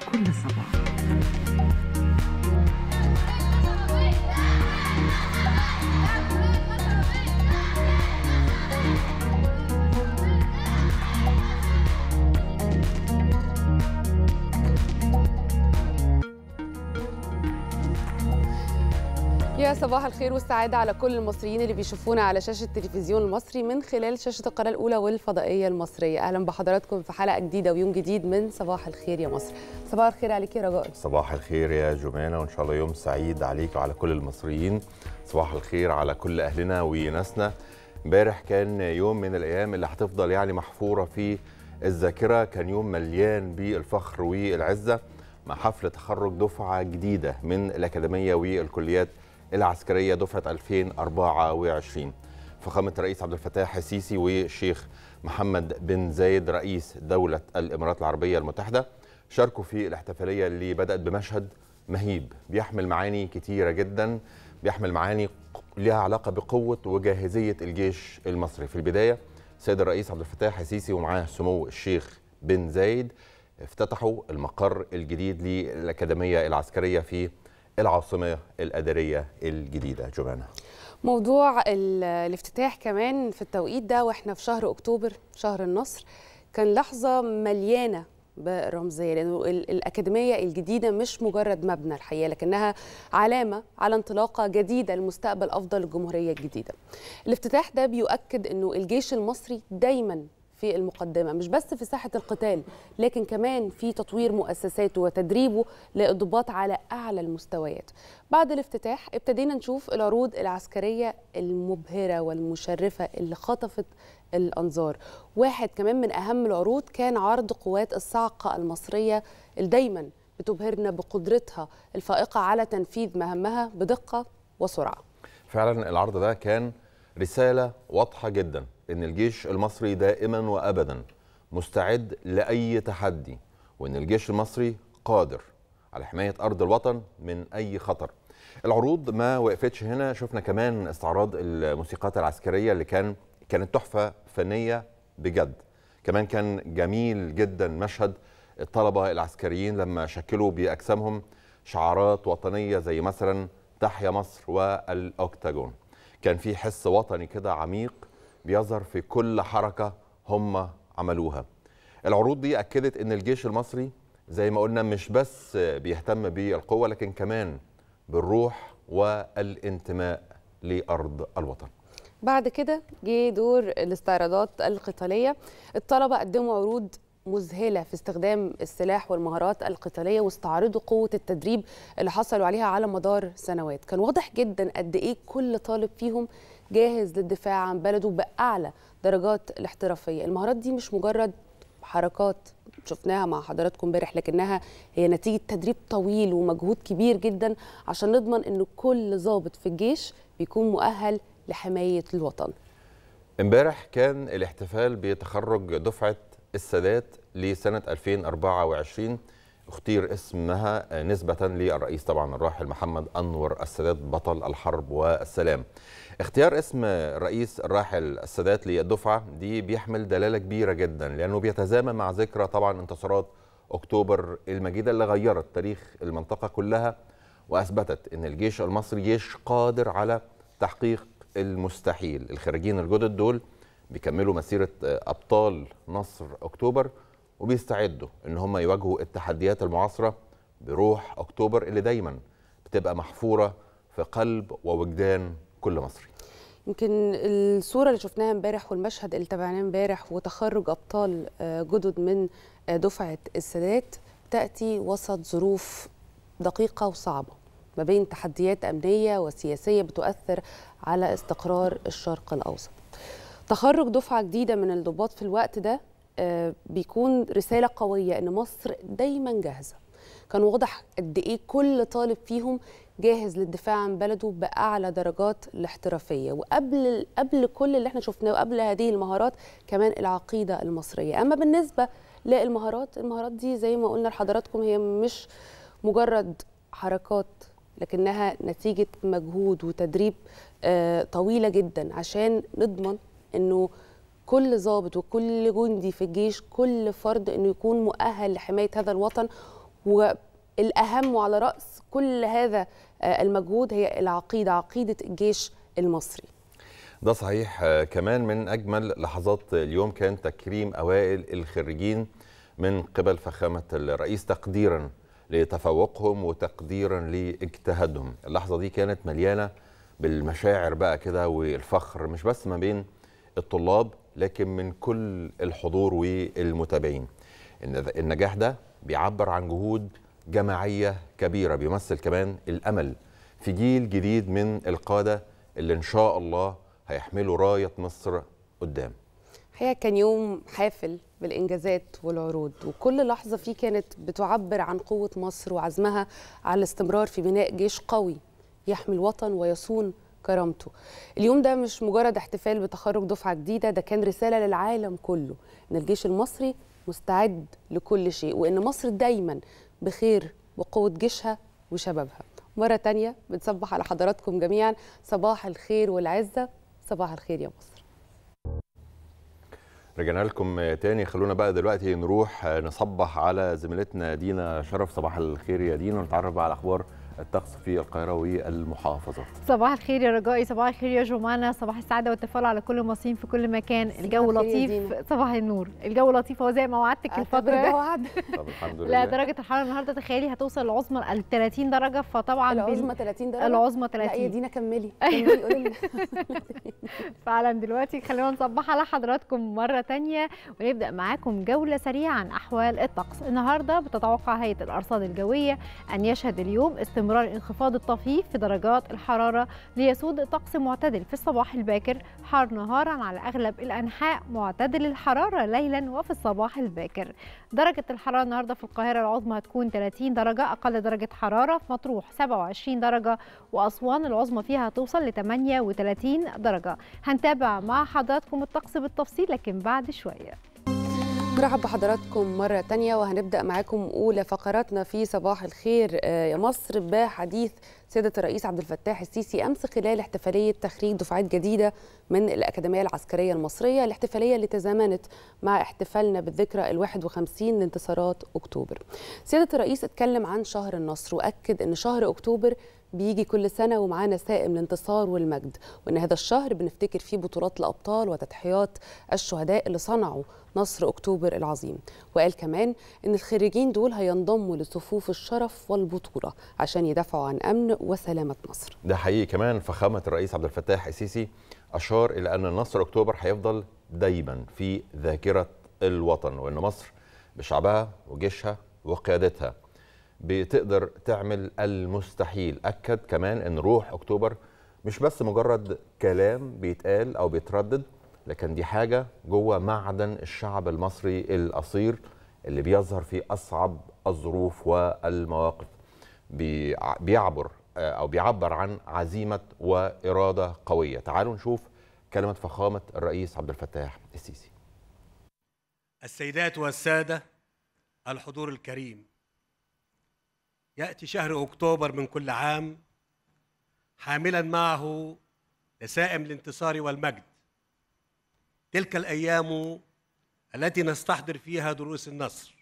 كل صباح يا صباح الخير والسعادة على كل المصريين اللي بيشوفونا على شاشة التلفزيون المصري من خلال شاشة القناة الأولى والفضائية المصرية أهلا بحضراتكم في حلقة جديدة ويوم جديد من صباح الخير يا مصر صباح الخير عليك يا رجاء صباح الخير يا جمانة وإن شاء الله يوم سعيد عليك وعلى كل المصريين صباح الخير على كل أهلنا وناسنا امبارح كان يوم من الأيام اللي هتفضل يعني محفورة في الذاكرة كان يوم مليان بالفخر والعزة مع حفل تخرج دفعة جديدة من الأكاديمية والكليات العسكرية دفعة 2024 فخامة الرئيس عبد الفتاح السيسي والشيخ محمد بن زايد رئيس دولة الإمارات العربية المتحدة شاركوا في الاحتفالية اللي بدأت بمشهد مهيب بيحمل معاني كتيرة جدا بيحمل معاني لها علاقة بقوة وجاهزية الجيش المصري في البداية السيد الرئيس عبد الفتاح السيسي ومعاه سمو الشيخ بن زايد افتتحوا المقر الجديد للأكاديمية العسكرية في العاصمة الأدارية الجديدة جمانة موضوع ال- الافتتاح كمان في التوقيت ده واحنا في شهر أكتوبر شهر النصر كان لحظة مليانة برمزية لأنه ال- الأكاديمية الجديدة مش مجرد مبنى الحقيقة لكنها علامة على انطلاقة جديدة لمستقبل أفضل الجمهورية الجديدة الافتتاح ده بيؤكد أنه الجيش المصري دايما في المقدمة مش بس في ساحة القتال لكن كمان في تطوير مؤسساته وتدريبه للضباط على أعلى المستويات بعد الافتتاح ابتدينا نشوف العروض العسكرية المبهرة والمشرفة اللي خطفت الأنظار واحد كمان من أهم العروض كان عرض قوات الصاعقة المصرية اللي دايما بتبهرنا بقدرتها الفائقة على تنفيذ مهامها بدقة وسرعة فعلا العرض ده كان رسالة واضحة جدا إن الجيش المصري دائما وأبدا مستعد لأي تحدي وإن الجيش المصري قادر على حماية أرض الوطن من أي خطر العروض ما وقفتش هنا شفنا كمان استعراض الموسيقات العسكرية اللي كان كانت تحفة فنية بجد كمان كان جميل جدا مشهد الطلبة العسكريين لما شكلوا بأجسامهم شعارات وطنية زي مثلا تحيا مصر والأوكتاجون كان في حس وطني كده عميق بيظهر في كل حركة هم عملوها العروض دي أكدت أن الجيش المصري زي ما قلنا مش بس بيهتم بالقوة لكن كمان بالروح والانتماء لأرض الوطن بعد كده جه دور الاستعراضات القتالية الطلبة قدموا عروض مذهلة في استخدام السلاح والمهارات القتالية واستعرضوا قوة التدريب اللي حصلوا عليها على مدار سنوات كان واضح جدا قد إيه كل طالب فيهم جاهز للدفاع عن بلده بأعلى درجات الاحترافية المهارات دي مش مجرد حركات شفناها مع حضراتكم امبارح لكنها هي نتيجة تدريب طويل ومجهود كبير جدا عشان نضمن ان كل ضابط في الجيش بيكون مؤهل لحماية الوطن امبارح كان الاحتفال بتخرج دفعة السادات لسنة 2024 اختير اسمها نسبة للرئيس طبعا الراحل محمد أنور السادات بطل الحرب والسلام اختيار اسم الرئيس الراحل السادات للدفعة دي بيحمل دلالة كبيرة جدا لأنه بيتزامن مع ذكرى طبعا انتصارات أكتوبر المجيدة اللي غيرت تاريخ المنطقة كلها وأثبتت أن الجيش المصري جيش قادر على تحقيق المستحيل الخريجين الجدد دول بيكملوا مسيرة أبطال نصر أكتوبر وبيستعدوا ان هم يواجهوا التحديات المعاصره بروح اكتوبر اللي دايما بتبقى محفوره في قلب ووجدان كل مصري. يمكن الصوره اللي شفناها امبارح والمشهد اللي تابعناه امبارح وتخرج ابطال جدد من دفعه السادات تاتي وسط ظروف دقيقه وصعبه ما بين تحديات امنيه وسياسيه بتؤثر على استقرار الشرق الاوسط. تخرج دفعه جديده من الضباط في الوقت ده بيكون رسالة قوية إن مصر دايما جاهزة كان واضح قد إيه كل طالب فيهم جاهز للدفاع عن بلده بأعلى درجات الاحترافية وقبل قبل كل اللي احنا شفناه وقبل هذه المهارات كمان العقيدة المصرية أما بالنسبة للمهارات المهارات دي زي ما قلنا لحضراتكم هي مش مجرد حركات لكنها نتيجة مجهود وتدريب طويلة جدا عشان نضمن انه كل ضابط وكل جندي في الجيش كل فرد انه يكون مؤهل لحمايه هذا الوطن والاهم وعلى راس كل هذا آه، المجهود هي العقيده عقيده الجيش المصري ده صحيح آه، كمان من اجمل لحظات اليوم كان تكريم اوائل الخريجين من قبل فخامه الرئيس تقديرا لتفوقهم وتقديرا لاجتهادهم اللحظه دي كانت مليانه بالمشاعر بقى كده والفخر مش بس ما بين الطلاب لكن من كل الحضور والمتابعين النج- النجاح ده بيعبر عن جهود جماعيه كبيره بيمثل كمان الامل في جيل جديد من القاده اللي ان شاء الله هيحملوا رايه مصر قدام الحقيقه كان يوم حافل بالانجازات والعروض وكل لحظه فيه كانت بتعبر عن قوه مصر وعزمها على الاستمرار في بناء جيش قوي يحمي الوطن ويصون كرامته اليوم ده مش مجرد احتفال بتخرج دفعه جديده ده كان رساله للعالم كله ان الجيش المصري مستعد لكل شيء وان مصر دايما بخير وقوه جيشها وشبابها مره تانية بنصبح على حضراتكم جميعا صباح الخير والعزه صباح الخير يا مصر رجعنا لكم تاني خلونا بقى دلوقتي نروح نصبح على زميلتنا دينا شرف صباح الخير يا دينا ونتعرف بقى على اخبار الطقس في القاهره والمحافظات صباح الخير يا رجائي صباح الخير يا جمانة صباح السعادة والتفاؤل على كل المصريين في كل مكان الجو الخير يا لطيف دينا. صباح النور الجو لطيف هو زي ما وعدتك اعتبر ده الفترة وعد طب الحمد لا لله درجة الحرارة النهاردة تخيلي هتوصل العظمى ل 30 درجة فطبعا بال- العظمى 30 درجه العظمى لا يا 30 دينا كملي كملي قولي لنا. فعلا دلوقتي خلينا نصبح على حضراتكم مرة تانية ونبدأ معاكم جولة سريعة عن أحوال الطقس النهاردة بتتوقع هيئة الأرصاد الجوية أن يشهد اليوم استمرار انخفاض الطفيف في درجات الحرارة ليسود طقس معتدل في الصباح الباكر حار نهارا على أغلب الأنحاء معتدل الحرارة ليلا وفي الصباح الباكر درجة الحرارة النهاردة في القاهرة العظمى هتكون 30 درجة أقل درجة حرارة في مطروح 27 درجة وأسوان العظمى فيها هتوصل ل 38 درجة هنتابع مع حضراتكم الطقس بالتفصيل لكن بعد شوية نرحب بحضراتكم مرة تانية وهنبدأ معاكم أولى فقراتنا في صباح الخير آه، يا مصر بحديث سيادة الرئيس عبد الفتاح السيسي أمس خلال احتفالية تخريج دفعات جديدة من الأكاديمية العسكرية المصرية الاحتفالية اللي تزامنت مع احتفالنا بالذكرى ال 51 لانتصارات أكتوبر سيادة الرئيس اتكلم عن شهر النصر وأكد أن شهر أكتوبر بيجي كل سنة ومعانا سائم الانتصار والمجد وأن هذا الشهر بنفتكر فيه بطولات الأبطال وتضحيات الشهداء اللي صنعوا نصر أكتوبر العظيم وقال كمان أن الخريجين دول هينضموا لصفوف الشرف والبطولة عشان يدافعوا عن أمن وسلامة مصر ده حقيقي كمان فخامه الرئيس عبد الفتاح السيسي اشار الى ان نصر اكتوبر هيفضل دايما في ذاكره الوطن وان مصر بشعبها وجيشها وقيادتها بتقدر تعمل المستحيل اكد كمان ان روح اكتوبر مش بس مجرد كلام بيتقال او بيتردد لكن دي حاجه جوه معدن الشعب المصري الاصيل اللي بيظهر في اصعب الظروف والمواقف بيع- بيعبر آه، او بيعبر عن عزيمه واراده قويه تعالوا نشوف كلمه فخامه الرئيس عبد الفتاح السيسي السيدات والسادة الحضور الكريم يأتي شهر أكتوبر من كل عام حاملا معه نسائم الانتصار والمجد تلك الأيام التي نستحضر فيها دروس النصر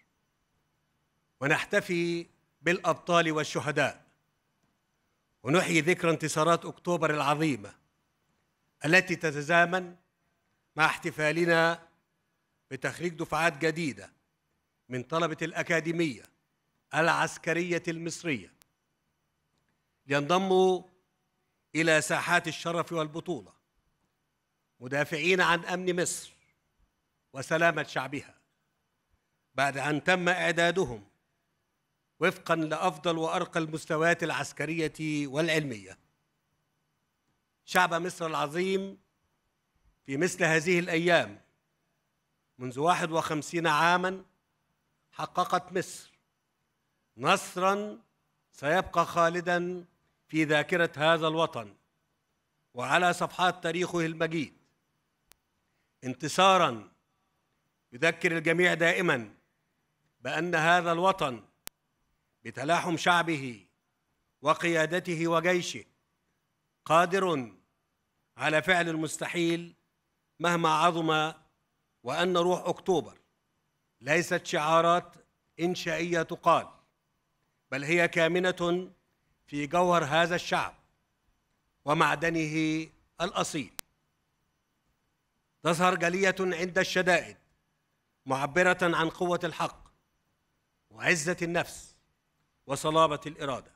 ونحتفي بالأبطال والشهداء ونحيي ذكرى انتصارات أكتوبر العظيمة التي تتزامن مع احتفالنا بتخريج دفعات جديدة من طلبة الأكاديمية العسكرية المصرية لينضموا إلى ساحات الشرف والبطولة مدافعين عن أمن مصر وسلامة شعبها بعد أن تم إعدادهم وفقا لأفضل وأرقى المستويات العسكرية والعلمية شعب مصر العظيم في مثل هذه الأيام منذ 51 عاما حققت مصر نصرا سيبقى خالدا في ذاكرة هذا الوطن وعلى صفحات تاريخه المجيد انتصارا يذكر الجميع دائما بأن هذا الوطن بتلاحم شعبه وقيادته وجيشه قادر على فعل المستحيل مهما عظم وأن روح أكتوبر ليست شعارات إنشائية تقال بل هي كامنه في جوهر هذا الشعب ومعدنه الاصيل تظهر جليه عند الشدائد معبره عن قوه الحق وعزه النفس وصلابه الاراده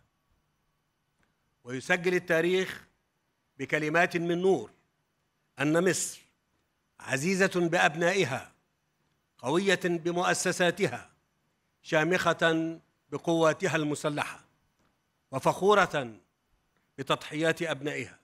ويسجل التاريخ بكلمات من نور ان مصر عزيزه بابنائها قويه بمؤسساتها شامخه بقواتها المسلحه وفخوره بتضحيات ابنائها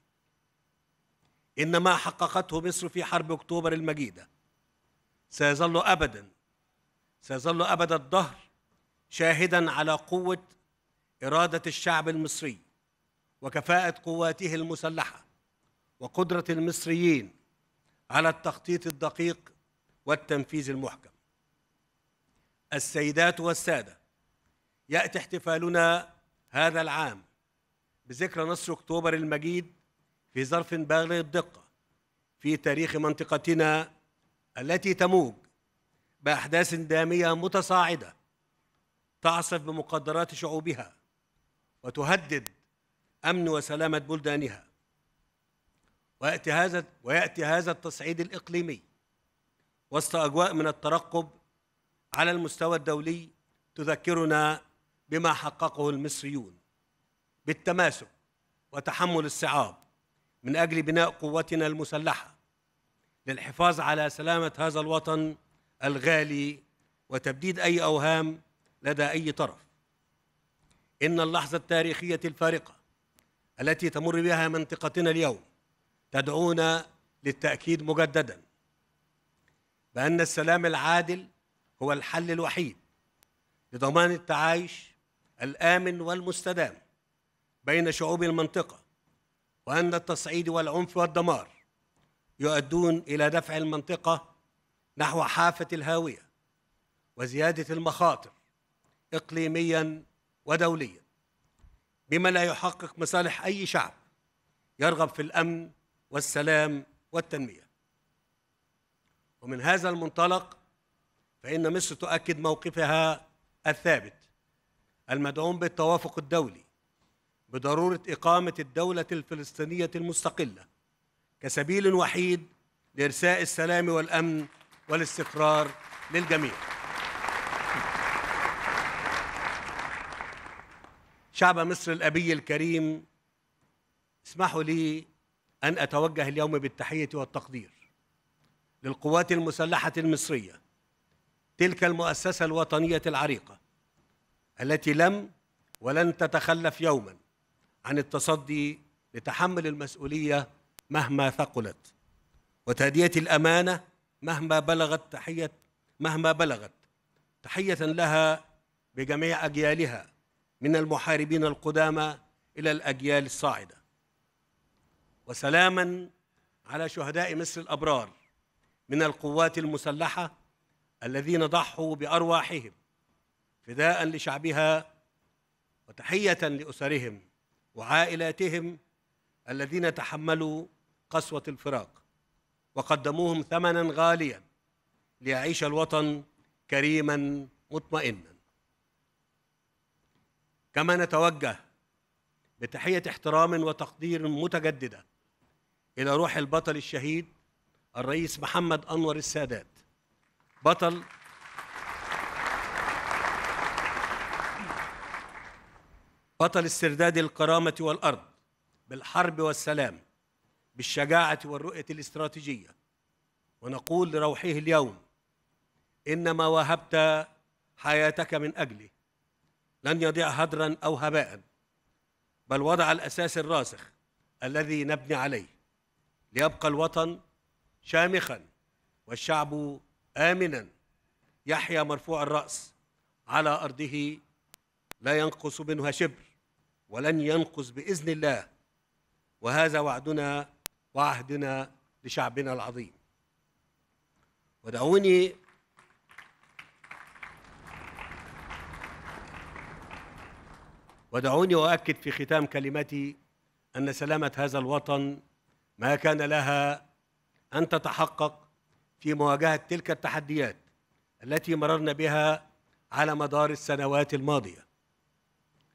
ان ما حققته مصر في حرب اكتوبر المجيده سيظل ابدا سيظل ابد الدهر شاهدا على قوه اراده الشعب المصري وكفاءه قواته المسلحه وقدره المصريين على التخطيط الدقيق والتنفيذ المحكم السيدات والساده ياتي احتفالنا هذا العام بذكرى نصر اكتوبر المجيد في ظرف بالغ الدقه في تاريخ منطقتنا التي تموج باحداث داميه متصاعده تعصف بمقدرات شعوبها وتهدد امن وسلامه بلدانها وياتي هذا وياتي هذا التصعيد الاقليمي وسط اجواء من الترقب على المستوى الدولي تذكرنا بما حققه المصريون بالتماسك وتحمل الصعاب من اجل بناء قوتنا المسلحه للحفاظ على سلامه هذا الوطن الغالي وتبديد اي اوهام لدى اي طرف ان اللحظه التاريخيه الفارقه التي تمر بها منطقتنا اليوم تدعونا للتاكيد مجددا بان السلام العادل هو الحل الوحيد لضمان التعايش الامن والمستدام بين شعوب المنطقه وان التصعيد والعنف والدمار يؤدون الى دفع المنطقه نحو حافه الهاويه وزياده المخاطر اقليميا ودوليا بما لا يحقق مصالح اي شعب يرغب في الامن والسلام والتنميه ومن هذا المنطلق فان مصر تؤكد موقفها الثابت المدعوم بالتوافق الدولي بضروره اقامه الدوله الفلسطينيه المستقله كسبيل وحيد لارساء السلام والامن والاستقرار للجميع شعب مصر الابي الكريم اسمحوا لي ان اتوجه اليوم بالتحيه والتقدير للقوات المسلحه المصريه تلك المؤسسه الوطنيه العريقه التي لم ولن تتخلف يوما عن التصدي لتحمل المسؤوليه مهما ثقلت وتاديه الامانه مهما بلغت تحيه مهما بلغت تحيه لها بجميع اجيالها من المحاربين القدامى الى الاجيال الصاعده وسلاما على شهداء مصر الابرار من القوات المسلحه الذين ضحوا بارواحهم فداء لشعبها وتحيه لاسرهم وعائلاتهم الذين تحملوا قسوه الفراق وقدموهم ثمنا غاليا ليعيش الوطن كريما مطمئنا كما نتوجه بتحيه احترام وتقدير متجدده الى روح البطل الشهيد الرئيس محمد انور السادات بطل بطل استرداد الكرامه والارض بالحرب والسلام بالشجاعه والرؤيه الاستراتيجيه ونقول لروحه اليوم انما وهبت حياتك من اجله لن يضيع هدرا او هباء بل وضع الاساس الراسخ الذي نبني عليه ليبقى الوطن شامخا والشعب امنا يحيا مرفوع الراس على ارضه لا ينقص منها شبر ولن ينقص باذن الله وهذا وعدنا وعهدنا لشعبنا العظيم ودعوني ودعوني اؤكد في ختام كلمتي ان سلامه هذا الوطن ما كان لها ان تتحقق في مواجهه تلك التحديات التي مررنا بها على مدار السنوات الماضيه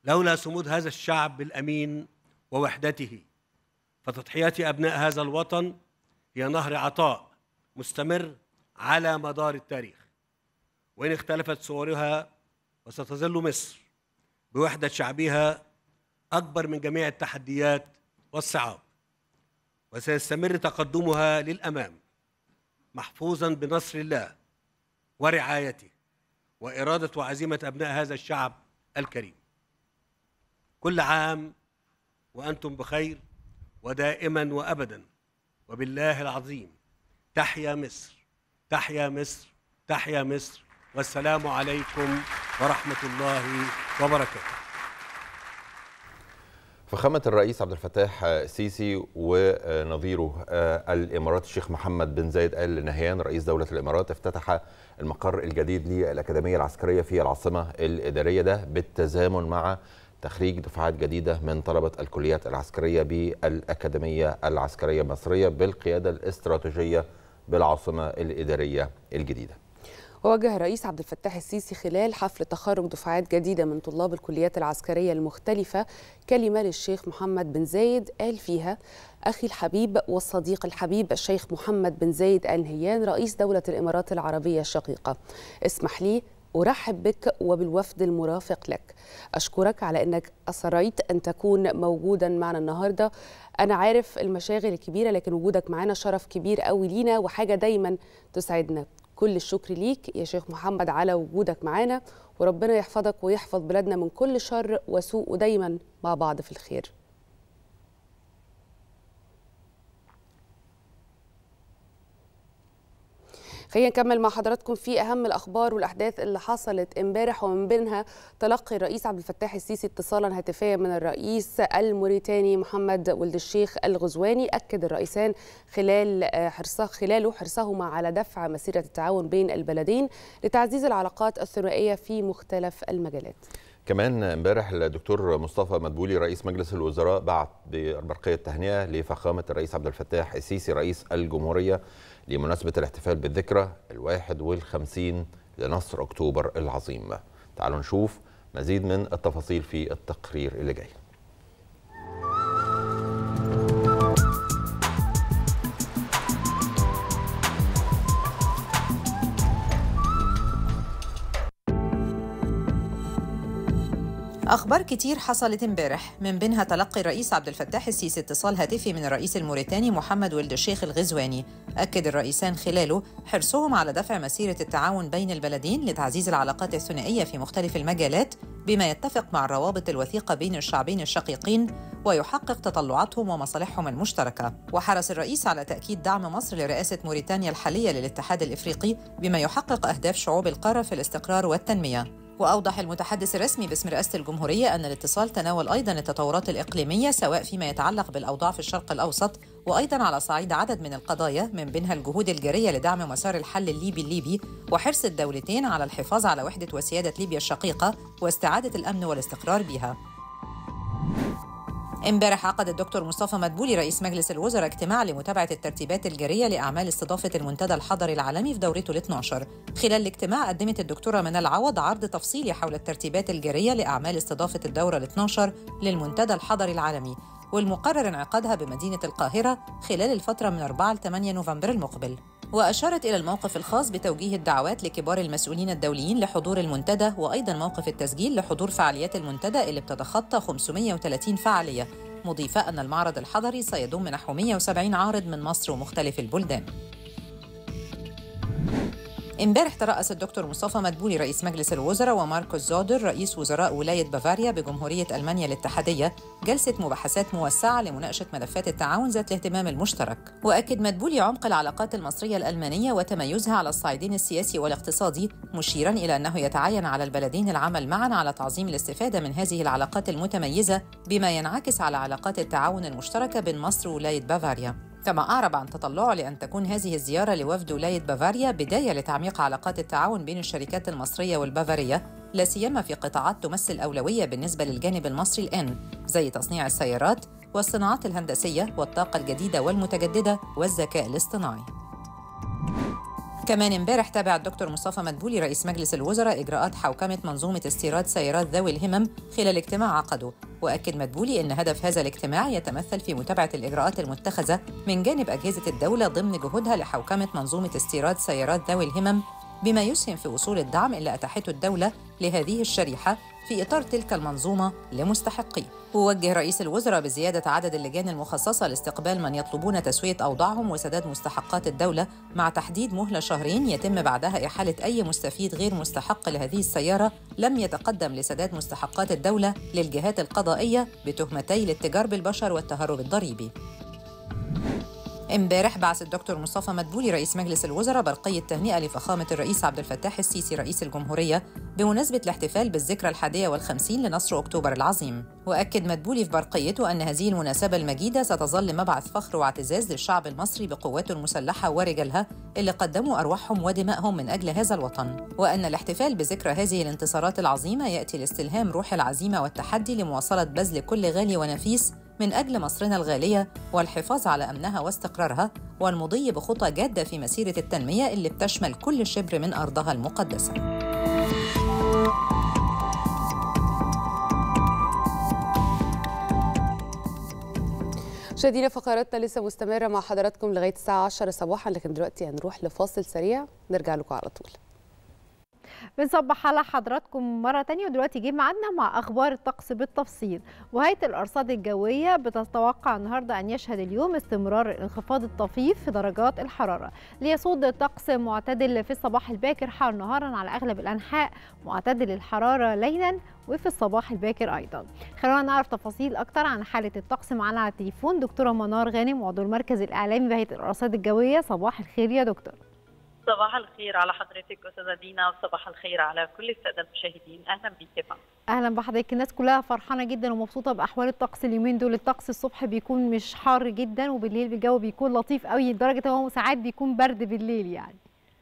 لولا صمود هذا الشعب الامين ووحدته فتضحيات ابناء هذا الوطن هي نهر عطاء مستمر على مدار التاريخ وان اختلفت صورها وستظل مصر بوحده شعبها اكبر من جميع التحديات والصعاب وسيستمر تقدمها للامام محفوظا بنصر الله ورعايته واراده وعزيمه ابناء هذا الشعب الكريم كل عام وانتم بخير ودائما وابدا وبالله العظيم تحيا مصر تحيا مصر تحيا مصر والسلام عليكم ورحمه الله وبركاته فخامة الرئيس عبد الفتاح السيسي ونظيره الإمارات الشيخ محمد بن زايد آل نهيان رئيس دولة الإمارات افتتح المقر الجديد للأكاديمية العسكرية في العاصمة الإدارية ده بالتزامن مع تخريج دفعات جديدة من طلبة الكليات العسكرية بالأكاديمية العسكرية المصرية بالقيادة الاستراتيجية بالعاصمة الإدارية الجديدة ووجه الرئيس عبد الفتاح السيسي خلال حفل تخرج دفعات جديدة من طلاب الكليات العسكرية المختلفة كلمة للشيخ محمد بن زايد قال فيها أخي الحبيب والصديق الحبيب الشيخ محمد بن زايد آل نهيان رئيس دولة الإمارات العربية الشقيقة اسمح لي أرحب بك وبالوفد المرافق لك أشكرك على أنك أصريت أن تكون موجودا معنا النهاردة أنا عارف المشاغل الكبيرة لكن وجودك معنا شرف كبير قوي لينا وحاجة دايما تسعدنا كل الشكر ليك يا شيخ محمد على وجودك معانا وربنا يحفظك ويحفظ بلادنا من كل شر وسوء ودايما مع بعض في الخير خلينا نكمل مع حضراتكم في اهم الاخبار والاحداث اللي حصلت امبارح ومن بينها تلقي الرئيس عبد الفتاح السيسي اتصالا هاتفيا من الرئيس الموريتاني محمد ولد الشيخ الغزواني اكد الرئيسان خلال حرصه خلاله حرصهما على دفع مسيره التعاون بين البلدين لتعزيز العلاقات الثنائيه في مختلف المجالات كمان امبارح الدكتور مصطفى مدبولي رئيس مجلس الوزراء بعت ببرقيه تهنئه لفخامه الرئيس عبد الفتاح السيسي رئيس الجمهوريه لمناسبة الاحتفال بالذكرى الواحد والخمسين لنصر أكتوبر العظيم تعالوا نشوف مزيد من التفاصيل في التقرير اللي جاي أخبار كتير حصلت امبارح من بينها تلقي الرئيس عبد الفتاح السيسي اتصال هاتفي من الرئيس الموريتاني محمد ولد الشيخ الغزواني أكد الرئيسان خلاله حرصهم على دفع مسيرة التعاون بين البلدين لتعزيز العلاقات الثنائية في مختلف المجالات بما يتفق مع الروابط الوثيقة بين الشعبين الشقيقين ويحقق تطلعاتهم ومصالحهم المشتركة وحرص الرئيس على تأكيد دعم مصر لرئاسة موريتانيا الحالية للاتحاد الإفريقي بما يحقق أهداف شعوب القارة في الاستقرار والتنمية وأوضح المتحدث الرسمي باسم رئاسة الجمهورية أن الاتصال تناول أيضا التطورات الإقليمية سواء فيما يتعلق بالأوضاع في الشرق الأوسط وأيضا على صعيد عدد من القضايا من بينها الجهود الجارية لدعم مسار الحل الليبي الليبي وحرص الدولتين على الحفاظ على وحدة وسيادة ليبيا الشقيقة واستعادة الأمن والاستقرار بها امبارح عقد الدكتور مصطفى مدبولي رئيس مجلس الوزراء اجتماع لمتابعة الترتيبات الجارية لأعمال استضافة المنتدى الحضري العالمي في دورته ال 12 خلال الاجتماع قدمت الدكتورة منال عوض عرض تفصيلي حول الترتيبات الجارية لأعمال استضافة الدورة ال 12 للمنتدى الحضري العالمي والمقرر انعقادها بمدينة القاهرة خلال الفترة من 4 ل 8 نوفمبر المقبل وأشارت إلى الموقف الخاص بتوجيه الدعوات لكبار المسؤولين الدوليين لحضور المنتدى وأيضا موقف التسجيل لحضور فعاليات المنتدى اللي بتتخطى 530 فعالية مضيفة أن المعرض الحضري سيضم نحو 170 عارض من مصر ومختلف البلدان امبارح ترأس الدكتور مصطفى مدبولي رئيس مجلس الوزراء وماركوس زودر رئيس وزراء ولاية بافاريا بجمهورية ألمانيا الاتحادية جلسة مباحثات موسعة لمناقشة ملفات التعاون ذات الاهتمام المشترك وأكد مدبولي عمق العلاقات المصرية الألمانية وتميزها على الصعيدين السياسي والاقتصادي مشيرا إلى أنه يتعين على البلدين العمل معا على تعظيم الاستفادة من هذه العلاقات المتميزة بما ينعكس على علاقات التعاون المشتركة بين مصر وولاية بافاريا كما أعرب عن تطلعه لأن تكون هذه الزيارة لوفد ولاية بافاريا بداية لتعميق علاقات التعاون بين الشركات المصرية والبافارية لا سيما في قطاعات تمثل أولوية بالنسبة للجانب المصري الآن زي تصنيع السيارات والصناعات الهندسية والطاقة الجديدة والمتجددة والذكاء الاصطناعي كمان امبارح تابع الدكتور مصطفى مدبولي رئيس مجلس الوزراء اجراءات حوكمه منظومه استيراد سيارات ذوي الهمم خلال اجتماع عقده واكد مدبولي ان هدف هذا الاجتماع يتمثل في متابعه الاجراءات المتخذه من جانب اجهزه الدوله ضمن جهودها لحوكمه منظومه استيراد سيارات ذوي الهمم بما يسهم في وصول الدعم اللي اتاحته الدوله لهذه الشريحه في اطار تلك المنظومه لمستحقيه. ووجه رئيس الوزراء بزياده عدد اللجان المخصصه لاستقبال من يطلبون تسويه اوضاعهم وسداد مستحقات الدوله مع تحديد مهله شهرين يتم بعدها احاله اي مستفيد غير مستحق لهذه السياره لم يتقدم لسداد مستحقات الدوله للجهات القضائيه بتهمتي الاتجار بالبشر والتهرب الضريبي. امبارح بعث الدكتور مصطفى مدبولي رئيس مجلس الوزراء برقية تهنئة لفخامة الرئيس عبد الفتاح السيسي رئيس الجمهورية بمناسبة الاحتفال بالذكرى الحادية والخمسين لنصر أكتوبر العظيم وأكد مدبولي في برقيته أن هذه المناسبة المجيدة ستظل مبعث فخر واعتزاز للشعب المصري بقواته المسلحة ورجالها اللي قدموا أرواحهم ودمائهم من أجل هذا الوطن وأن الاحتفال بذكرى هذه الانتصارات العظيمة يأتي لاستلهام روح العزيمة والتحدي لمواصلة بذل كل غالي ونفيس من أجل مصرنا الغالية والحفاظ على أمنها واستقرارها والمضي بخطى جادة في مسيرة التنمية اللي بتشمل كل شبر من أرضها المقدسة مشاهدينا فقراتنا لسه مستمرة مع حضراتكم لغاية الساعة 10 صباحا لكن دلوقتي هنروح لفاصل سريع نرجع لكم على طول بنصبح على حضراتكم مرة تانية ودلوقتي جه ميعادنا مع أخبار الطقس بالتفصيل وهيئة الأرصاد الجوية بتتوقع النهاردة أن يشهد اليوم استمرار الانخفاض الطفيف في درجات الحرارة ليسود طقس معتدل في الصباح الباكر حار نهارا على أغلب الأنحاء معتدل الحرارة ليلا وفي الصباح الباكر أيضا خلونا نعرف تفاصيل أكتر عن حالة الطقس معنا على التليفون دكتورة منار غانم عضو المركز الإعلامي بهيئة الأرصاد الجوية صباح الخير يا دكتور صباح الخير على حضرتك استاذه دينا وصباح الخير على كل الساده المشاهدين اهلا بيك يا فندم اهلا بحضرتك الناس كلها فرحانه جدا ومبسوطه باحوال الطقس اليومين دول الطقس الصبح بيكون مش حار جدا وبالليل الجو بيكون لطيف قوي لدرجه هو ساعات بيكون برد بالليل يعني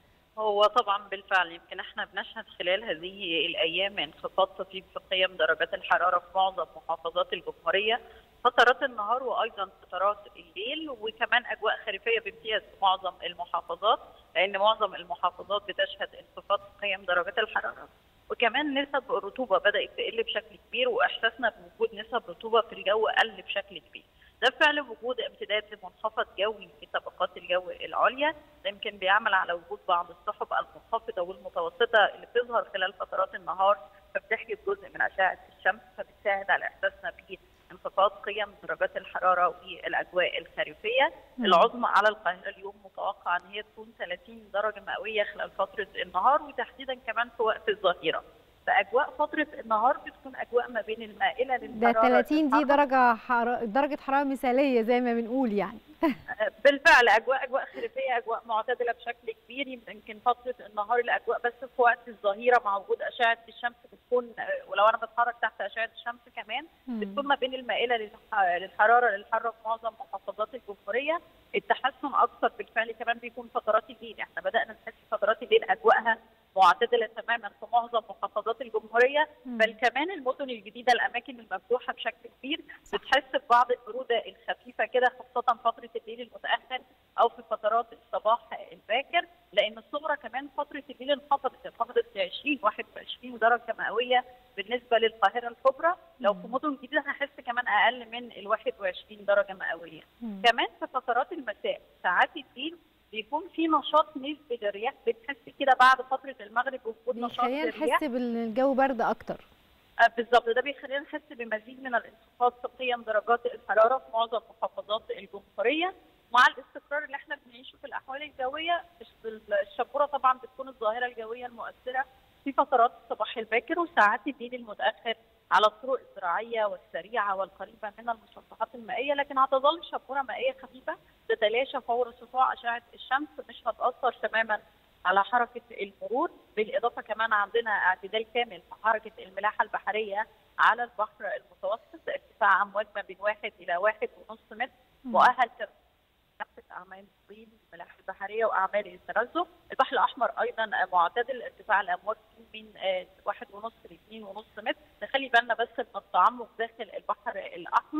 هو طبعا بالفعل يمكن احنا بنشهد خلال هذه الايام انخفاض طفيف في قيم درجات الحراره في معظم محافظات الجمهوريه فترات النهار وايضا فترات الليل وكمان اجواء خريفيه بامتياز في معظم المحافظات لان معظم المحافظات بتشهد انخفاض في قيم درجات الحراره وكمان نسب الرطوبه بدات تقل بشكل كبير واحساسنا بوجود نسب رطوبه في الجو قل بشكل كبير ده فعل وجود امتداد لمنخفض جوي في طبقات الجو العليا ده يمكن بيعمل على وجود بعض السحب المنخفضه والمتوسطه اللي بتظهر خلال فترات النهار فبتحجب جزء من اشعه الشمس فبتساعد على احساسنا بانخفاض قيم درجات الحراره والاجواء الخريفيه العظمى على القاهره اليوم متوقع ان هي تكون 30 درجه مئويه خلال فتره النهار وتحديدا كمان في وقت الظهيره فاجواء فتره النهار بتكون اجواء ما بين المائله ده للحراره 30 دي درجه حر... درجه حراره مثاليه زي ما بنقول يعني بالفعل اجواء اجواء خريفيه اجواء معتدله بشكل كبير يمكن فتره النهار الاجواء بس في وقت الظهيره مع وجود اشعه الشمس بتكون ولو انا بتحرك تحت اشعه الشمس كمان بتكون ما بين المائله للح- للحراره للحر في معظم محافظات الجمهوريه التحسن اكثر بالفعل كمان بيكون فترات الليل احنا بدانا نحس فترات الليل اجواءها معتدله تماما في معظم محافظات الجمهوريه بل كمان المدن الجديده الاماكن المفتوحه بشكل كبير بتحس ببعض البروده الخفيفه كده خاصه فتره الليل المتاخر او في فترات الصباح الباكر لان الصغرى كمان فتره الليل انخفضت انخفضت ل 20 21 درجه مئويه بالنسبه للقاهره الكبرى لو في مدن جديده هحس كمان اقل من ال 21 درجه مئويه كمان في فترات المساء ساعات الليل بيكون في نشاط نسبي للرياح بتحس كده بعد فتره المغرب وجود نشاط بيخلينا للرياح نحس بالجو برد اكتر آه، بالظبط ده بيخلينا نحس بمزيد من الانخفاض في قيم درجات الحراره في معظم محافظات الجمهوريه مع الاستقرار اللي احنا بنعيشه في الاحوال الجويه الشبوره طبعا بتكون الظاهره الجويه المؤثره في فترات الصباح الباكر وساعات الليل المتاخر على الطرق الزراعيه والسريعه والقريبه من المسطحات المائيه لكن هتظل شبوره مائيه خفيفه تتلاشى فور سطوع اشعه الشمس مش هتاثر تماما على حركه المرور بالاضافه كمان عندنا اعتدال كامل في حركه الملاحه البحريه على البحر المتوسط ارتفاع امواج ما بين واحد الى واحد ونص متر مؤهل كافه اعمال الصين الملاحه البحريه واعمال التنزه البحر الاحمر ايضا معتدل ارتفاع الامواج فيه من آه، واحد ونص لاثنين ونص متر نخلي بالنا بس من التعمق داخل البحر الاحمر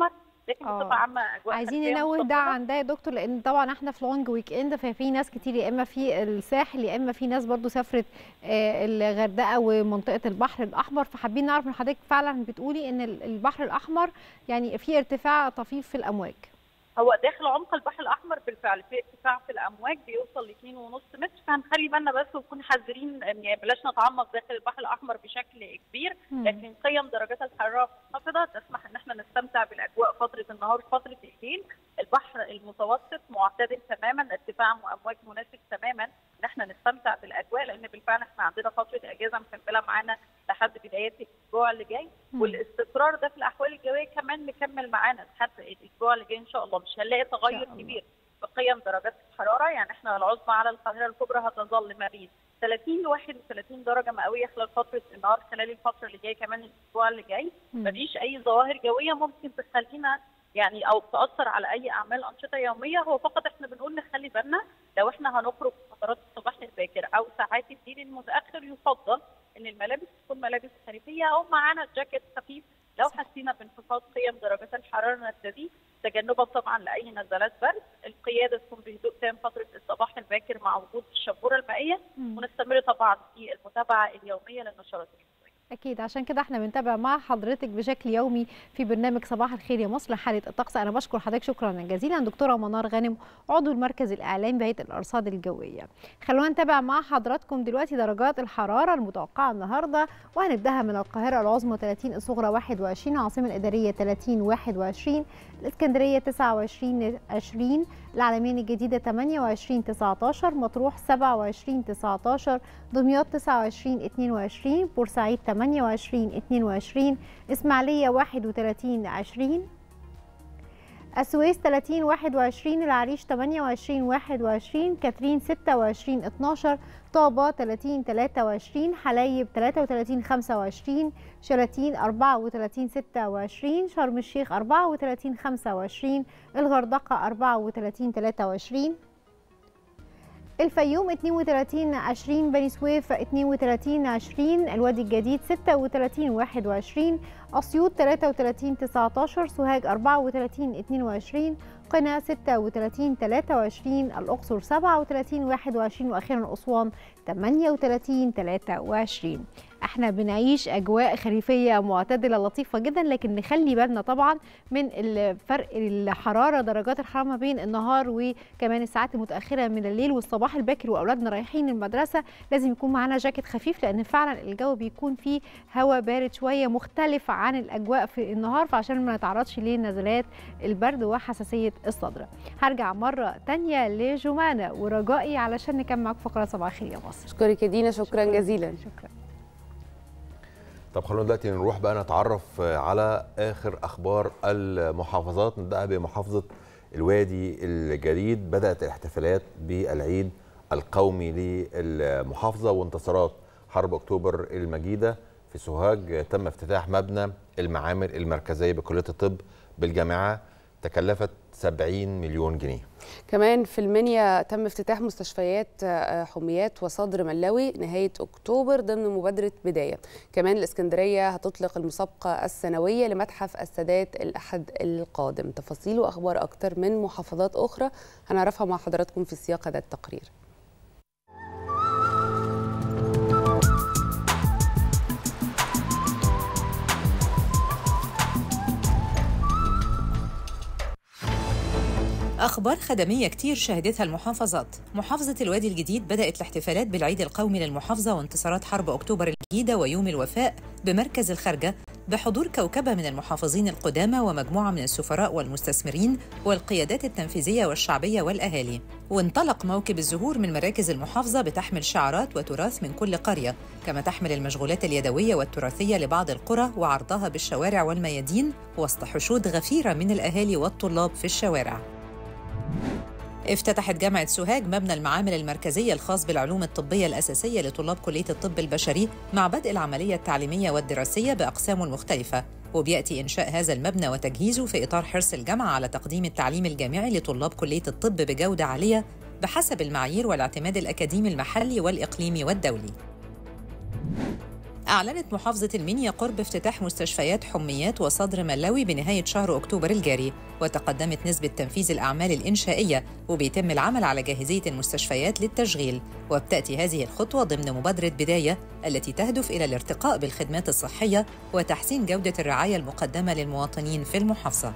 لكن آه. بصفه عامه اجواء عايزين خلفية ننوه ده مستقرة. عن ده يا دكتور لان طبعا احنا في لونج ويك اند ففي ناس كتير يا اما في الساحل يا اما في ناس برضو سافرت آه، الغردقه ومنطقه البحر الاحمر فحابين نعرف من حضرتك فعلا بتقولي ان ال- البحر الاحمر يعني في ارتفاع طفيف في الامواج هو داخل عمق البحر الاحمر بالفعل في ارتفاع في الامواج بيوصل ل 2.5 متر فهنخلي بالنا بس ونكون حذرين ان يعني بلاش نتعمق داخل البحر الاحمر بشكل كبير مم. لكن قيم درجات الحراره منخفضه تسمح ان احنا نستمتع بالاجواء فتره النهار فتره الليل البحر المتوسط معتدل تماما ارتفاع وامواج مناسب تماما ان احنا نستمتع بالاجواء لان بالفعل احنا عندنا فتره اجازه مكمله معانا لحد بدايات الاسبوع اللي جاي مم. والاستقرار ده في الاحوال الجويه كمان مكمل معانا لحد الاسبوع اللي جاي ان شاء الله مش هنلاقي تغير الله. كبير في قيم درجات الحراره يعني احنا العظمى على القاهره الكبرى هتظل ما بين 30 ل 31 درجه مئويه خلال فتره النهار خلال الفتره اللي جايه كمان الاسبوع اللي جاي مم. مفيش اي ظواهر جويه ممكن تخلينا يعني او تاثر على اي اعمال انشطه يوميه هو فقط احنا بنقول نخلي بالنا لو احنا هنخرج في فترات الصباح الباكر او ساعات الليل المتاخر يفضل ان الملابس تكون ملابس خريفيه او معانا جاكيت خفيف لو حسينا بانخفاض قيم درجات الحراره نبتدي تجنبا طبعا لاي نزلات برد القياده تكون بهدوء تام فتره الصباح الباكر مع وجود الشبوره المائيه مم. ونستمر طبعا في المتابعه اليوميه للنشرات الجويه اكيد عشان كده احنا بنتابع مع حضرتك بشكل يومي في برنامج صباح الخير يا مصر حاله الطقس انا بشكر حضرتك شكرا جزيلا دكتوره منار غانم عضو المركز الاعلامي بهيئه الارصاد الجويه خلونا نتابع مع حضراتكم دلوقتي درجات الحراره المتوقعه النهارده وهنبداها من القاهره العظمى 30 الصغرى 21 العاصمه الاداريه 30 21 الاسكندريه 29 20 العلمين الجديده 28 19 مطروح 27 19 دمياط 29 22 بورسعيد 28 22 إسماعيلية 31 20 السويس 30 21 العريش 28 21 كاترين 26 12 طابة 30 23 حلايب 33 25 شلاتين 34 26 شرم الشيخ 34 25 الغردقة 34 23 الفيوم 32 20 بني سويف 32 20 الوادي الجديد 36 21 أسيوط 33 19 سوهاج 34 22 قنا 36 23 الأقصر 37 21 وأخيرا أسوان 38 23 احنا بنعيش اجواء خريفيه معتدله لطيفه جدا لكن نخلي بالنا طبعا من الفرق الحراره درجات الحراره ما بين النهار وكمان الساعات المتاخره من الليل والصباح الباكر واولادنا رايحين المدرسه لازم يكون معانا جاكيت خفيف لان فعلا الجو بيكون فيه هواء بارد شويه مختلف عن الاجواء في النهار فعشان ما نتعرضش لنزلات البرد وحساسيه الصدر هرجع مره تانية لجمانه ورجائي علشان نكمل معاكم فقره صباح الخير يا مصر اشكرك يا دينا شكرا جزيلا شكرا طب خلونا دلوقتي نروح بقى نتعرف على اخر اخبار المحافظات نبدا بمحافظه الوادي الجديد بدات الاحتفالات بالعيد القومي للمحافظه وانتصارات حرب اكتوبر المجيده في سوهاج تم افتتاح مبنى المعامل المركزيه بكليه الطب بالجامعه تكلفت 70 مليون جنيه كمان في المنيا تم افتتاح مستشفيات آه، حميات وصدر ملوي نهاية أكتوبر ضمن مبادرة بداية كمان الإسكندرية هتطلق المسابقة السنوية لمتحف السادات الأحد القادم تفاصيل وأخبار أكتر من محافظات أخرى هنعرفها مع حضراتكم في سياق هذا التقرير أخبار خدمية كتير شهدتها المحافظات محافظة الوادي الجديد بدأت الاحتفالات بالعيد القومي للمحافظة وانتصارات حرب أكتوبر الجديدة ويوم الوفاء بمركز الخارجة بحضور كوكبة من المحافظين القدامى ومجموعة من السفراء والمستثمرين والقيادات التنفيذية والشعبية والأهالي وانطلق موكب الزهور من مراكز المحافظة بتحمل شعارات وتراث من كل قرية كما تحمل المشغولات اليدوية والتراثية لبعض القرى وعرضها بالشوارع والميادين وسط حشود غفيرة من الأهالي والطلاب في الشوارع افتتحت جامعة سوهاج مبنى المعامل المركزية الخاص بالعلوم الطبية الأساسية لطلاب كلية الطب البشري مع بدء العملية التعليمية والدراسية بأقسامه المختلفة وبيأتي إنشاء هذا المبنى وتجهيزه في إطار حرص الجامعة على تقديم التعليم الجامعي لطلاب كلية الطب بجودة عالية بحسب المعايير والاعتماد الأكاديمي المحلي والإقليمي والدولي أعلنت محافظة المنيا قرب افتتاح مستشفيات حميات وصدر ملوي بنهاية شهر أكتوبر الجاري وتقدمت نسبة تنفيذ الأعمال الإنشائية وبيتم العمل على جاهزية المستشفيات للتشغيل وبتأتي هذه الخطوة ضمن مبادرة بداية التي تهدف إلى الارتقاء بالخدمات الصحية وتحسين جودة الرعاية المقدمة للمواطنين في المحافظة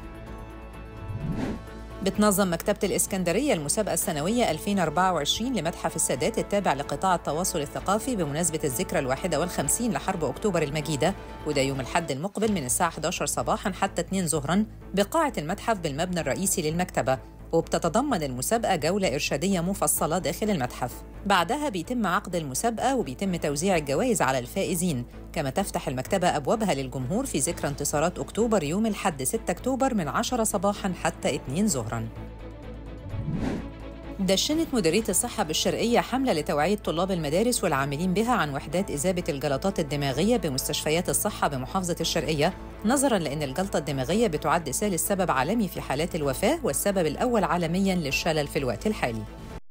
بتنظم مكتبة الإسكندرية المسابقة السنوية 2024 لمتحف السادات التابع لقطاع التواصل الثقافي بمناسبة الذكرى الواحدة والخمسين لحرب أكتوبر المجيدة وده يوم الحد المقبل من الساعة 11 صباحاً حتى 2 ظهراً بقاعة المتحف بالمبنى الرئيسي للمكتبة وبتتضمن المسابقة جولة إرشادية مفصلة داخل المتحف بعدها بيتم عقد المسابقة وبيتم توزيع الجوائز على الفائزين كما تفتح المكتبة أبوابها للجمهور في ذكرى انتصارات أكتوبر يوم الحد 6 أكتوبر من 10 صباحاً حتى 2 ظهراً دشنت مديرية الصحة بالشرقية حملة لتوعية طلاب المدارس والعاملين بها عن وحدات إذابة الجلطات الدماغية بمستشفيات الصحة بمحافظة الشرقية نظراً لأن الجلطة الدماغية بتعد ثالث سبب عالمي في حالات الوفاة والسبب الأول عالمياً للشلل في الوقت الحالي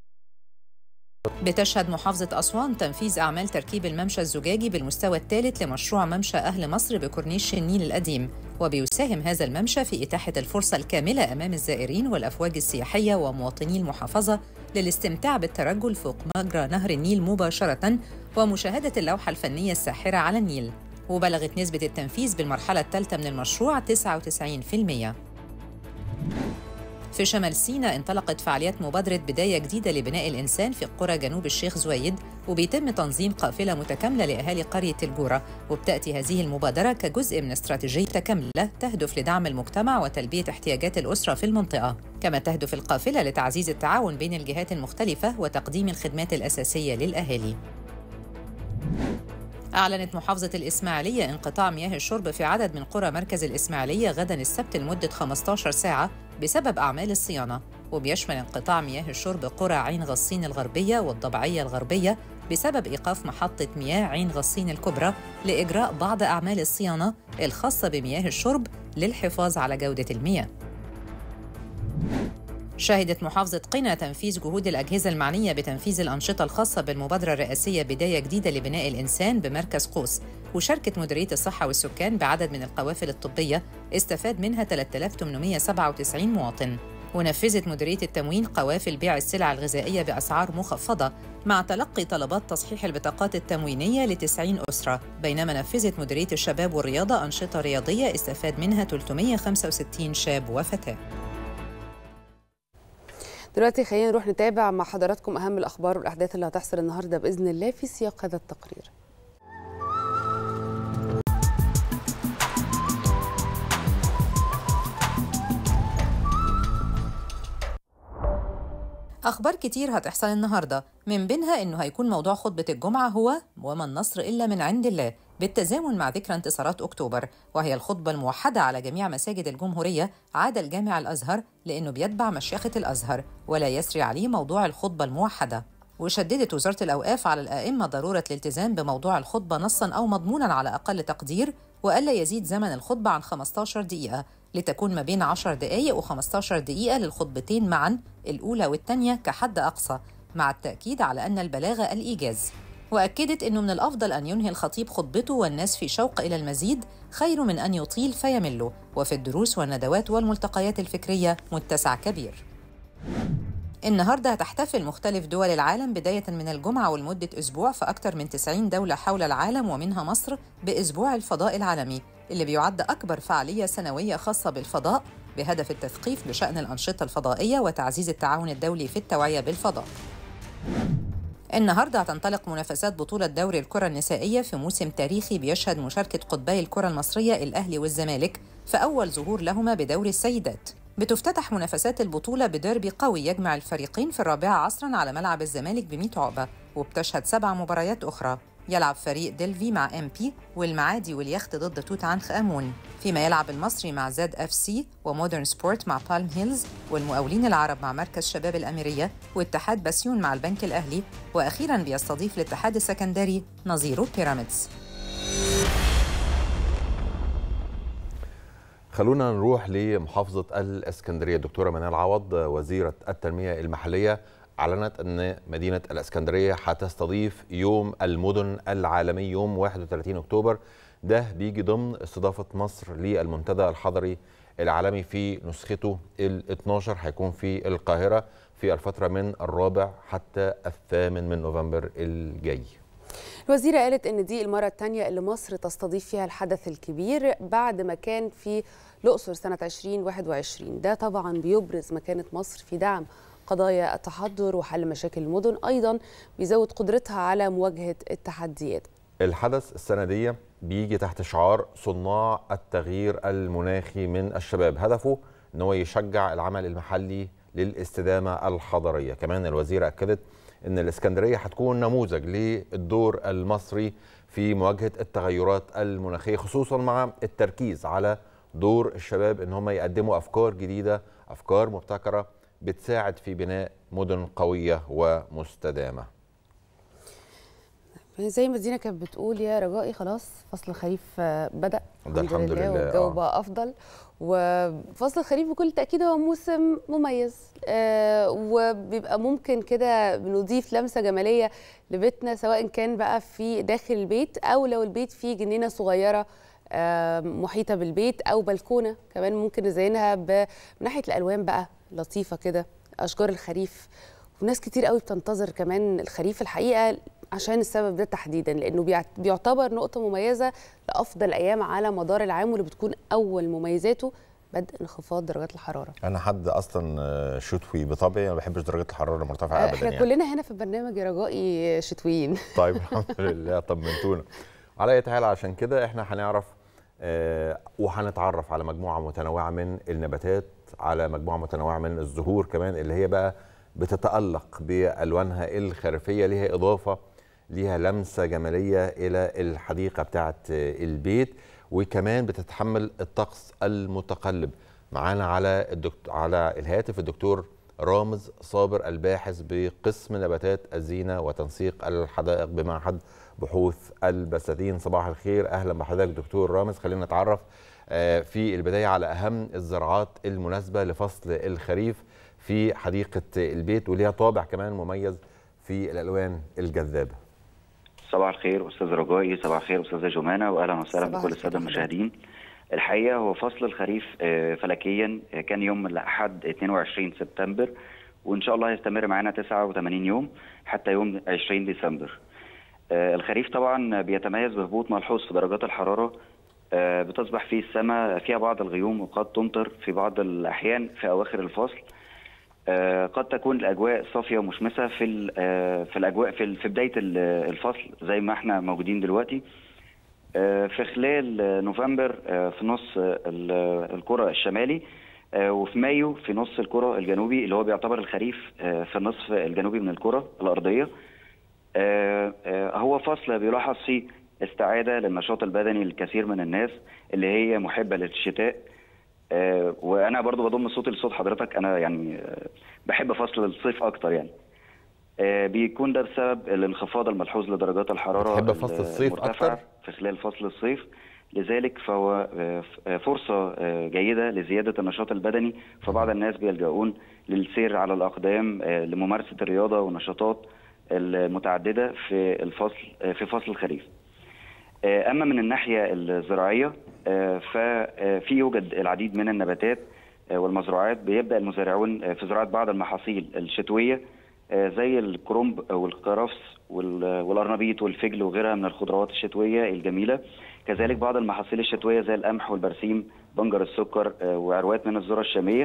بتشهد محافظة أسوان تنفيذ أعمال تركيب الممشى الزجاجي بالمستوى الثالث لمشروع ممشى أهل مصر بكورنيش النيل القديم وبيساهم هذا الممشى في إتاحة الفرصة الكاملة أمام الزائرين والأفواج السياحية ومواطني المحافظة للاستمتاع بالترجل فوق مجرى نهر النيل مباشرة ومشاهدة اللوحة الفنية الساحرة على النيل وبلغت نسبة التنفيذ بالمرحلة الثالثة من المشروع 99%. في شمال سيناء انطلقت فعاليات مبادرة بداية جديدة لبناء الإنسان في قرى جنوب الشيخ زويد وبيتم تنظيم قافلة متكاملة لأهالي قرية الجورة وبتأتي هذه المبادرة كجزء من استراتيجية متكاملة تهدف لدعم المجتمع وتلبية احتياجات الأسرة في المنطقة كما تهدف القافلة لتعزيز التعاون بين الجهات المختلفة وتقديم الخدمات الأساسية للأهالي أعلنت محافظة الإسماعيلية انقطاع مياه الشرب في عدد من قرى مركز الإسماعيلية غدا السبت لمدة 15 ساعة بسبب أعمال الصيانة وبيشمل انقطاع مياه الشرب قرى عين غصين الغربية والضبعية الغربية بسبب إيقاف محطة مياه عين غصين الكبرى لإجراء بعض أعمال الصيانة الخاصة بمياه الشرب للحفاظ على جودة المياه شهدت محافظة قنا تنفيذ جهود الأجهزة المعنية بتنفيذ الأنشطة الخاصة بالمبادرة الرئاسية بداية جديدة لبناء الإنسان بمركز قوس وشاركت مديرية الصحة والسكان بعدد من القوافل الطبية استفاد منها 3897 مواطن ونفذت مديرية التموين قوافل بيع السلع الغذائية بأسعار مخفضة مع تلقي طلبات تصحيح البطاقات التموينية ل 90 أسرة بينما نفذت مديرية الشباب والرياضة أنشطة رياضية استفاد منها 365 شاب وفتاة دلوقتي خلينا نروح نتابع مع حضراتكم اهم الاخبار والاحداث اللي هتحصل النهارده باذن الله في سياق هذا التقرير أخبار كتير هتحصل النهاردة من بينها إنه هيكون موضوع خطبة الجمعة هو وما النصر إلا من عند الله بالتزامن مع ذكرى انتصارات أكتوبر وهي الخطبة الموحدة على جميع مساجد الجمهورية عدا الجامع الأزهر لأنه بيتبع مشيخة الأزهر ولا يسري عليه موضوع الخطبة الموحدة وشددت وزارة الأوقاف على الآئمة ضرورة الالتزام بموضوع الخطبة نصاً أو مضموناً على أقل تقدير وألا يزيد زمن الخطبة عن 15 دقيقة لتكون ما بين 10 دقائق و15 دقيقة للخطبتين معاً الأولى والثانية كحد أقصى مع التأكيد على أن البلاغة الإيجاز وأكدت أنه من الأفضل أن ينهي الخطيب خطبته والناس في شوق إلى المزيد خير من أن يطيل فيمل وفي الدروس والندوات والملتقيات الفكرية متسع كبير النهاردة هتحتفل مختلف دول العالم بداية من الجمعة ولمدة أسبوع في أكثر من 90 دولة حول العالم ومنها مصر بأسبوع الفضاء العالمي اللي بيعد أكبر فعالية سنوية خاصة بالفضاء بهدف التثقيف بشأن الأنشطة الفضائية وتعزيز التعاون الدولي في التوعية بالفضاء النهارده هتنطلق منافسات بطولة دوري الكرة النسائية في موسم تاريخي بيشهد مشاركة قطبي الكرة المصرية الأهلي والزمالك في أول ظهور لهما بدوري السيدات. بتفتتح منافسات البطولة بديربي قوي يجمع الفريقين في الرابعة عصرا على ملعب الزمالك ب عقبة وبتشهد سبع مباريات أخرى يلعب فريق ديلفي مع ام بي والمعادي واليخت ضد توت عنخ امون فيما يلعب المصري مع زد اف سي ومودرن سبورت مع بالم هيلز والمقاولين العرب مع مركز شباب الاميريه واتحاد بسيون مع البنك الاهلي واخيرا بيستضيف الاتحاد السكندري نظيره بيراميدز خلونا نروح لمحافظة الإسكندرية دكتورة منال عوض وزيرة التنمية المحلية اعلنت ان مدينه الاسكندريه هتستضيف يوم المدن العالمي يوم 31 اكتوبر ده بيجي ضمن استضافه مصر للمنتدى الحضري العالمي في نسخته ال 12 هيكون في القاهره في الفتره من الرابع حتى الثامن من نوفمبر الجاي. الوزيرة قالت إن دي المرة الثانية اللي مصر تستضيف فيها الحدث الكبير بعد ما كان في الأقصر سنة 2021 ده طبعا بيبرز مكانة مصر في دعم قضايا التحضر وحل مشاكل المدن أيضا بيزود قدرتها على مواجهة التحديات الحدث السنة دي بيجي تحت شعار صناع التغيير المناخي من الشباب هدفه ان هو يشجع العمل المحلي للاستدامة الحضرية كمان الوزيرة أكدت ان الاسكندرية هتكون نموذج للدور المصري في مواجهة التغيرات المناخية خصوصا مع التركيز على دور الشباب ان هم يقدموا افكار جديدة افكار مبتكرة بتساعد في بناء مدن قوية ومستدامة زي ما دينا كانت بتقول يا رجائي خلاص فصل الخريف آه، بدأ ده الحمد لله، والجو آه. بقى أفضل وفصل الخريف بكل تأكيد هو موسم مميز آه وبيبقى ممكن كده بنضيف لمسة جمالية لبيتنا سواء كان بقى في داخل البيت أو لو البيت فيه جنينة صغيرة آه محيطة بالبيت أو بلكونة كمان ممكن نزينها ب- من ناحية الألوان بقى لطيفة كده أشجار الخريف وناس كتير قوي بتنتظر كمان الخريف الحقيقه عشان السبب ده تحديدا لانه بيعت- بيعتبر نقطه مميزه لافضل ايام على مدار العام واللي بتكون اول مميزاته بدء انخفاض درجات الحراره انا حد اصلا آه، شتوي بطبعي ما بحبش درجات الحراره المرتفعه ابدا احنا يعني. كلنا هنا في البرنامج يا رجائي شتويين طيب الحمد لله طمنتونا على اي حال عشان كده احنا هنعرف آه، وهنتعرف على مجموعه متنوعه من النباتات على مجموعه متنوعه من الزهور كمان اللي هي بقى بتتالق بالوانها الخريفيه ليها اضافه ليها لمسه جماليه الى الحديقه بتاعه آه، البيت وكمان بتتحمل الطقس المتقلب معانا على الدكتور على الهاتف الدكتور رامز صابر الباحث بقسم نباتات الزينه وتنسيق الحدائق بمعهد بحوث البساتين صباح الخير اهلا بحضرتك دكتور رامز خلينا نتعرف آه، في البدايه على اهم الزراعات المناسبه لفصل الخريف في حديقه البيت وليها طابع كمان مميز في الالوان الجذابه صباح الخير استاذ رجائي صباح الخير استاذه جمانه واهلا وسهلا صباح بكل الخير الساده يا المشاهدين الحقيقه هو فصل الخريف آه، فلكيا آه، كان يوم الاحد 22 سبتمبر وان شاء الله هيستمر معانا 89 يوم حتى يوم 20 ديسمبر آه، الخريف طبعا بيتميز بهبوط ملحوظ في درجات الحراره آه، بتصبح فيه السماء فيها بعض الغيوم وقد تمطر في بعض الاحيان في اواخر الفصل آه، قد تكون الاجواء صافيه ومشمسه في ال- آه، في الاجواء في ال- في بدايه ال- الفصل زي ما احنا موجودين دلوقتي آه، في خلال آه، نوفمبر آه، في نص آه، ال- آه، الكره الشمالي آه، وفي مايو في نص الكره الجنوبي اللي هو بيعتبر الخريف آه، في النصف الجنوبي من الكره الارضيه آه، آه، هو فصل بيلاحظ فيه استعاده للنشاط البدني للكثير من الناس اللي هي محبه للشتاء آه، وانا برضو بضم صوتي لصوت حضرتك انا يعني آه، بحب فصل الصيف اكتر يعني آه، بيكون ده بسبب الانخفاض الملحوظ لدرجات الحراره بتحب فصل الصيف المرتفعة أكتر؟ في خلال فصل الصيف لذلك فهو آه، ف- آه، فرصة آه، جيدة لزيادة النشاط البدني فبعض الناس بيلجؤون للسير على الأقدام آه، لممارسة الرياضة والنشاطات المتعددة في الفصل آه، في فصل الخريف آه، أما من الناحية الزراعية آه، ففي يوجد العديد من النباتات آه، والمزروعات بيبدأ المزارعون آه، في زراعة بعض المحاصيل الشتوية آه، زي الكرنب والكرفس وال- والأرنبيط والفجل وغيرها من الخضروات الشتوية الجميلة كذلك بعض المحاصيل الشتوية زي القمح والبرسيم بنجر السكر آه، وعروات من الذرة الشامية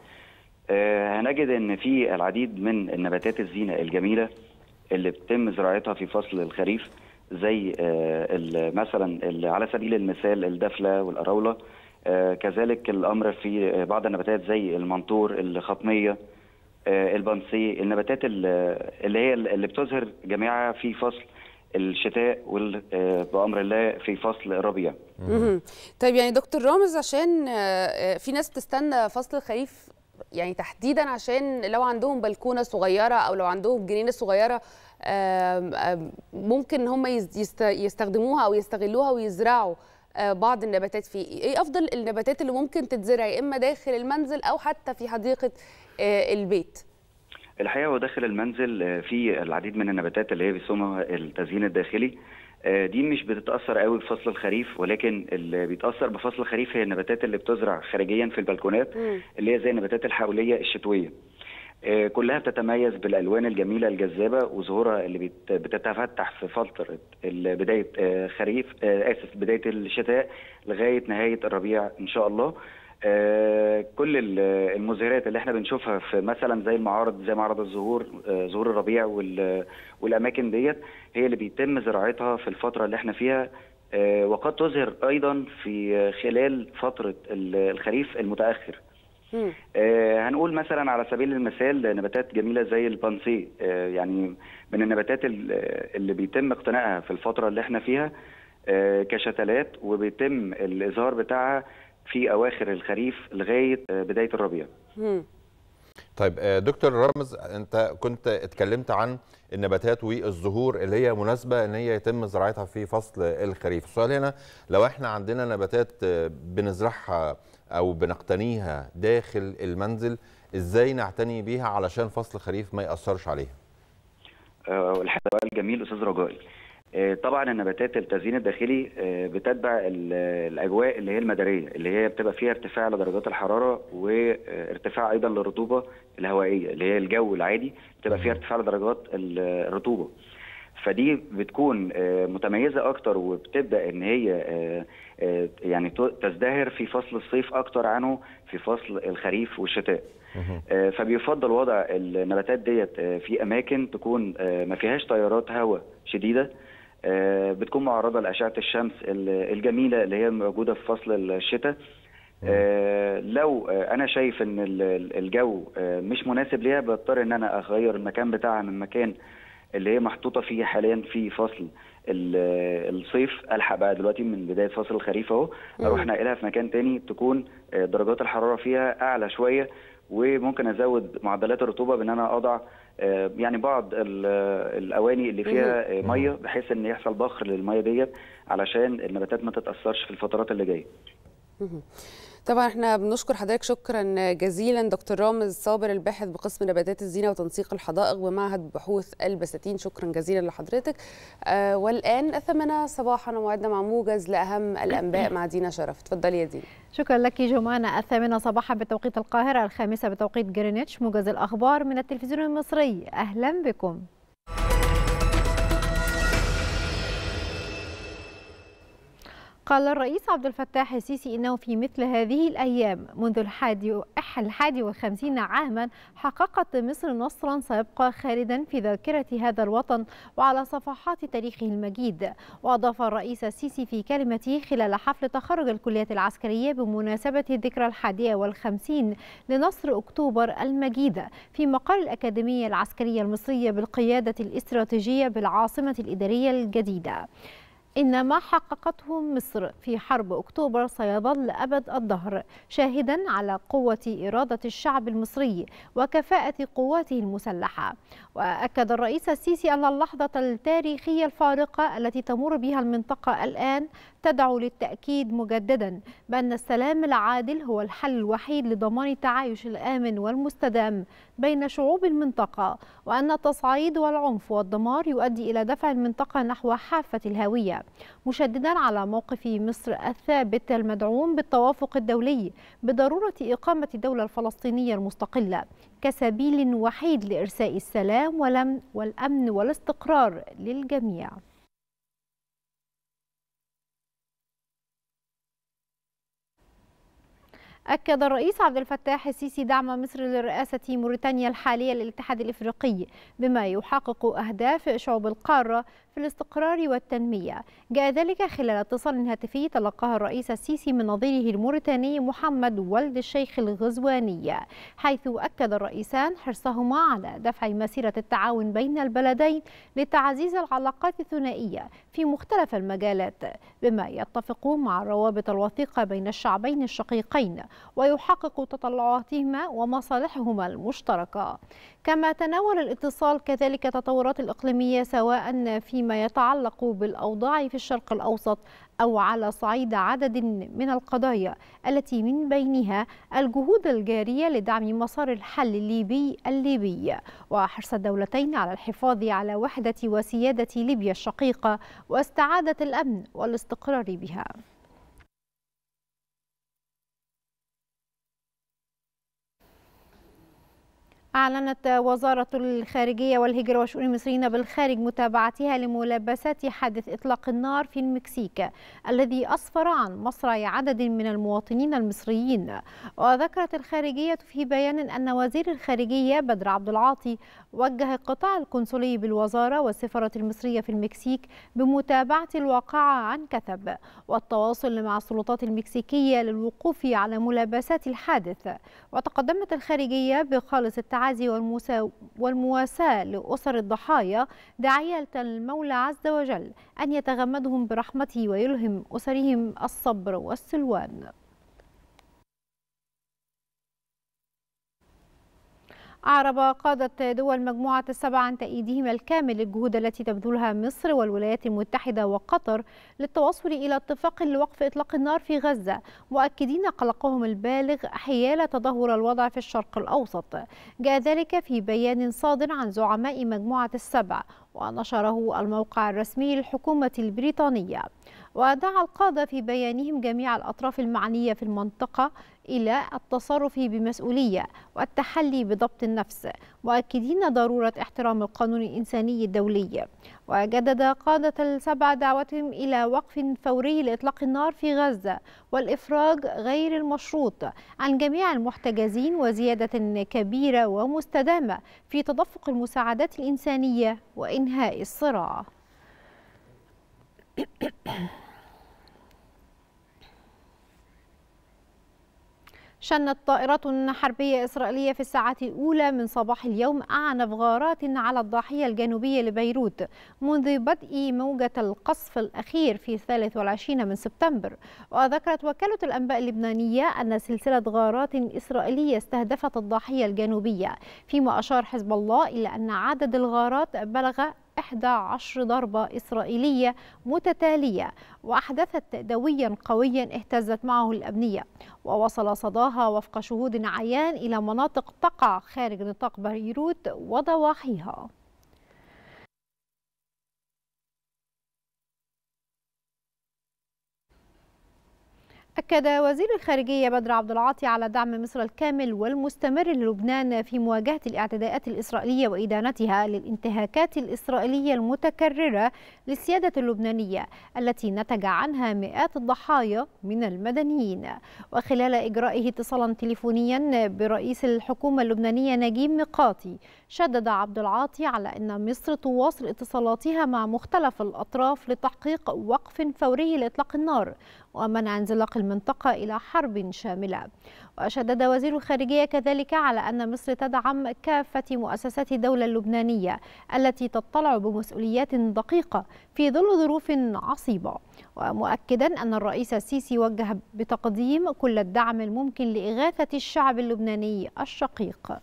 آه، هنجد ان في العديد من النباتات الزينه الجميله اللي بتم زراعتها في فصل الخريف زي آه، ال- مثلا ال- على سبيل المثال الدفله والاراوله آه، كذلك الامر في آه، بعض النباتات زي المنطور الخطميه آه، البنسي النباتات ال- اللي هي اللي بتظهر جميعها في فصل الشتاء وال- آه، بامر الله في فصل الربيع مهم. طيب يعني دكتور رامز عشان آه، آه، في ناس بتستنى فصل الخريف يعني تحديدا عشان لو عندهم بلكونه صغيره او لو عندهم جنينه صغيره آم، آم، ممكن ان هم يز- يست- يستخدموها او يستغلوها ويزرعوا آه، بعض النباتات فيه ايه افضل النباتات اللي ممكن تتزرع يا اما داخل المنزل او حتى في حديقه آه، البيت الحقيقه هو داخل المنزل آه، في العديد من النباتات اللي هي بيسموها التزيين الداخلي آه، دي مش بتتاثر قوي بفصل الخريف ولكن اللي بيتاثر بفصل الخريف هي النباتات اللي بتزرع خارجيا في البلكونات اللي هي زي النباتات الحوليه الشتويه آه، كلها بتتميز بالالوان الجميله الجذابه وظهورها اللي بت- بتتفتح في فتره ال- بدايه آه، خريف آه، اسف بدايه الشتاء لغايه نهايه الربيع ان شاء الله آه، كل ال- المزهرات اللي احنا بنشوفها في مثلا زي المعارض زي معرض الزهور آه، زهور الربيع وال- والاماكن ديت هي اللي بيتم زراعتها في الفتره اللي احنا فيها آه، وقد تظهر ايضا في خلال فتره ال- الخريف المتاخر مم. آه، هنقول مثلا على سبيل المثال نباتات جميله زي البانسي آه، يعني من النباتات ال- اللي بيتم اقتنائها في الفتره اللي احنا فيها آه، كشتلات وبيتم الازهار بتاعها في اواخر الخريف لغايه آه، بدايه الربيع طيب آه، دكتور رامز انت كنت اتكلمت عن النباتات والزهور اللي هي مناسبه ان هي يتم زراعتها في فصل الخريف السؤال هنا لو احنا عندنا نباتات آه، بنزرعها او بنقتنيها داخل المنزل ازاي نعتني بيها علشان فصل الخريف ما ياثرش عليها آه، الحيوان الجميل استاذ رجائي آه، طبعا النباتات التزيين الداخلي آه، بتتبع ال- الاجواء اللي هي المداريه اللي هي بتبقى فيها ارتفاع لدرجات الحراره وارتفاع ايضا للرطوبه الهوائيه اللي هي الجو العادي بتبقى فيها ارتفاع لدرجات ال- الرطوبه فدي بتكون آه، متميزه اكتر وبتبدا ان هي آه، آه، يعني ت- تزدهر في فصل الصيف اكتر عنه في فصل الخريف والشتاء آه، فبيفضل وضع النباتات ديت آه، في اماكن تكون آه، ما فيهاش تيارات هواء شديده آه، بتكون معرضه لاشعه الشمس ال- الجميله اللي هي موجوده في فصل الشتاء آه، لو آه، انا شايف ان ال- ال- الجو آه، مش مناسب ليها بضطر ان انا اغير المكان بتاعها من مكان اللي هي محطوطه فيه حاليا في فصل ال- الصيف الحق بقى دلوقتي من بدايه فصل الخريف اهو اروح ناقلها في مكان تاني تكون آه، درجات الحراره فيها اعلى شويه وممكن ازود معدلات الرطوبه بان انا اضع آه، يعني بعض ال- الاواني اللي فيها آه، ميه بحيث ان يحصل بخر للميه ديت علشان النباتات ما تتاثرش في الفترات اللي جايه طبعا احنا بنشكر حضرتك شكرا جزيلا دكتور رامز صابر الباحث بقسم نباتات الزينه وتنسيق الحدائق بمعهد بحوث البساتين شكرا جزيلا لحضرتك آه والان الثامنه صباحا وموعدنا مع موجز لاهم الانباء مع دينا شرف اتفضلي يا دينا شكرا لك جمانة الثامنة صباحا بتوقيت القاهرة الخامسة بتوقيت جرينتش موجز الأخبار من التلفزيون المصري أهلا بكم قال الرئيس عبد الفتاح السيسي إنه في مثل هذه الأيام منذ الحادي الحادي والخمسين عاما حققت مصر نصرا سيبقى خالدا في ذاكرة هذا الوطن وعلى صفحات تاريخه المجيد وأضاف الرئيس السيسي في كلمته خلال حفل تخرج الكلية العسكرية بمناسبة الذكرى الحادية والخمسين لنصر أكتوبر المجيدة في مقر الأكاديمية العسكرية المصرية بالقيادة الاستراتيجية بالعاصمة الإدارية الجديدة إن ما حققته مصر في حرب أكتوبر سيظل أبد الدهر شاهدا على قوة إرادة الشعب المصري وكفاءة قواته المسلحة وأكد الرئيس السيسي أن اللحظة التاريخية الفارقة التي تمر بها المنطقة الآن تدعو للتأكيد مجددا بأن السلام العادل هو الحل الوحيد لضمان التعايش الآمن والمستدام بين شعوب المنطقة وأن التصعيد والعنف والدمار يؤدي إلى دفع المنطقة نحو حافة الهوية مشددا على موقف مصر الثابت المدعوم بالتوافق الدولي بضرورة إقامة الدولة الفلسطينية المستقلة كسبيل وحيد لإرساء السلام والأمن والاستقرار للجميع أكد الرئيس عبد الفتاح السيسي دعم مصر لرئاسة موريتانيا الحالية للاتحاد الإفريقي بما يحقق أهداف شعوب القارة في الاستقرار والتنمية جاء ذلك خلال اتصال هاتفي تلقاه الرئيس السيسي من نظيره الموريتاني محمد ولد الشيخ الغزواني حيث أكد الرئيسان حرصهما على دفع مسيرة التعاون بين البلدين لتعزيز العلاقات الثنائية في مختلف المجالات بما يتفق مع الروابط الوثيقة بين الشعبين الشقيقين ويحقق تطلعاتهما ومصالحهما المشتركة كما تناول الاتصال كذلك تطورات الإقليمية سواء فيما يتعلق بالأوضاع في الشرق الأوسط أو على صعيد عدد من القضايا التي من بينها الجهود الجارية لدعم مسار الحل الليبي الليبي وحرص الدولتين على الحفاظ على وحدة وسيادة ليبيا الشقيقة واستعادة الأمن والاستقرار بها أعلنت وزارة الخارجية والهجرة وشؤون المصريين بالخارج متابعتها لملابسات حادث إطلاق النار في المكسيك الذي أسفر عن مصرع عدد من المواطنين المصريين وذكرت الخارجية في بيان أن وزير الخارجية بدر عبد العاطي وجه القطاع القنصلي بالوزارة والسفارة المصرية في المكسيك بمتابعة الواقعة عن كثب والتواصل مع السلطات المكسيكية للوقوف على ملابسات الحادث وتقدمت الخارجية بخالص التعاون التعازي والمواساة لأسر الضحايا داعية المولى عز وجل أن يتغمدهم برحمته ويلهم أسرهم الصبر والسلوان أعرب قادة دول مجموعة السبع عن تأييدهم الكامل للجهود التي تبذلها مصر والولايات المتحدة وقطر للتوصل إلى اتفاق لوقف إطلاق النار في غزة مؤكدين قلقهم البالغ حيال تدهور الوضع في الشرق الأوسط جاء ذلك في بيان صادر عن زعماء مجموعة السبع ونشره الموقع الرسمي للحكومة البريطانية ودعا القادة في بيانهم جميع الأطراف المعنية في المنطقة إلى التصرف بمسؤولية والتحلي بضبط النفس مؤكدين ضرورة احترام القانون الإنساني الدولي وجدد قادة السبع دعوتهم إلى وقف فوري لإطلاق النار في غزة والإفراج غير المشروط عن جميع المحتجزين وزيادة كبيرة ومستدامة في تدفق المساعدات الإنسانية وإنهاء الصراع شنت طائرات حربية إسرائيلية في الساعات الأولى من صباح اليوم أعنف غارات على الضاحية الجنوبية لبيروت منذ بدء موجة القصف الأخير في 23 من سبتمبر وذكرت وكالة الأنباء اللبنانية أن سلسلة غارات إسرائيلية استهدفت الضاحية الجنوبية فيما أشار حزب الله إلى أن عدد الغارات بلغ 11 ضربة إسرائيلية متتالية وأحدثت دويا قويا اهتزت معه الأبنية ووصل صداها وفق شهود عيان إلى مناطق تقع خارج نطاق بيروت وضواحيها أكد وزير الخارجية بدر عبد العاطي على دعم مصر الكامل والمستمر للبنان في مواجهة الاعتداءات الإسرائيلية وإدانتها للانتهاكات الإسرائيلية المتكررة للسيادة اللبنانية التي نتج عنها مئات الضحايا من المدنيين وخلال إجرائه اتصالا تليفونيا برئيس الحكومة اللبنانية نجيب ميقاتي شدد عبد العاطي على أن مصر تواصل اتصالاتها مع مختلف الأطراف لتحقيق وقف فوري لإطلاق النار ومنع انزلاق المنطقة إلى حرب شاملة وشدد وزير الخارجية كذلك على أن مصر تدعم كافة مؤسسات الدولة اللبنانية التي تطلع بمسؤوليات دقيقة في ظل ظروف عصيبة ومؤكدا أن الرئيس السيسي وجه بتقديم كل الدعم الممكن لإغاثة الشعب اللبناني الشقيق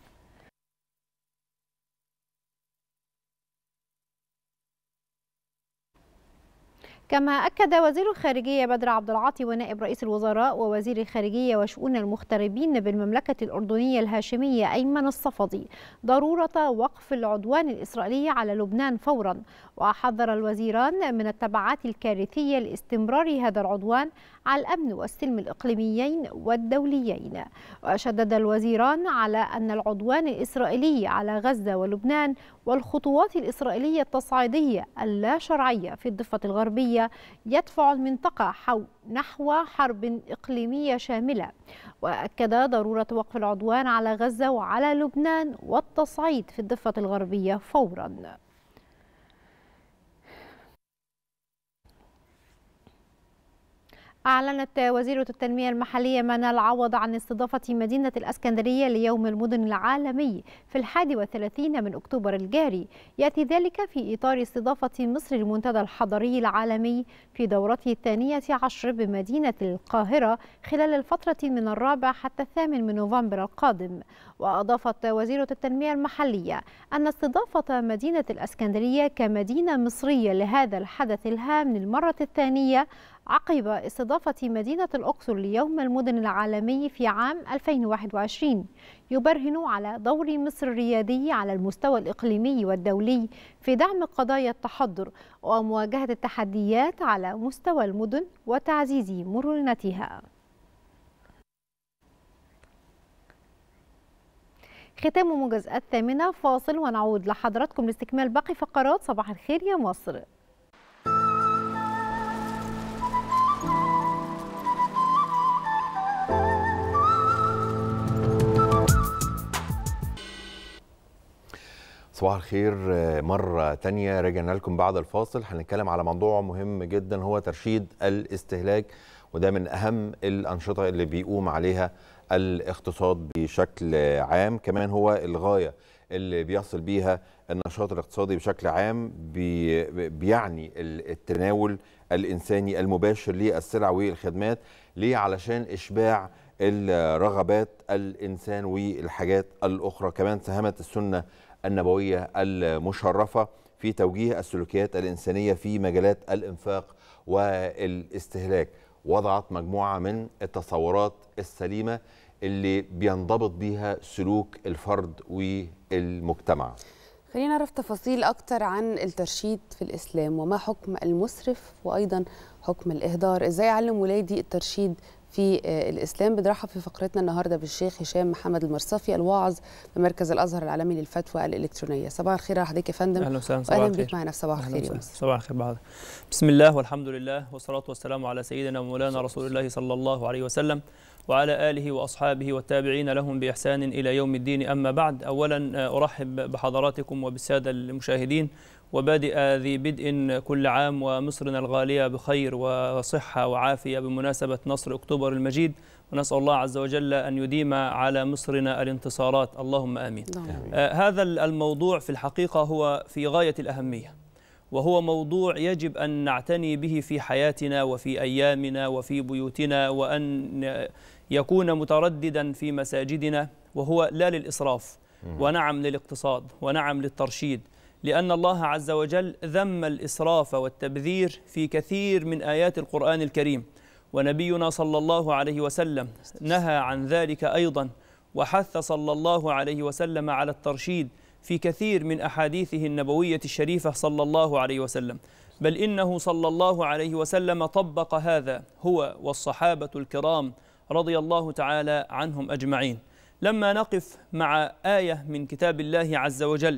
كما أكد وزير الخارجية بدر عبد العاطي ونائب رئيس الوزراء ووزير الخارجية وشؤون المغتربين بالمملكة الأردنية الهاشمية أيمن الصفدي ضرورة وقف العدوان الإسرائيلي على لبنان فورا وحذر الوزيران من التبعات الكارثية لاستمرار هذا العدوان على الأمن والسلم الإقليميين والدوليين وشدد الوزيران على أن العدوان الإسرائيلي على غزة ولبنان والخطوات الإسرائيلية التصعيدية اللا شرعية في الضفة الغربية يدفع المنطقة حو نحو حرب إقليمية شاملة وأكد ضرورة وقف العدوان على غزة وعلى لبنان والتصعيد في الضفة الغربية فوراً أعلنت وزيرة التنمية المحلية منال عوض عن استضافة مدينة الأسكندرية ليوم المدن العالمي في الحادي والثلاثين من أكتوبر الجاري يأتي ذلك في إطار استضافة مصر المنتدى الحضري العالمي في دورته الثانية عشر بمدينة القاهرة خلال الفترة من الرابع حتى الثامن من نوفمبر القادم وأضافت وزيرة التنمية المحلية أن استضافة مدينة الأسكندرية كمدينة مصرية لهذا الحدث الهام للمرة الثانية عقب استضافة مدينة الأقصر ليوم المدن العالمي في عام 2021 يبرهن على دور مصر الريادي على المستوى الإقليمي والدولي في دعم قضايا التحضر ومواجهة التحديات على مستوى المدن وتعزيز مرونتها ختام موجز الثامنة فاصل ونعود لحضراتكم لاستكمال باقي فقرات صباح الخير يا مصر صباح الخير مرة تانية رجعنا لكم بعد الفاصل هنتكلم على موضوع مهم جدا هو ترشيد الاستهلاك وده من أهم الأنشطة اللي بيقوم عليها الاقتصاد بشكل عام كمان هو الغاية اللي بيصل بيها النشاط الاقتصادي بشكل عام بي بيعني التناول الإنساني المباشر للسلع والخدمات ليه علشان إشباع الرغبات الإنسان والحاجات الأخرى كمان ساهمت السنة النبوية المشرفة في توجيه السلوكيات الإنسانية في مجالات الإنفاق والاستهلاك وضعت مجموعة من التصورات السليمة اللي بينضبط بيها سلوك الفرد والمجتمع خلينا نعرف تفاصيل أكتر عن الترشيد في الإسلام وما حكم المسرف وأيضا حكم الإهدار إزاي أعلم ولادي الترشيد في الإسلام بنرحب في فقرتنا النهاردة بالشيخ هشام محمد المرصفي الواعظ بمركز الأزهر العالمي للفتوى الإلكترونية صباح الخير على حضرتك يا فندم أهلا وسهلا صباح وأهلا الخير بك معنا في صباح الخير يا مصر صباح الخير بعض بسم الله والحمد لله والصلاة والسلام على سيدنا ومولانا رسول الله صلى الله عليه وسلم وعلى آله وأصحابه والتابعين لهم بإحسان إلى يوم الدين أما بعد أولا أرحب بحضراتكم وبالسادة المشاهدين وبادئ ذي بدء كل عام ومصرنا الغالية بخير وصحة وعافية بمناسبة نصر أكتوبر المجيد ونسأل الله عز وجل أن يديم على مصرنا الانتصارات اللهم آمين آه هذا الموضوع في الحقيقة هو في غاية الأهمية وهو موضوع يجب أن نعتني به في حياتنا وفي أيامنا وفي بيوتنا وأن يكون مترددا في مساجدنا وهو لا للإسراف ونعم للاقتصاد ونعم للترشيد لأن الله عز وجل ذم الإسراف والتبذير في كثير من آيات القرآن الكريم ونبينا صلى الله عليه وسلم نهى عن ذلك أيضا وحث صلى الله عليه وسلم على الترشيد في كثير من أحاديثه النبوية الشريفة صلى الله عليه وسلم بل إنه صلى الله عليه وسلم طبق هذا هو والصحابة الكرام رضي الله تعالى عنهم أجمعين لما نقف مع آية من كتاب الله عز وجل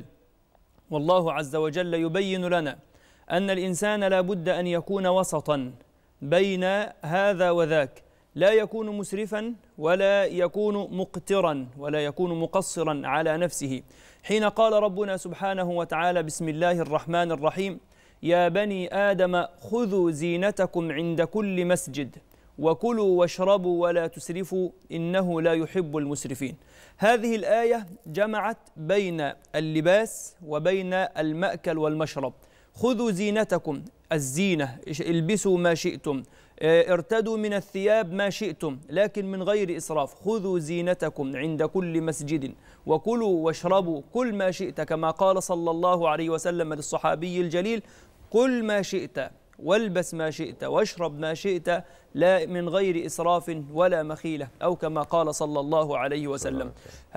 والله عز وجل يبين لنا أن الإنسان لا بد أن يكون وسطا بين هذا وذاك لا يكون مسرفا ولا يكون مقترا ولا يكون مقصرا على نفسه حين قال ربنا سبحانه وتعالى بسم الله الرحمن الرحيم يا بني آدم خذوا زينتكم عند كل مسجد وكلوا واشربوا ولا تسرفوا إنه لا يحب المسرفين هذه الآية جمعت بين اللباس وبين المأكل والمشرب خذوا زينتكم الزينة البسوا ما شئتم ارتدوا من الثياب ما شئتم لكن من غير إسراف خذوا زينتكم عند كل مسجد وكلوا واشربوا كل ما شئت كما قال صلى الله عليه وسلم للصحابي الجليل كل ما شئت والبس ما شئت واشرب ما شئت لا من غير إسراف ولا مخيلة أو كما قال صلى الله عليه وسلم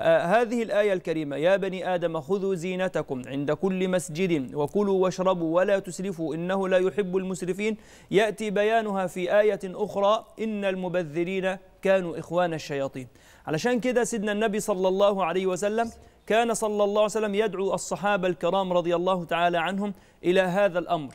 هذه الآية الكريمة يا بني آدم خذوا زينتكم عند كل مسجد وكلوا واشربوا ولا تسرفوا إنه لا يحب المسرفين يأتي بيانها في آية أخرى إن المبذرين كانوا إخوان الشياطين علشان كده سيدنا النبي صلى الله عليه وسلم كان صلى الله عليه وسلم يدعو الصحابة الكرام رضي الله تعالى عنهم إلى هذا الأمر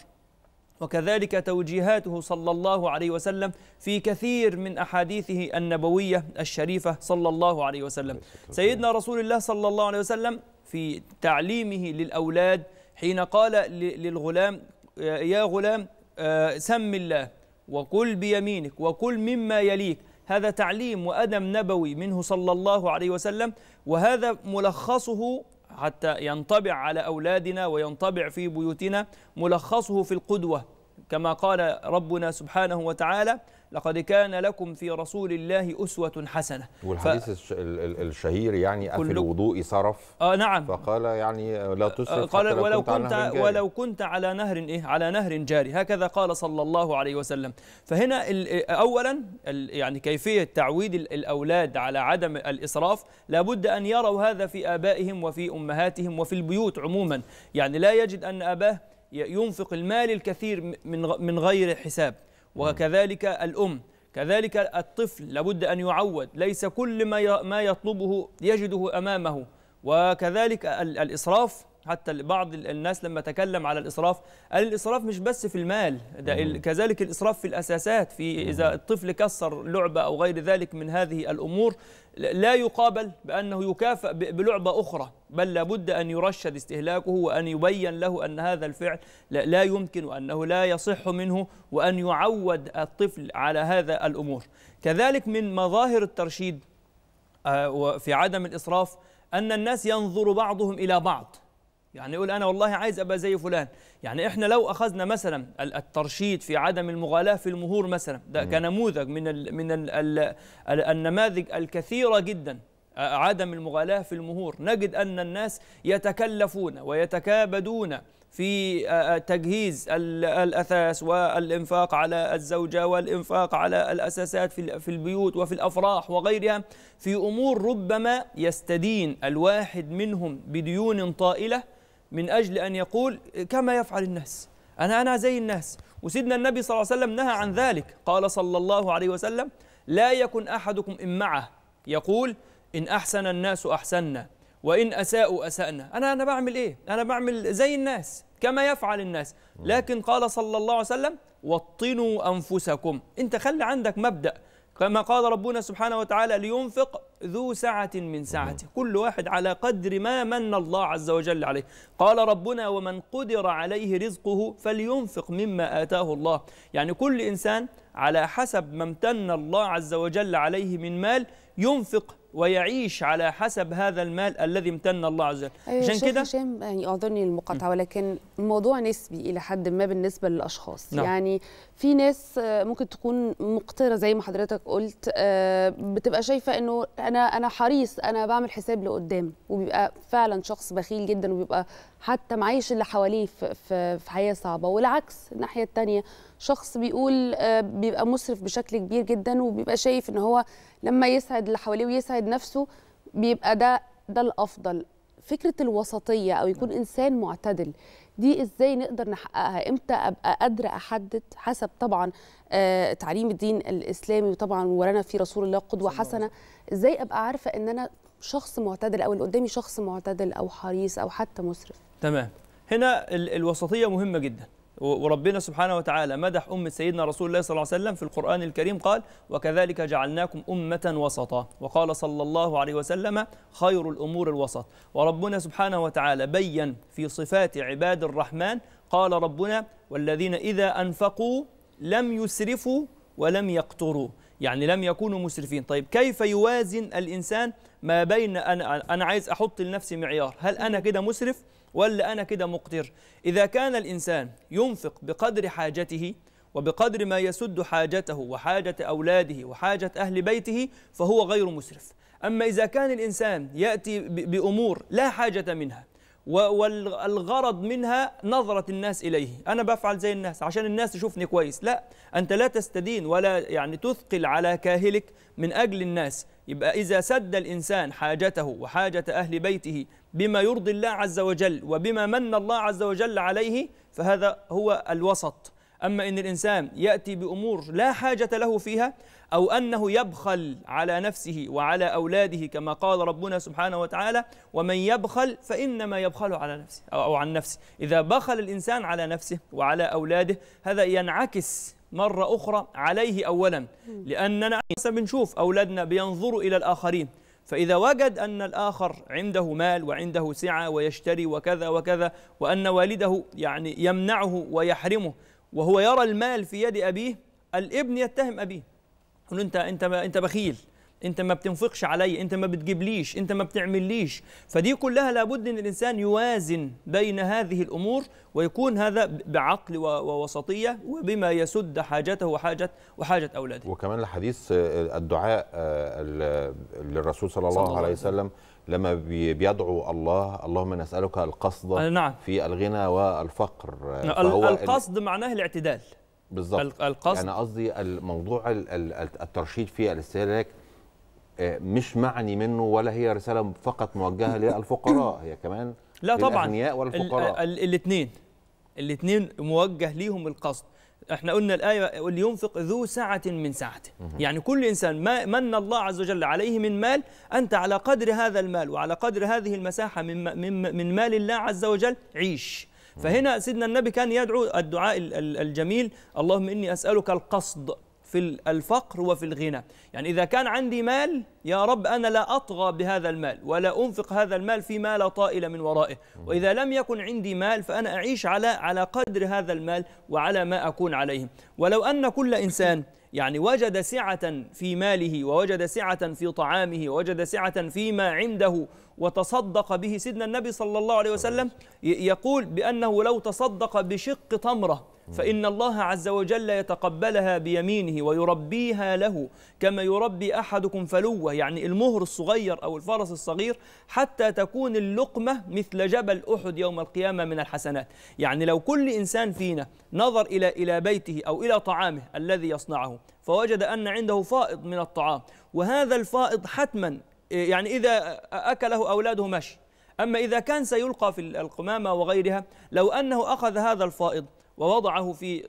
وكذلك توجيهاته صلى الله عليه وسلم في كثير من احاديثه النبويه الشريفه صلى الله عليه وسلم. سيدنا رسول الله صلى الله عليه وسلم في تعليمه للاولاد حين قال للغلام يا غلام سم الله وكل بيمينك وكل مما يليك هذا تعليم وأدب نبوي منه صلى الله عليه وسلم وهذا ملخصه حتى ينطبع على أولادنا وينطبع في بيوتنا ملخصه في القدوة كما قال ربنا سبحانه وتعالى لقد كان لكم في رسول الله أسوة حسنة والحديث الش... ال- ال- الشهير يعني في كل- الوضوء صرف آه نعم فقال يعني لا تسرف قال حتى لو ولو كنت, على كنت نهر جاري. ولو كنت على نهر ايه على نهر جاري هكذا قال صلى الله عليه وسلم فهنا ال- اولا ال- يعني كيفيه تعويد ال- الاولاد على عدم الاسراف لابد ان يروا هذا في ابائهم وفي امهاتهم وفي البيوت عموما يعني لا يجد ان اباه ي- ينفق المال الكثير م- من غ- من غير حساب وكذلك الام كذلك الطفل لابد ان يعود ليس كل ما ي- ما يطلبه يجده امامه وكذلك ال- الإسراف حتى بعض ال- الناس لما تكلم على الإسراف قال الإسراف مش بس في المال ده ال- كذلك الإسراف في الأساسات في إذا الطفل كسر لعبة أو غير ذلك من هذه الأمور ل- لا يقابل بأنه يكافئ ب- بلعبة أخرى بل لابد أن يرشد استهلاكه وأن يبين له أن هذا الفعل لا لا يمكن وأنه لا يصح منه وأن يعود الطفل على هذا الأمور كذلك من مظاهر الترشيد آه، وفي عدم الإسراف أن الناس ينظر بعضهم إلى بعض يعني يقول أنا والله عايز أبقى زي فلان يعني إحنا لو أخذنا مثلا ال- الترشيد في عدم المغالاة في المهور مثلا ده كنموذج من ال من ال ال ال النماذج الكثيرة جدا آه، عدم المغالاة في المهور نجد أن الناس يتكلفون ويتكابدون في آه، تجهيز ال- الأثاث والإنفاق على الزوجة والإنفاق على الأساسات في ال- في البيوت وفي الأفراح وغيرها في أمور ربما يستدين الواحد منهم بديون طائلة من أجل أن يقول كما يفعل الناس أنا أنا زي الناس وسيدنا النبي صلى الله عليه وسلم نهى عن ذلك قال صلى الله عليه وسلم لا يكن أحدكم إمعة يقول إن أحسن الناس أحسنا وإن أساءوا أسأنا أنا أنا بعمل إيه؟ أنا بعمل زي الناس كما يفعل الناس لكن قال صلى الله عليه وسلم وطنوا أنفسكم أنت خلي عندك مبدأ كما قال ربنا سبحانه وتعالى لينفق ذو سعة من سعته كل واحد على قدر ما من الله عز وجل عليه قال ربنا ومن قدر عليه رزقه فلينفق مما آتاه الله يعني كل إنسان على حسب ما امتن الله عز وجل عليه من مال ينفق ويعيش على حسب هذا المال الذي امتن الله عز وجل أيوة عشان شيخ كده هشام يعني اعذرني المقاطعه ولكن الموضوع نسبي الى حد ما بالنسبه للاشخاص نعم. يعني في ناس آه، ممكن تكون مقتره زي ما حضرتك قلت آه، بتبقى شايفه انه انا انا حريص انا بعمل حساب لقدام وبيبقى فعلا شخص بخيل جدا وبيبقى حتى معيش اللي حواليه في, في, في حياه صعبه والعكس الناحيه الثانيه شخص بيقول آه، بيبقى مسرف بشكل كبير جدا وبيبقى شايف ان هو لما يسعد اللي حواليه ويسعد نفسه بيبقى ده ده الافضل فكره الوسطيه او يكون انسان معتدل دي ازاي نقدر نحققها امتى ابقى قادره احدد حسب طبعا آه تعليم الدين الاسلامي وطبعا ورانا في رسول الله قدوه حسنه ازاي ابقى عارفه ان انا شخص معتدل او اللي قدامي شخص معتدل او حريص او حتى مسرف تمام هنا ال- الوسطية مهمة جدا و- وربنا سبحانه وتعالى مدح أمة سيدنا رسول الله صلى الله عليه وسلم في القرآن الكريم قال وكذلك جعلناكم أمة وسطا وقال صلى الله عليه وسلم خير الأمور الوسط وربنا سبحانه وتعالى بين في صفات عباد الرحمن قال ربنا والذين إذا أنفقوا لم يسرفوا ولم يقتروا يعني لم يكونوا مسرفين طيب كيف يوازن الإنسان ما بين أنا, أنا عايز أحط لنفسي معيار هل أنا كده مسرف ولا أنا كده مقتر إذا كان الإنسان ينفق بقدر حاجته وبقدر ما يسد حاجته وحاجة أولاده وحاجة أهل بيته فهو غير مسرف أما إذا كان الإنسان يأتي ب- بأمور لا حاجة منها و- والغرض منها نظرة الناس إليه أنا بفعل زي الناس عشان الناس تشوفني كويس لا أنت لا تستدين ولا يعني تثقل على كاهلك من أجل الناس يبقى إذا سد الإنسان حاجته وحاجة أهل بيته بما يرضي الله عز وجل وبما من الله عز وجل عليه فهذا هو الوسط أما إن الإنسان يأتي بأمور لا حاجة له فيها أو أنه يبخل على نفسه وعلى أولاده كما قال ربنا سبحانه وتعالى ومن يبخل فإنما يبخل على نفسه أو أو عن نفسه إذا بخل الإنسان على نفسه وعلى أولاده هذا ينعكس مرة أخرى عليه أولا لأننا بنشوف أولادنا بينظروا إلى الآخرين فإذا وجد أن الآخر عنده مال وعنده سعة ويشتري وكذا وكذا وأن والده يعني يمنعه ويحرمه وهو يرى المال في يد أبيه الابن يتهم ابيه يقول له انت انت انت بخيل انت ما بتنفقش علي انت ما بتجيبليش انت ما بتعمليش فدي كلها لابد ان الانسان يوازن بين هذه الامور ويكون هذا بعقل و- ووسطيه وبما يسد حاجته وحاجه وحاجه اولاده وكمان الحديث آه، الدعاء آه، ال- للرسول صلى الله, صلى الله عليه عليه وسلم لما بي- بيدعو الله اللهم نسألك القصد آه، نعم في الغنى والفقر آه، ال- فهو ال- القصد معناه الاعتدال بالظبط ال- القصد يعني قصدي الموضوع ال- ال- الترشيد في الاستهلاك آه، مش معني منه ولا هي رسالة فقط موجهة للفقراء هي كمان لا طبعا للأغنياء والفقراء الاثنين الاثنين موجه ليهم القصد احنا قلنا الايه واللي ينفق ذو سعه من سعته يعني كل انسان ما من الله عز وجل عليه من مال انت على قدر هذا المال وعلى قدر هذه المساحه من من من مال الله عز وجل عيش فهنا سيدنا النبي كان يدعو الدعاء ال- ال- الجميل اللهم اني اسالك القصد في الفقر وفي الغنى يعني إذا كان عندي مال يا رب أنا لا أطغى بهذا المال ولا أنفق هذا المال فيما لا طائل من ورائه وإذا لم يكن عندي مال فأنا أعيش على على قدر هذا المال وعلى ما أكون عليه ولو أن كل إنسان يعني وجد سعة في ماله ووجد سعة في طعامه ووجد سعة فيما عنده وتصدق به سيدنا النبي صلى الله عليه وسلم ي- يقول بأنه لو تصدق بشق تمرة فإن الله عز وجل يتقبلها بيمينه ويربيها له كما يربي أحدكم فلوة يعني المهر الصغير أو الفرس الصغير حتى تكون اللقمة مثل جبل أحد يوم القيامة من الحسنات يعني لو كل إنسان فينا نظر إلى إلى بيته أو إلى طعامه الذي يصنعه فوجد أن عنده فائض من الطعام وهذا الفائض حتما يعني إذا أكله أولاده مشي أما إذا كان سيلقى في القمامة وغيرها لو أنه أخذ هذا الفائض ووضعه في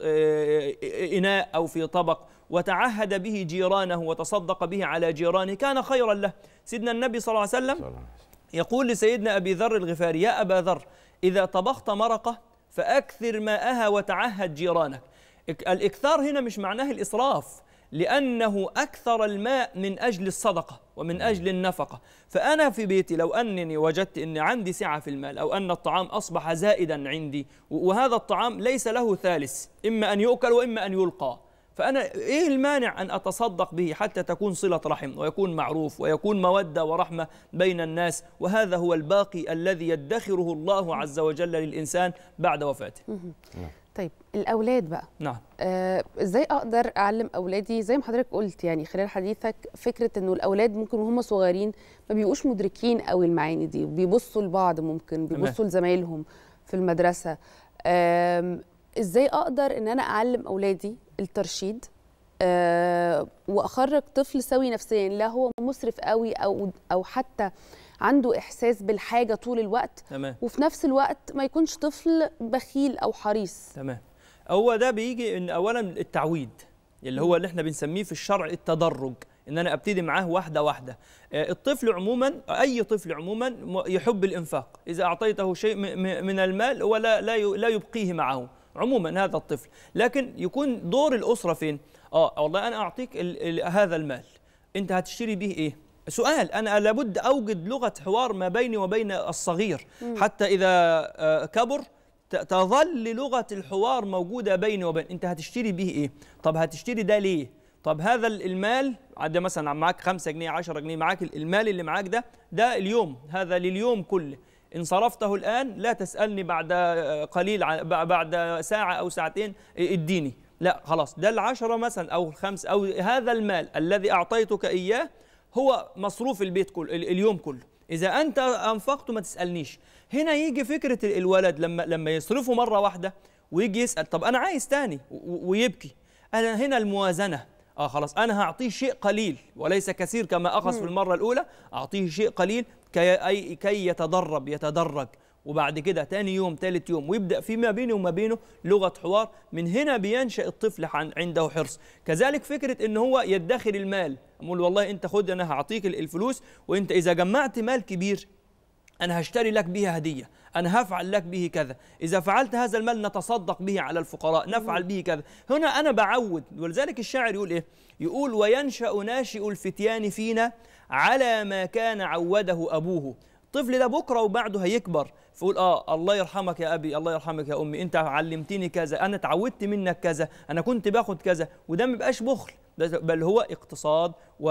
آه، إناء أو في طبق وتعهد به جيرانه وتصدق به على جيرانه كان خيرا له سيدنا النبي صلى الله عليه وسلم يقول لسيدنا أبي ذر الغفاري يا أبا ذر إذا طبخت مرقة فأكثر ماءها وتعهد جيرانك إك- الإكثار هنا مش معناه الإسراف لأنه أكثر الماء من أجل الصدقة ومن أجل النفقة فأنا في بيتي لو أنني وجدت أن عندي سعة في المال أو أن الطعام أصبح زائدا عندي و- وهذا الطعام ليس له ثالث إما أن يؤكل وإما أن يلقى فأنا إيه المانع أن أتصدق به حتى تكون صلة رحم ويكون معروف ويكون مودة ورحمة بين الناس وهذا هو الباقي الذي يدخره الله عز وجل للإنسان بعد وفاته طيب الاولاد بقى نعم آه، ازاي اقدر اعلم اولادي زي ما حضرتك قلت يعني خلال حديثك فكره انه الاولاد ممكن وهم صغيرين ما بيبقوش مدركين قوي المعاني دي بيبصوا لبعض ممكن بيبصوا لزمايلهم في المدرسه آم، ازاي اقدر ان انا اعلم اولادي الترشيد آه، واخرج طفل سوي نفسيا لا هو مسرف قوي او او حتى عنده احساس بالحاجه طول الوقت تمام وفي نفس الوقت ما يكونش طفل بخيل او حريص تمام هو ده بيجي ان اولا التعويد اللي هو اللي احنا بنسميه في الشرع التدرج ان انا ابتدي معاه واحده واحده آه، الطفل عموما اي طفل عموما م- يحب الانفاق اذا اعطيته شيء م- م- من المال هو لا لا ي- لا يبقيه معه عموما هذا الطفل لكن يكون دور الاسره فين اه والله انا اعطيك ال ال هذا المال انت هتشتري به ايه سؤال انا لابد اوجد لغه حوار ما بيني وبين الصغير حتى اذا آه، كبر ت- تظل لغه الحوار موجوده بيني وبين انت هتشتري به ايه طب هتشتري ده ليه طب هذا ال- المال عاد مثلا معاك 5 جنيه 10 جنيه معاك ال- المال اللي معاك ده ده اليوم هذا لليوم كله إن صرفته الآن لا تسألني بعد آه، قليل ع- ب- بعد ساعة أو ساعتين اديني لا خلاص ده العشرة مثلا أو الخمس أو هذا المال الذي أعطيتك إياه هو مصروف البيت كل ال- اليوم كله إذا أنت أنفقته ما تسألنيش هنا يجي فكرة ال- الولد لما لما يصرفه مرة واحدة ويجي يسأل طب أنا عايز تاني و- و- ويبكي أنا هنا الموازنة اه خلاص انا هعطيه شيء قليل وليس كثير كما اخذ في المره الاولى اعطيه شيء قليل كي أي كي يتدرب يتدرج وبعد كده تاني يوم ثالث يوم ويبدا فيما بينه وما بينه لغه حوار من هنا بينشا الطفل عن- عنده حرص كذلك فكره ان هو يدخر المال اقول والله انت خد انا هعطيك ال- الفلوس وانت اذا جمعت مال كبير أنا هشتري لك به هدية أنا هفعل لك به كذا إذا فعلت هذا المال نتصدق به على الفقراء نفعل به كذا هنا أنا بعود ولذلك الشاعر يقول إيه يقول وينشأ ناشئ الفتيان فينا على ما كان عوده أبوه الطفل ده بكرة وبعده هيكبر فقول اه الله يرحمك يا ابي الله يرحمك يا امي انت علمتني كذا انا اتعودت منك كذا انا كنت باخد كذا وده ما بيبقاش بخل ده بل هو اقتصاد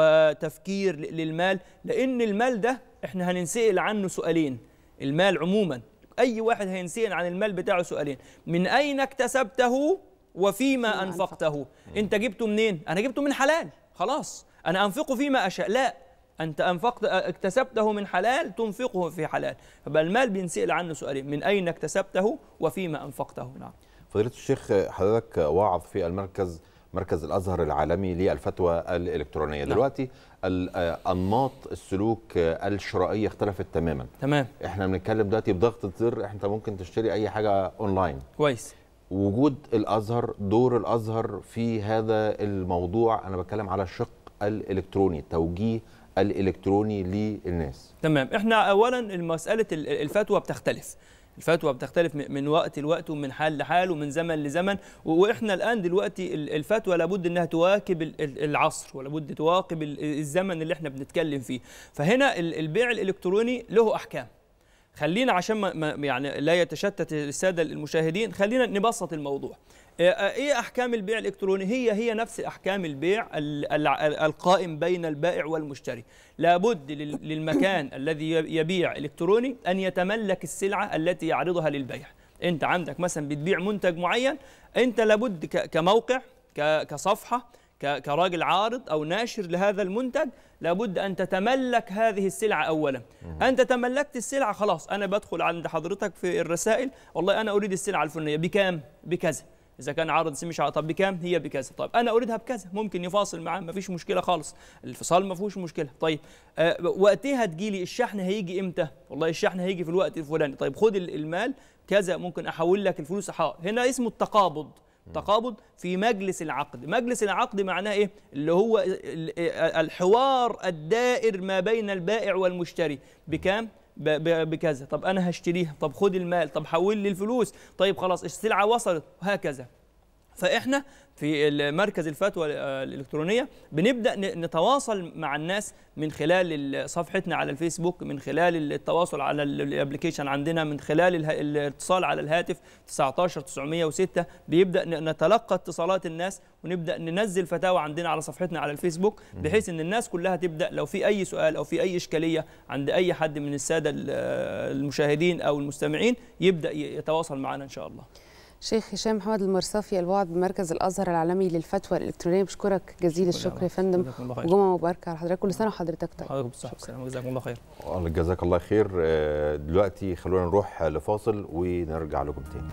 وتفكير ل- للمال لان المال ده احنا هننسال عنه سؤالين المال عموما اي واحد هينسال عن المال بتاعه سؤالين من اين اكتسبته وفيما انفقته انت جبته منين انا جبته من حلال خلاص انا انفقه فيما اشاء لا انت انفقت اكتسبته من حلال تنفقه في حلال فبقى المال بينسال عنه سؤالين من اين اكتسبته وفيما انفقته نعم فضيلة الشيخ حضرتك واعظ في المركز مركز الازهر العالمي للفتوى الالكترونيه نعم. دلوقتي ال- آه، انماط السلوك آه، الشرائيه اختلفت تماما تمام احنا بنتكلم دلوقتي بضغطه زر انت ممكن تشتري اي حاجه اونلاين كويس وجود الازهر دور الازهر في هذا الموضوع انا بتكلم على الشق الالكتروني التوجيه الالكتروني للناس تمام احنا اولا مساله ال- الفتوى بتختلف الفتوى بتختلف م- من وقت لوقت ومن حال لحال ومن زمن لزمن و- واحنا الان دلوقتي ال- الفتوى لابد انها تواكب ال- ال- العصر ولابد تواكب ال- الزمن اللي احنا بنتكلم فيه فهنا ال- البيع الالكتروني له احكام خلينا عشان ما ما- يعني لا يتشتت الساده المشاهدين خلينا نبسط الموضوع آه، آه، ايه احكام البيع الالكتروني هي هي نفس احكام البيع ال- ال- القائم بين البائع والمشتري لابد لل- للمكان الذي يبيع الكتروني ان يتملك السلعه التي يعرضها للبيع انت عندك مثلا بتبيع منتج معين انت لابد ك- كموقع ك- كصفحه ك- كراجل عارض او ناشر لهذا المنتج لابد ان تتملك هذه السلعه اولا انت تملكت السلعه خلاص انا بدخل عند حضرتك في الرسائل والله انا اريد السلعه الفلانيه بكام بكذا اذا كان عرض سمش طب بكام هي بكذا طيب انا اريدها بكذا ممكن يفاصل معاه ما فيش مشكله خالص الفصال ما فيهوش مشكله طيب آه وقتها تجيلي الشحن هيجي امتى والله الشحن هيجي في الوقت الفلاني طيب خد ال- المال كذا ممكن احول لك الفلوس حاضر هنا اسمه التقابض تقابض في مجلس العقد مجلس العقد معناه ايه اللي هو ال- ال- الحوار الدائر ما بين البائع والمشتري بكام ب- ب- بكذا طب انا هشتريها طب خد المال طب حول لي الفلوس طيب خلاص السلعه وصلت وهكذا فاحنا في مركز الفتوى الالكترونيه بنبدا ن- نتواصل مع الناس من خلال ال- صفحتنا على الفيسبوك من خلال التواصل على ال- الابلكيشن عندنا من خلال اله- الاتصال على الهاتف 19 906 بيبدا ن- نتلقى اتصالات الناس ونبدا ننزل فتاوى عندنا على صفحتنا على الفيسبوك بحيث ان الناس كلها تبدا لو في اي سؤال او في اي اشكاليه عند اي حد من الساده ال- المشاهدين او المستمعين يبدا ي- يتواصل معنا ان شاء الله شيخ هشام محمد المرصافي الواعظ بمركز الازهر العالمي للفتوى الالكترونيه بشكرك جزيل شكراً الشكر يا يا فندم جزاكم الله خير. وجمعه مباركه على حضرتك كل سنه وحضرتك طيب حضرتك بالصحه والسلامه جزاكم الله خير الله جزاك الله خير آه، دلوقتي خلونا نروح لفاصل ونرجع لكم تاني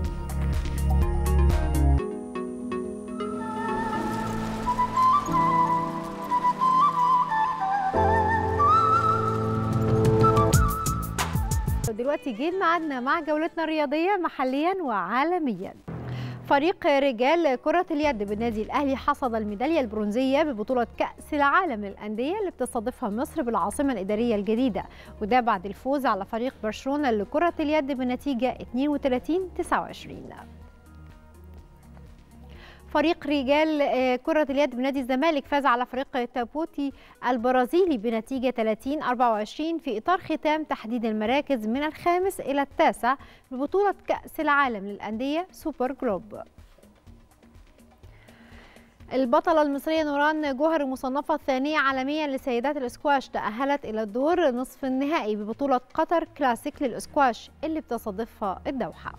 دلوقتي جه ميعادنا مع جولتنا الرياضية محليا وعالميا فريق رجال كرة اليد بالنادي الأهلي حصد الميدالية البرونزية ببطولة كأس العالم للأندية اللي بتستضيفها مصر بالعاصمة الإدارية الجديدة وده بعد الفوز على فريق برشلونة لكرة اليد بنتيجة 32 29 فريق رجال آه، كرة اليد بنادي الزمالك فاز على فريق تابوتي البرازيلي بنتيجة 30 24 في إطار ختام تحديد المراكز من الخامس إلى التاسع ببطولة كأس العالم للأندية سوبر جروب البطلة المصرية نوران جوهر المصنفة الثانية عالميا لسيدات الاسكواش تأهلت إلى الدور نصف النهائي ببطولة قطر كلاسيك للاسكواش اللي بتستضيفها الدوحة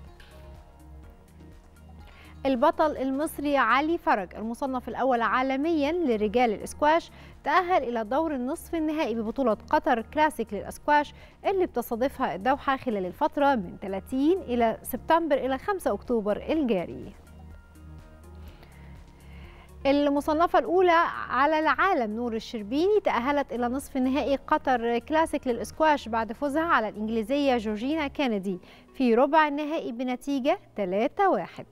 البطل المصري علي فرج المصنف الأول عالميا لرجال الإسكواش تأهل إلى دور النصف النهائي ببطولة قطر كلاسيك للأسكواش اللي بتستضيفها الدوحة خلال الفترة من 30 إلى سبتمبر إلى 5 أكتوبر الجاري المصنفة الأولى على العالم نور الشربيني تأهلت إلى نصف نهائي قطر كلاسيك للإسكواش بعد فوزها على الإنجليزية جورجينا كينيدي في ربع النهائي بنتيجة 3-1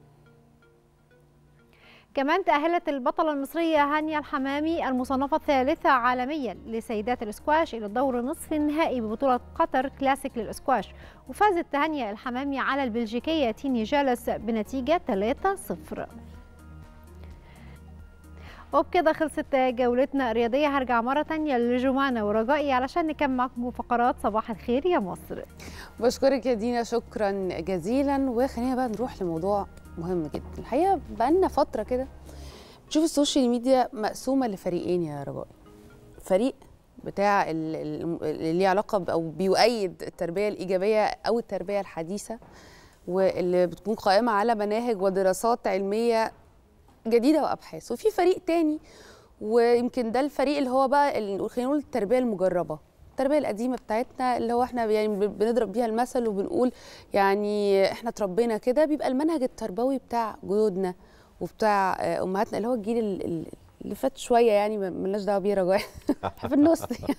كمان تأهلت البطلة المصرية هانيا الحمامي المصنفة الثالثة عالميا لسيدات الاسكواش إلى الدور نصف النهائي ببطولة قطر كلاسيك للاسكواش وفازت هانيا الحمامي على البلجيكية تيني جالس بنتيجة 3-0 وبكده خلصت جولتنا الرياضيه هرجع مره تانية لجمانة ورجائي علشان نكمل معاكم فقرات صباح الخير يا مصر بشكرك يا دينا شكرا جزيلا وخلينا بقى نروح لموضوع مهم جدا الحقيقه بقالنا فتره كده بتشوف السوشيال ميديا مقسومه لفريقين يا رجاء فريق بتاع ال- ال- اللي ليه علاقه ب- او بيؤيد التربيه الايجابيه او التربيه الحديثه واللي بتكون قائمه على مناهج ودراسات علميه جديده وابحاث وفي فريق تاني ويمكن ده الفريق اللي هو بقى ال- خلينا نقول التربيه المجربه التربيه القديمه بتاعتنا اللي هو احنا يعني ب- بنضرب بيها المثل وبنقول يعني احنا اتربينا كده بيبقى المنهج التربوي بتاع جدودنا وبتاع آه، امهاتنا اللي هو الجيل ال- ال- اللي فات شويه يعني ما- ملناش دعوه بيه رجاء احنا في النص يعني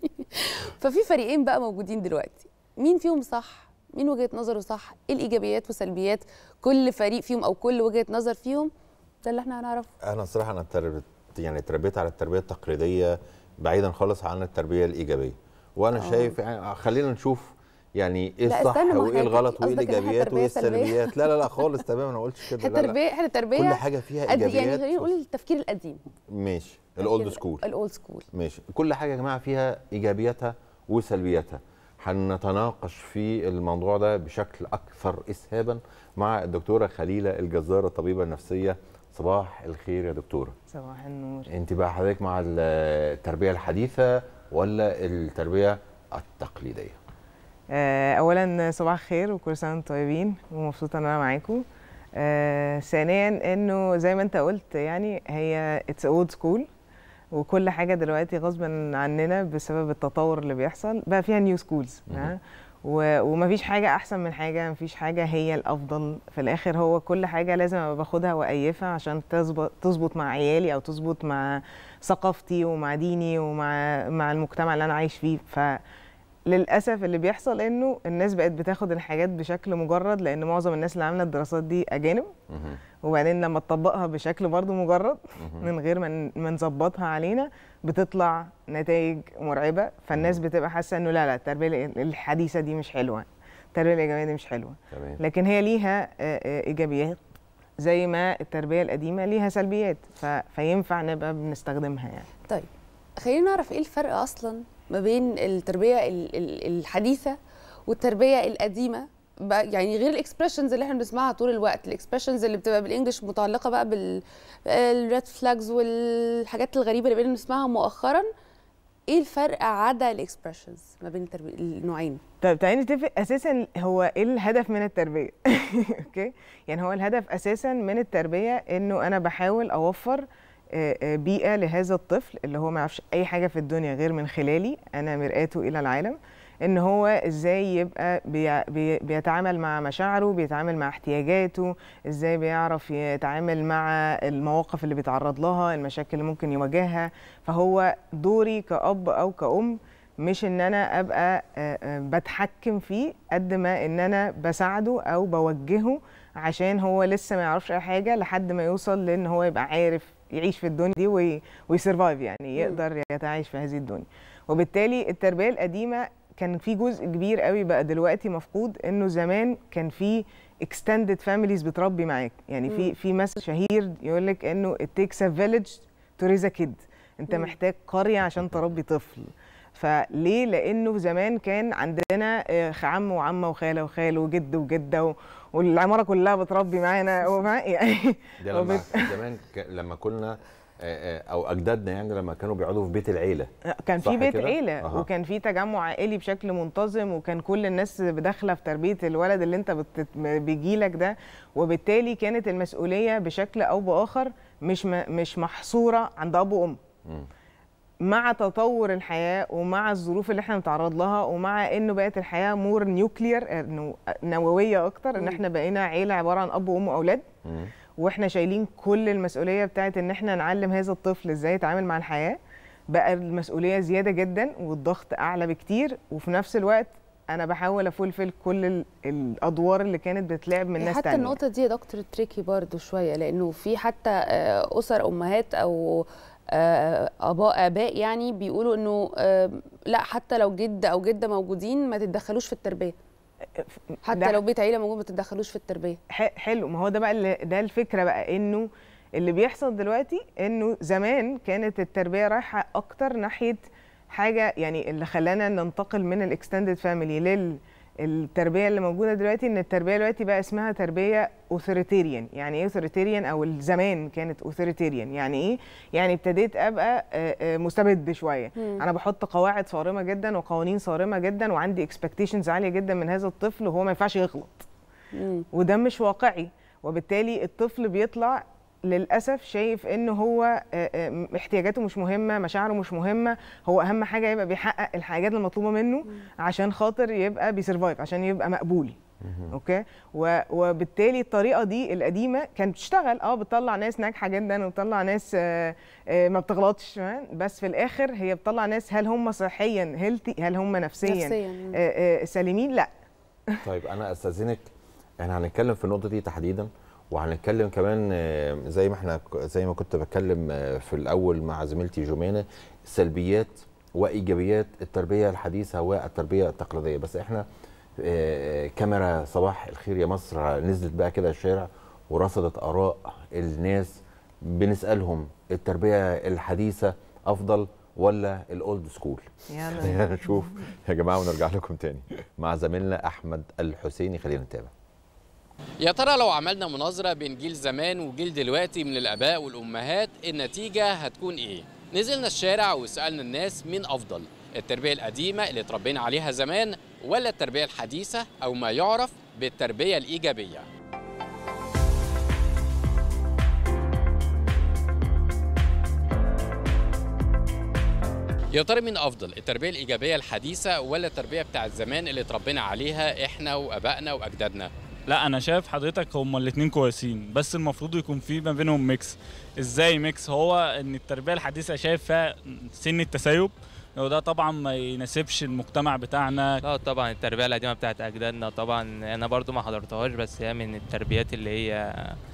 ففي فريقين بقى موجودين دلوقتي مين فيهم صح مين وجهه نظره صح ايه الايجابيات وسلبيات كل فريق فيهم او كل وجهه نظر فيهم ده اللي احنا هنعرفه انا الصراحه انا تربت يعني اتربيت على التربيه التقليديه بعيدا خالص عن التربيه الايجابيه وانا آه. شايف يعني خلينا نشوف يعني ايه لا، الصح استنى، ما وايه احنا الغلط وايه قصدك إن إحنا الايجابيات تربية وايه سلبية؟ السلبيات لا لا لا خالص تمام انا ما قلتش كده احنا لا لا التربيه احنا التربيه كل حاجه فيها قد- يعني ايجابيات خلينا نقول التفكير القديم ماشي الاولد سكول الاولد سكول ماشي كل حاجه يا جماعه فيها ايجابياتها وسلبياتها هنتناقش في الموضوع ده بشكل اكثر اسهابا مع الدكتوره خليله الجزاره الطبيبه النفسيه صباح الخير يا دكتوره صباح النور انت بقى حضرتك مع التربيه الحديثه ولا التربيه التقليديه آه، اولا صباح الخير وكل سنه وانتم طيبين ومبسوطه ان انا معاكم آه، ثانيا انه زي ما انت قلت يعني هي اتس اولد سكول وكل حاجه دلوقتي غصبا عننا بسبب التطور اللي بيحصل بقى فيها نيو سكولز ومفيش حاجه احسن من حاجه مفيش حاجه هي الافضل في الاخر هو كل حاجه لازم ابقى باخدها وايفها عشان تظبط تظبط مع عيالي او تظبط مع ثقافتي ومع ديني ومع مع المجتمع اللي انا عايش فيه ف للاسف اللي بيحصل انه الناس بقت بتاخد الحاجات بشكل مجرد لان معظم الناس اللي عامله الدراسات دي اجانب وبعدين لما تطبقها بشكل برضو مجرد من غير ما ن- ما نظبطها علينا بتطلع نتائج مرعبه فالناس بتبقى حاسه انه لا لا التربيه ال- الحديثه دي مش حلوه التربيه الايجابيه دي مش حلوه تمام لكن هي ليها آه، آه، ايجابيات زي ما التربيه القديمه ليها سلبيات ف... فينفع نبقى بنستخدمها يعني طيب خلينا نعرف ايه الفرق اصلا ما بين التربيه ال- ال- الحديثه والتربيه القديمه بقى يعني غير الاكسبريشنز اللي احنا بنسمعها طول الوقت الاكسبريشنز اللي بتبقى بالانجلش متعلقه بقى بالريد فلاجز والحاجات الغريبه اللي بقينا بنسمعها مؤخرا ايه الفرق عدا الاكسبريشنز ما بين التربيه النوعين طيب تعالي نتفق اساسا هو ايه الهدف من التربيه اوكي يعني هو الهدف اساسا من التربيه انه انا بحاول اوفر آه، آه، بيئه لهذا الطفل اللي هو ما يعرفش اي حاجه في الدنيا غير من خلالي انا مرآته الى العالم ان هو ازاي يبقى بي بي بيتعامل مع مشاعره بيتعامل مع احتياجاته ازاي بيعرف يتعامل مع المواقف اللي بيتعرض لها المشاكل اللي ممكن يواجهها فهو دوري كأب او كأم مش ان انا ابقى آه، آه، بتحكم فيه قد ما ان انا بساعده او بوجهه عشان هو لسه ما يعرفش اي حاجه لحد ما يوصل لان هو يبقى عارف يعيش في الدنيا دي وي- ويسرفايف يعني يقدر يتعايش في هذه الدنيا وبالتالي التربيه القديمه كان في جزء كبير قوي بقى دلوقتي مفقود انه زمان كان في extended families بتربي معاك يعني في في مثل شهير يقول لك انه it takes a village to raise a kid انت مم. محتاج قريه عشان تربي طفل فليه لانه زمان كان عندنا آه، عم وعمه وخاله وخال وجد وجده و- والعماره كلها بتربي معانا ومع يعني ده لما وبت- زمان ك- لما كنا آه، آه، او اجدادنا يعني لما كانوا بيقعدوا في بيت العيله كان صح في بيت كده؟ عيله أها. وكان في تجمع عائلي بشكل منتظم وكان كل الناس داخله في تربيه الولد اللي انت بت... بيجي لك ده وبالتالي كانت المسؤوليه بشكل او باخر مش م... مش محصوره عند اب وام مم. مع تطور الحياه ومع الظروف اللي احنا بنتعرض لها ومع انه بقت الحياه مور نيوكلير انه نوويه اكتر ان مم. احنا بقينا عيله عباره عن اب وام واولاد مم. واحنا شايلين كل المسؤوليه بتاعت ان احنا نعلم هذا الطفل ازاي يتعامل مع الحياه بقى المسؤوليه زياده جدا والضغط اعلى بكتير وفي نفس الوقت انا بحاول افولفل كل ال- الادوار اللي كانت بتلعب من هي ناس حتى تانية النقطة دي يا دكتور تريكي برضو شوية لأنه في حتى آه، أسر أمهات أو آه، آباء آباء يعني بيقولوا إنه آه، لا حتى لو جد أو جدة موجودين ما تتدخلوش في التربية حتى ده- لو بيت عيلة موجود ما تتدخلوش في التربية ح- حلو ما هو ده بقى اللي- ده الفكره بقى انه اللي بيحصل دلوقتي انه زمان كانت التربيه رايحه اكتر ناحيه حاجه يعني اللي خلانا ننتقل من الاكستندد فاميلي لل التربيه اللي موجوده دلوقتي ان التربيه دلوقتي بقى اسمها تربيه اوثوريتيريان يعني ايه اوثوريتيريان او زمان كانت اوثوريتيريان يعني ايه يعني ابتديت ابقى آه، آه، مستبد شويه مم. انا بحط قواعد صارمه جدا وقوانين صارمه جدا وعندي اكسبكتيشنز عاليه جدا من هذا الطفل وهو ما ينفعش يغلط مم. وده مش واقعي وبالتالي الطفل بيطلع للاسف شايف ان هو آه، آه، احتياجاته مش مهمه مشاعره مش مهمه هو اهم حاجه يبقى بيحقق الحاجات المطلوبه منه عشان خاطر يبقى بيسرفايف عشان يبقى مقبول اوكي و- وبالتالي الطريقه دي القديمه كانت بتشتغل اه بتطلع ناس ناجحه جدا وبتطلع ناس آه، آه، ما بتغلطش فاهم؟ بس في الاخر هي بتطلع ناس هل هم صحيا هيلثي هل هم نفسيا, نفسياً، مم. آه، آه، سليمين لا طيب انا استاذنك احنا هنتكلم في النقطه دي تحديدا وهنتكلم كمان آه، زي ما احنا زي ما كنت بتكلم آه، في الاول مع زميلتي جمانه سلبيات وايجابيات التربيه الحديثه والتربيه التقليديه بس احنا آه، كاميرا صباح الخير يا مصر نزلت بقى كده الشارع ورصدت اراء الناس بنسالهم التربيه الحديثه افضل ولا الاولد سكول يلا. خلينا نشوف يا جماعه ونرجع لكم تاني مع زميلنا احمد الحسيني خلينا نتابع يا ترى لو عملنا مناظرة بين جيل زمان وجيل دلوقتي من الآباء والأمهات النتيجة هتكون إيه؟ نزلنا الشارع وسألنا الناس مين أفضل؟ التربية القديمة اللي اتربينا عليها زمان ولا التربية الحديثة أو ما يعرف بالتربية الإيجابية؟ يا ترى مين افضل التربيه الايجابيه الحديثه ولا التربيه بتاعت زمان اللي اتربينا عليها احنا وابائنا واجدادنا لا انا شايف حضرتك هما الاتنين كويسين بس المفروض يكون في ما بينهم ميكس ازاي ميكس هو ان التربيه الحديثه شايف فيها سن التسيب وده طبعا ما يناسبش المجتمع بتاعنا لا طبعا التربيه القديمه بتاعت اجدادنا طبعا انا برضو ما حضرتهاش بس هي من التربيات اللي هي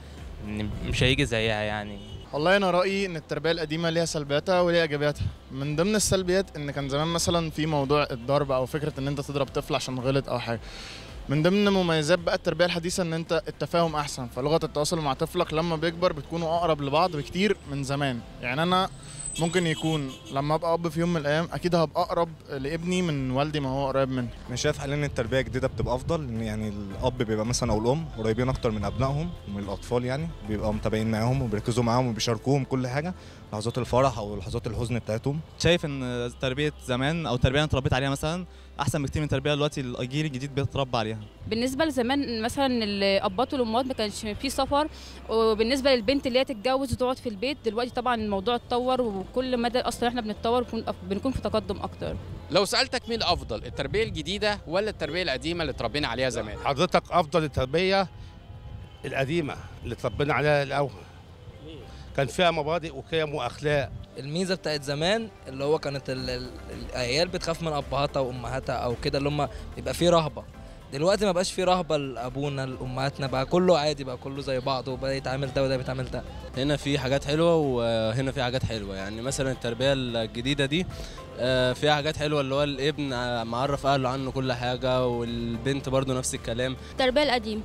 مش هيجي زيها يعني والله انا رايي ان التربيه القديمه ليها سلبياتها وليها ايجابياتها من ضمن السلبيات ان كان زمان مثلا في موضوع الضرب او فكره ان انت تضرب طفل عشان غلط او حاجه من ضمن مميزات بقى التربيه الحديثه ان انت التفاهم احسن فلغه التواصل مع طفلك لما بيكبر بتكونوا اقرب لبعض بكتير من زمان يعني انا ممكن يكون لما ابقى اب في يوم من الايام اكيد هبقى اقرب لابني من والدي ما هو قريب مني انا شايف حاليا ان التربيه الجديده بتبقى افضل ان يعني الاب بيبقى مثلا او الام قريبين اكتر من ابنائهم ومن الاطفال يعني بيبقوا متابعين معاهم وبيركزوا معاهم وبيشاركوهم كل حاجه لحظات الفرح او لحظات الحزن بتاعتهم شايف ان تربيه زمان او التربيه اللي انا اتربيت عليها مثلا احسن بكتير من التربيه دلوقتي الجيل الجديد بيتربى عليها بالنسبه لزمان مثلا الابات والامهات ما كانش في سفر وبالنسبه للبنت اللي هي تتجوز وتقعد في البيت دلوقتي طبعا الموضوع اتطور وكل مدى اصلا احنا بنتطور بنكون بنكون في تقدم اكتر لو سالتك مين افضل التربيه الجديده ولا التربيه القديمه اللي اتربينا عليها زمان حضرتك افضل التربيه القديمه اللي اتربينا عليها الاول كان فيها مبادئ وقيم واخلاق الميزه بتاعت زمان اللي هو كانت ال- ال- العيال بتخاف من ابهاتها وامهاتها او كده اللي هم بيبقى فيه رهبه دلوقتي ما بقاش فيه رهبه لابونا لامهاتنا بقى كله عادي بقى كله زي بعضه وبدا يتعامل ده وده بيتعامل ده هنا في حاجات حلوه وهنا في حاجات حلوه يعني مثلا التربيه الجديده دي آه، فيها حاجات حلوه اللي هو الابن آه، معرف اهله عنه كل حاجه والبنت برضو نفس الكلام التربية القديمة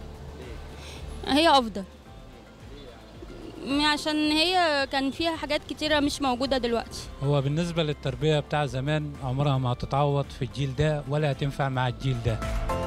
هي أفضل عشان هي كان فيها حاجات كتيرة مش موجودة دلوقتي هو بالنسبة للتربية بتاع زمان عمرها ما هتتعوض في الجيل ده ولا هتنفع مع الجيل ده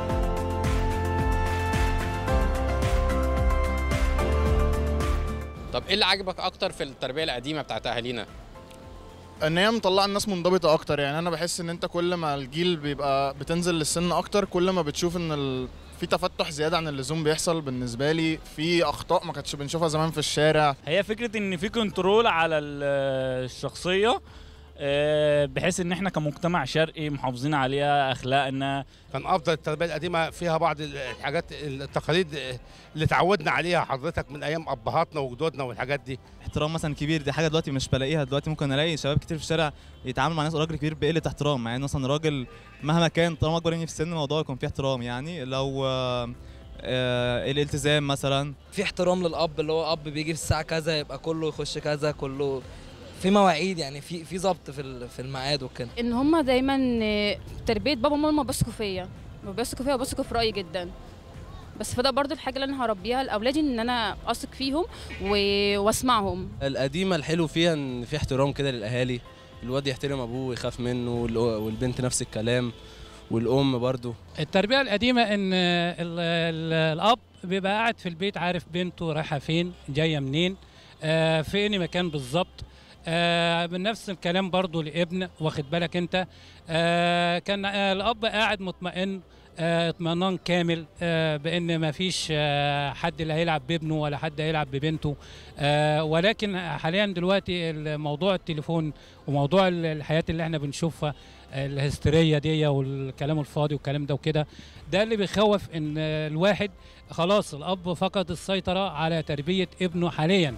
طب ايه اللي عجبك اكتر في التربيه القديمه بتاعت اهالينا ان هي مطلعه الناس منضبطه اكتر يعني انا بحس ان انت كل ما الجيل بيبقى بتنزل للسن اكتر كل ما بتشوف ان ال... في تفتح زياده عن اللزوم بيحصل بالنسبه لي في اخطاء ما كانتش بنشوفها زمان في الشارع هي فكره ان في كنترول على ال- الشخصيه آه، بحيث ان احنا كمجتمع شرقي محافظين عليها اخلاقنا كان افضل التربيه القديمه فيها بعض الحاجات التقاليد اللي اتعودنا عليها حضرتك من ايام ابهاتنا وجدودنا والحاجات دي احترام مثلا كبير دي حاجه دلوقتي مش بلاقيها دلوقتي ممكن الاقي شباب كتير في الشارع يتعامل مع ناس راجل كبير بقله احترام مع ان مثلا راجل مهما كان طالما اكبر مني في السن الموضوع يكون فيه احترام يعني لو آه، آه، الالتزام مثلا في احترام للاب اللي هو اب بيجي في الساعه كذا يبقى كله يخش كذا كله في مواعيد يعني في في ضبط في ال- في الميعاد وكده ان هم دايما آه، تربيه بابا وماما بيثقوا فيا بيثقوا فيا وبيثقوا في رايي جدا بس فده برضو الحاجه اللي انا هربيها لاولادي ان انا اثق فيهم و- واسمعهم القديمه الحلو فيها ان في احترام كده للاهالي الواد يحترم ابوه ويخاف منه والأ- والبنت نفس الكلام والام برضو التربية القديمة إن ال- ال- الأب بيبقى قاعد في البيت عارف بنته رايحة فين جاية منين آه في أي مكان بالظبط آه بنفس الكلام برضو لابن واخد بالك أنت آه كان آه الأب قاعد مطمئن آه اطمئنان كامل آه بان ما فيش آه حد اللي هيلعب بابنه ولا حد هيلعب ببنته آه ولكن حاليا دلوقتي موضوع التليفون وموضوع ال- الحياه اللي احنا بنشوفها آه، الهستيريه دي والكلام الفاضي والكلام ده وكده ده اللي بيخوف ان آه، الواحد خلاص الاب فقد السيطره على تربيه ابنه حاليا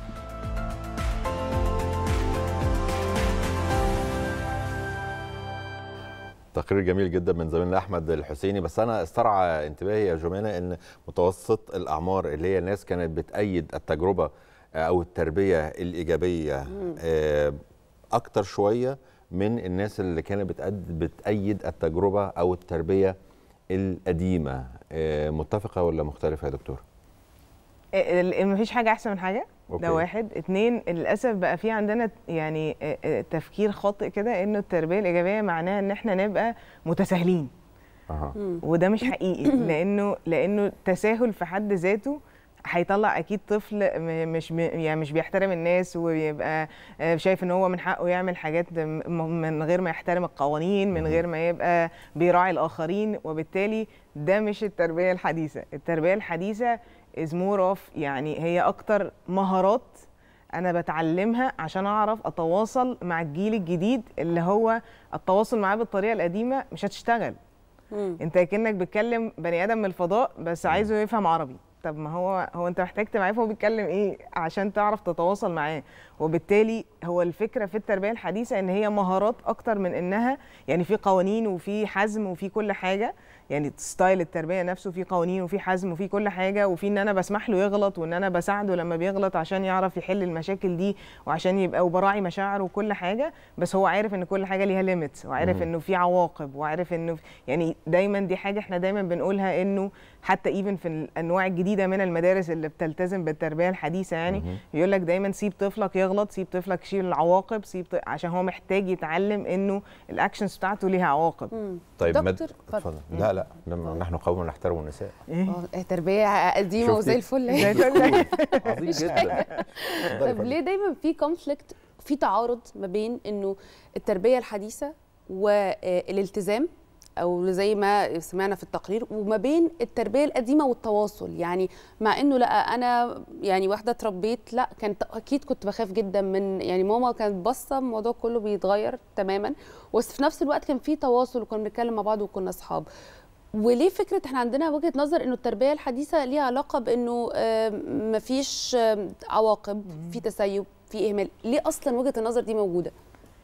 تقرير جميل جدا من زميلنا احمد الحسيني بس انا استرعى انتباهي يا جمانه ان متوسط الاعمار اللي هي الناس كانت بتأيد التجربه آه، او التربيه الايجابيه مم. آه، اكتر شويه من الناس اللي كانت بتأد بتأيد التجربه او التربيه القديمه آه، متفقه ولا مختلفه يا دكتور؟ ال- ال- مفيش حاجه احسن من حاجه أوكي. ده واحد اتنين للاسف بقى في عندنا يعني آه، آه، تفكير خاطئ كده انه التربيه الايجابيه معناها ان احنا نبقى متساهلين أها. وده مش حقيقي لانه لانه التساهل في حد ذاته هيطلع اكيد طفل م- مش م- يعني مش بيحترم الناس ويبقى آه، شايف ان هو من حقه يعمل حاجات م- من غير ما يحترم القوانين من غير ما يبقى بيراعي الاخرين وبالتالي ده مش التربيه الحديثه التربيه الحديثه is more of يعني هي اكتر مهارات انا بتعلمها عشان اعرف اتواصل مع الجيل الجديد اللي هو التواصل معاه بالطريقه القديمه مش هتشتغل انت كأنك بتكلم بني ادم من الفضاء بس عايزه يفهم عربي طب ما هو هو انت محتاج تبقى هو بيتكلم ايه عشان تعرف تتواصل معاه وبالتالي هو الفكره في التربيه الحديثه ان هي مهارات اكتر من انها يعني في قوانين وفي حزم وفي كل حاجه يعني ستايل التربيه نفسه في قوانين وفي حزم وفي كل حاجه وفي ان انا بسمح له يغلط وان انا بساعده لما بيغلط عشان يعرف يحل المشاكل دي وعشان يبقى وبراعي مشاعره وكل حاجه بس هو عارف ان كل حاجه ليها ليميتس وعارف مم. انه في عواقب وعارف انه يعني دايما دي حاجه احنا دايما بنقولها انه حتى ايفن في الانواع الجديده من المدارس اللي بتلتزم بالتربيه الحديثه يعني يقول لك دايما سيب طفلك يغلط سيب طفلك يشيل العواقب سيب ط... عشان هو محتاج يتعلم انه الاكشنز بتاعته ليها عواقب طيب دكتور، مد- اتفضل. اتفضل لا لا لما نحن قوم نحترم النساء آه، تربيه قديمه شفتي؟ وزي الفل زي الفل. عظيم جدا طب ليه دايما في كونفليكت في تعارض ما بين انه التربيه الحديثه والالتزام او زي ما سمعنا في التقرير وما بين التربيه القديمه والتواصل يعني مع انه لا انا يعني واحده اتربيت لا كانت اكيد كنت بخاف جدا من يعني ماما كانت باصه الموضوع كله بيتغير تماما بس في نفس الوقت كان في تواصل وكنا بنتكلم مع بعض وكنا اصحاب وليه فكره احنا عندنا وجهه نظر انه التربيه الحديثه ليها علاقه بانه آم، مفيش آم، عواقب في تسيب في اهمال ليه اصلا وجهه النظر دي موجوده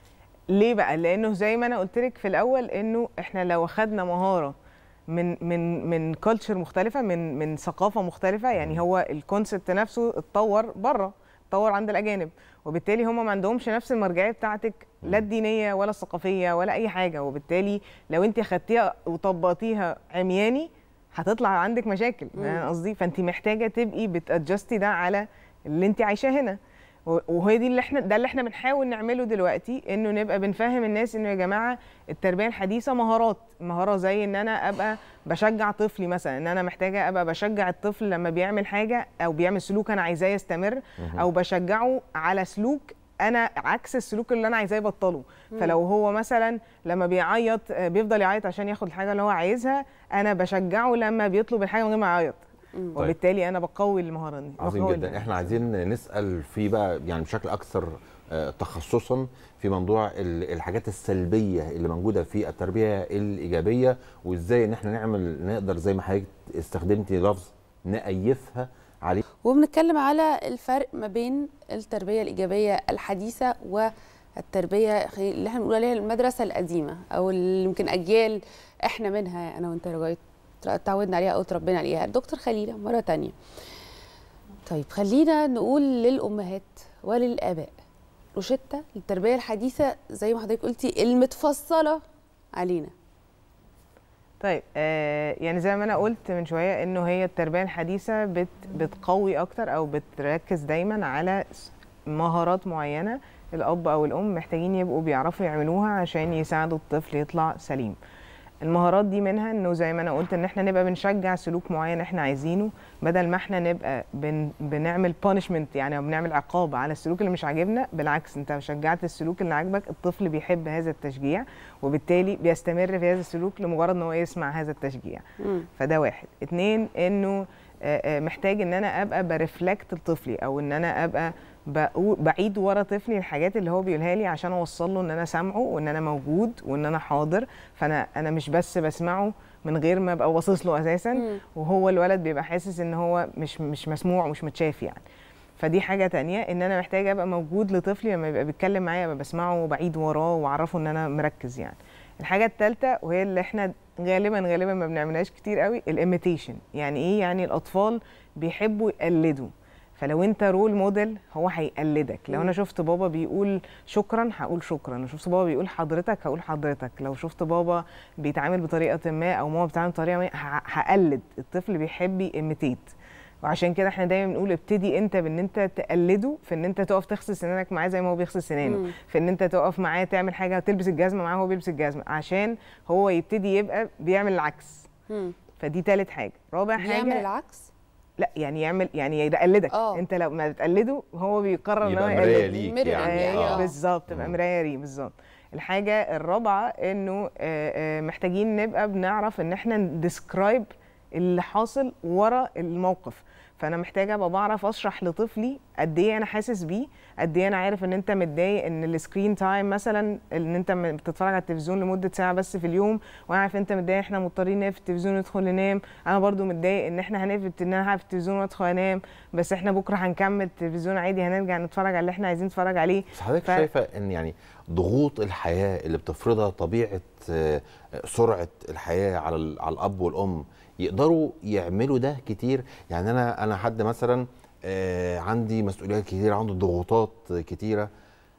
ليه بقى لانه زي ما انا قلت لك في الاول انه احنا لو اخدنا مهاره من من من كلتشر مختلفه من من ثقافه مختلفه يعني هو الكونسبت نفسه اتطور بره اتطور عند الاجانب وبالتالي هم ما عندهمش نفس المرجعيه بتاعتك لا الدينيه ولا الثقافيه ولا اي حاجه وبالتالي لو انت خدتيها وطبقتيها عمياني هتطلع عندك مشاكل مم. فاهم قصدي فانت محتاجه تبقي بتادجستي ده على اللي انت عايشاه هنا و- وهي دي اللي احنا ده اللي احنا بنحاول نعمله دلوقتي انه نبقى بنفهم الناس انه يا جماعه التربيه الحديثه مهارات مهاره زي ان انا ابقى بشجع طفلي مثلا ان انا محتاجه ابقى بشجع الطفل لما بيعمل حاجه او بيعمل سلوك انا عايزاه يستمر مهم. او بشجعه على سلوك انا عكس السلوك اللي انا عايزاه يبطله مم. فلو هو مثلا لما بيعيط آه، بيفضل يعيط عشان ياخد الحاجه اللي هو عايزها انا بشجعه لما بيطلب الحاجه من غير ما يعيط وبالتالي انا بقوي المهاره دي عظيم بقوي جدا احنا عايزين نسال في بقى يعني بشكل اكثر آه، تخصصا في موضوع ال- الحاجات السلبيه اللي موجوده في التربيه الايجابيه وازاي ان احنا نعمل نقدر زي ما حضرتك استخدمتي لفظ نأيفها عليه وبنتكلم على الفرق ما بين التربيه الايجابيه الحديثه والتربيه خلي- اللي احنا بنقول عليها المدرسه القديمه او اللي يمكن اجيال احنا منها انا وانت لغايه اتعودنا عليها او اتربينا عليها دكتور خليله مره تانية طيب خلينا نقول للامهات وللاباء روشتة للتربيه الحديثه زي ما حضرتك قلتي المتفصله علينا طيب آه يعني زي ما انا قلت من شويه انه هي التربيه الحديثه بت بتقوي اكتر او بتركز دايما على س- مهارات معينه الاب او الام محتاجين يبقوا بيعرفوا يعملوها عشان يساعدوا الطفل يطلع سليم المهارات دي منها انه زي ما انا قلت ان احنا نبقى بنشجع سلوك معين احنا عايزينه بدل ما احنا نبقى بن بنعمل بانشمنت يعني او بنعمل عقاب على السلوك اللي مش عاجبنا بالعكس انت شجعت السلوك اللي عاجبك الطفل بيحب هذا التشجيع وبالتالي بيستمر في هذا السلوك لمجرد ان هو يسمع هذا التشجيع فده واحد اتنين انه آه، آه، محتاج ان انا ابقى برفلكت لطفلي او ان انا ابقى بقول بعيد ورا طفلي الحاجات اللي هو بيقولها لي عشان اوصل له ان انا سامعه وان انا موجود وان انا حاضر فانا انا مش بس بسمعه من غير ما ابقى باصص له اساسا وهو الولد بيبقى حاسس ان هو مش مش مسموع ومش متشاف يعني فدي حاجه تانية ان انا محتاجه ابقى موجود لطفلي لما يبقى بيتكلم معايا ابقى بسمعه وبعيد وراه واعرفه ان انا مركز يعني الحاجه الثالثه وهي اللي احنا غالبا غالبا ما بنعملهاش كتير قوي الايميتيشن يعني ايه يعني الاطفال بيحبوا يقلدوا فلو انت رول موديل هو هيقلدك لو انا شفت بابا بيقول شكرا هقول شكرا لو شفت بابا بيقول حضرتك هقول حضرتك لو شفت بابا بيتعامل بطريقه ما او ماما بتتعامل بطريقه ما ه- هقلد الطفل بيحب يميتيت وعشان كده احنا دايما بنقول ابتدي انت بان انت تقلده في ان انت تقف تغسل سنانك معاه زي ما هو بيغسل سنانه مم. في ان انت تقف معاه تعمل حاجه تلبس الجزمه معاه وهو بيلبس الجزمه عشان هو يبتدي يبقى بيعمل العكس مم. فدي تالت حاجه رابع حاجه يعمل العكس لا يعني يعمل يعني يقلدك آه. انت لو ما بتقلده هو بيقرر ان هو يبقى مراية يقلد ليك Mirror يعني. ايوه آه. بالظبط تبقى مرايه ليه بالظبط الحاجه الرابعه انه آه، آه، محتاجين نبقى بنعرف ان احنا نديسكرايب اللي حاصل ورا الموقف فانا محتاجه ابقى بعرف اشرح لطفلي قد ايه انا حاسس بيه قد ايه انا عارف ان انت متضايق ان السكرين تايم مثلا ان انت م- بتتفرج على التلفزيون لمده ساعه بس في اليوم وانا عارف انت متضايق احنا مضطرين نقفل التلفزيون وندخل ننام انا برضو متضايق ان احنا هنقفل ان انا هقفل التلفزيون وادخل انام بس احنا بكره هنكمل التلفزيون عادي هنرجع نتفرج على اللي احنا عايزين نتفرج عليه بس حضرتك ف- شايفه ان يعني ضغوط الحياه اللي بتفرضها طبيعه آه، سرعه الحياه على ال- على الاب والام يقدروا يعملوا ده كتير يعني انا انا حد مثلا آه، عندي مسؤوليات كتيره عنده ضغوطات كتيره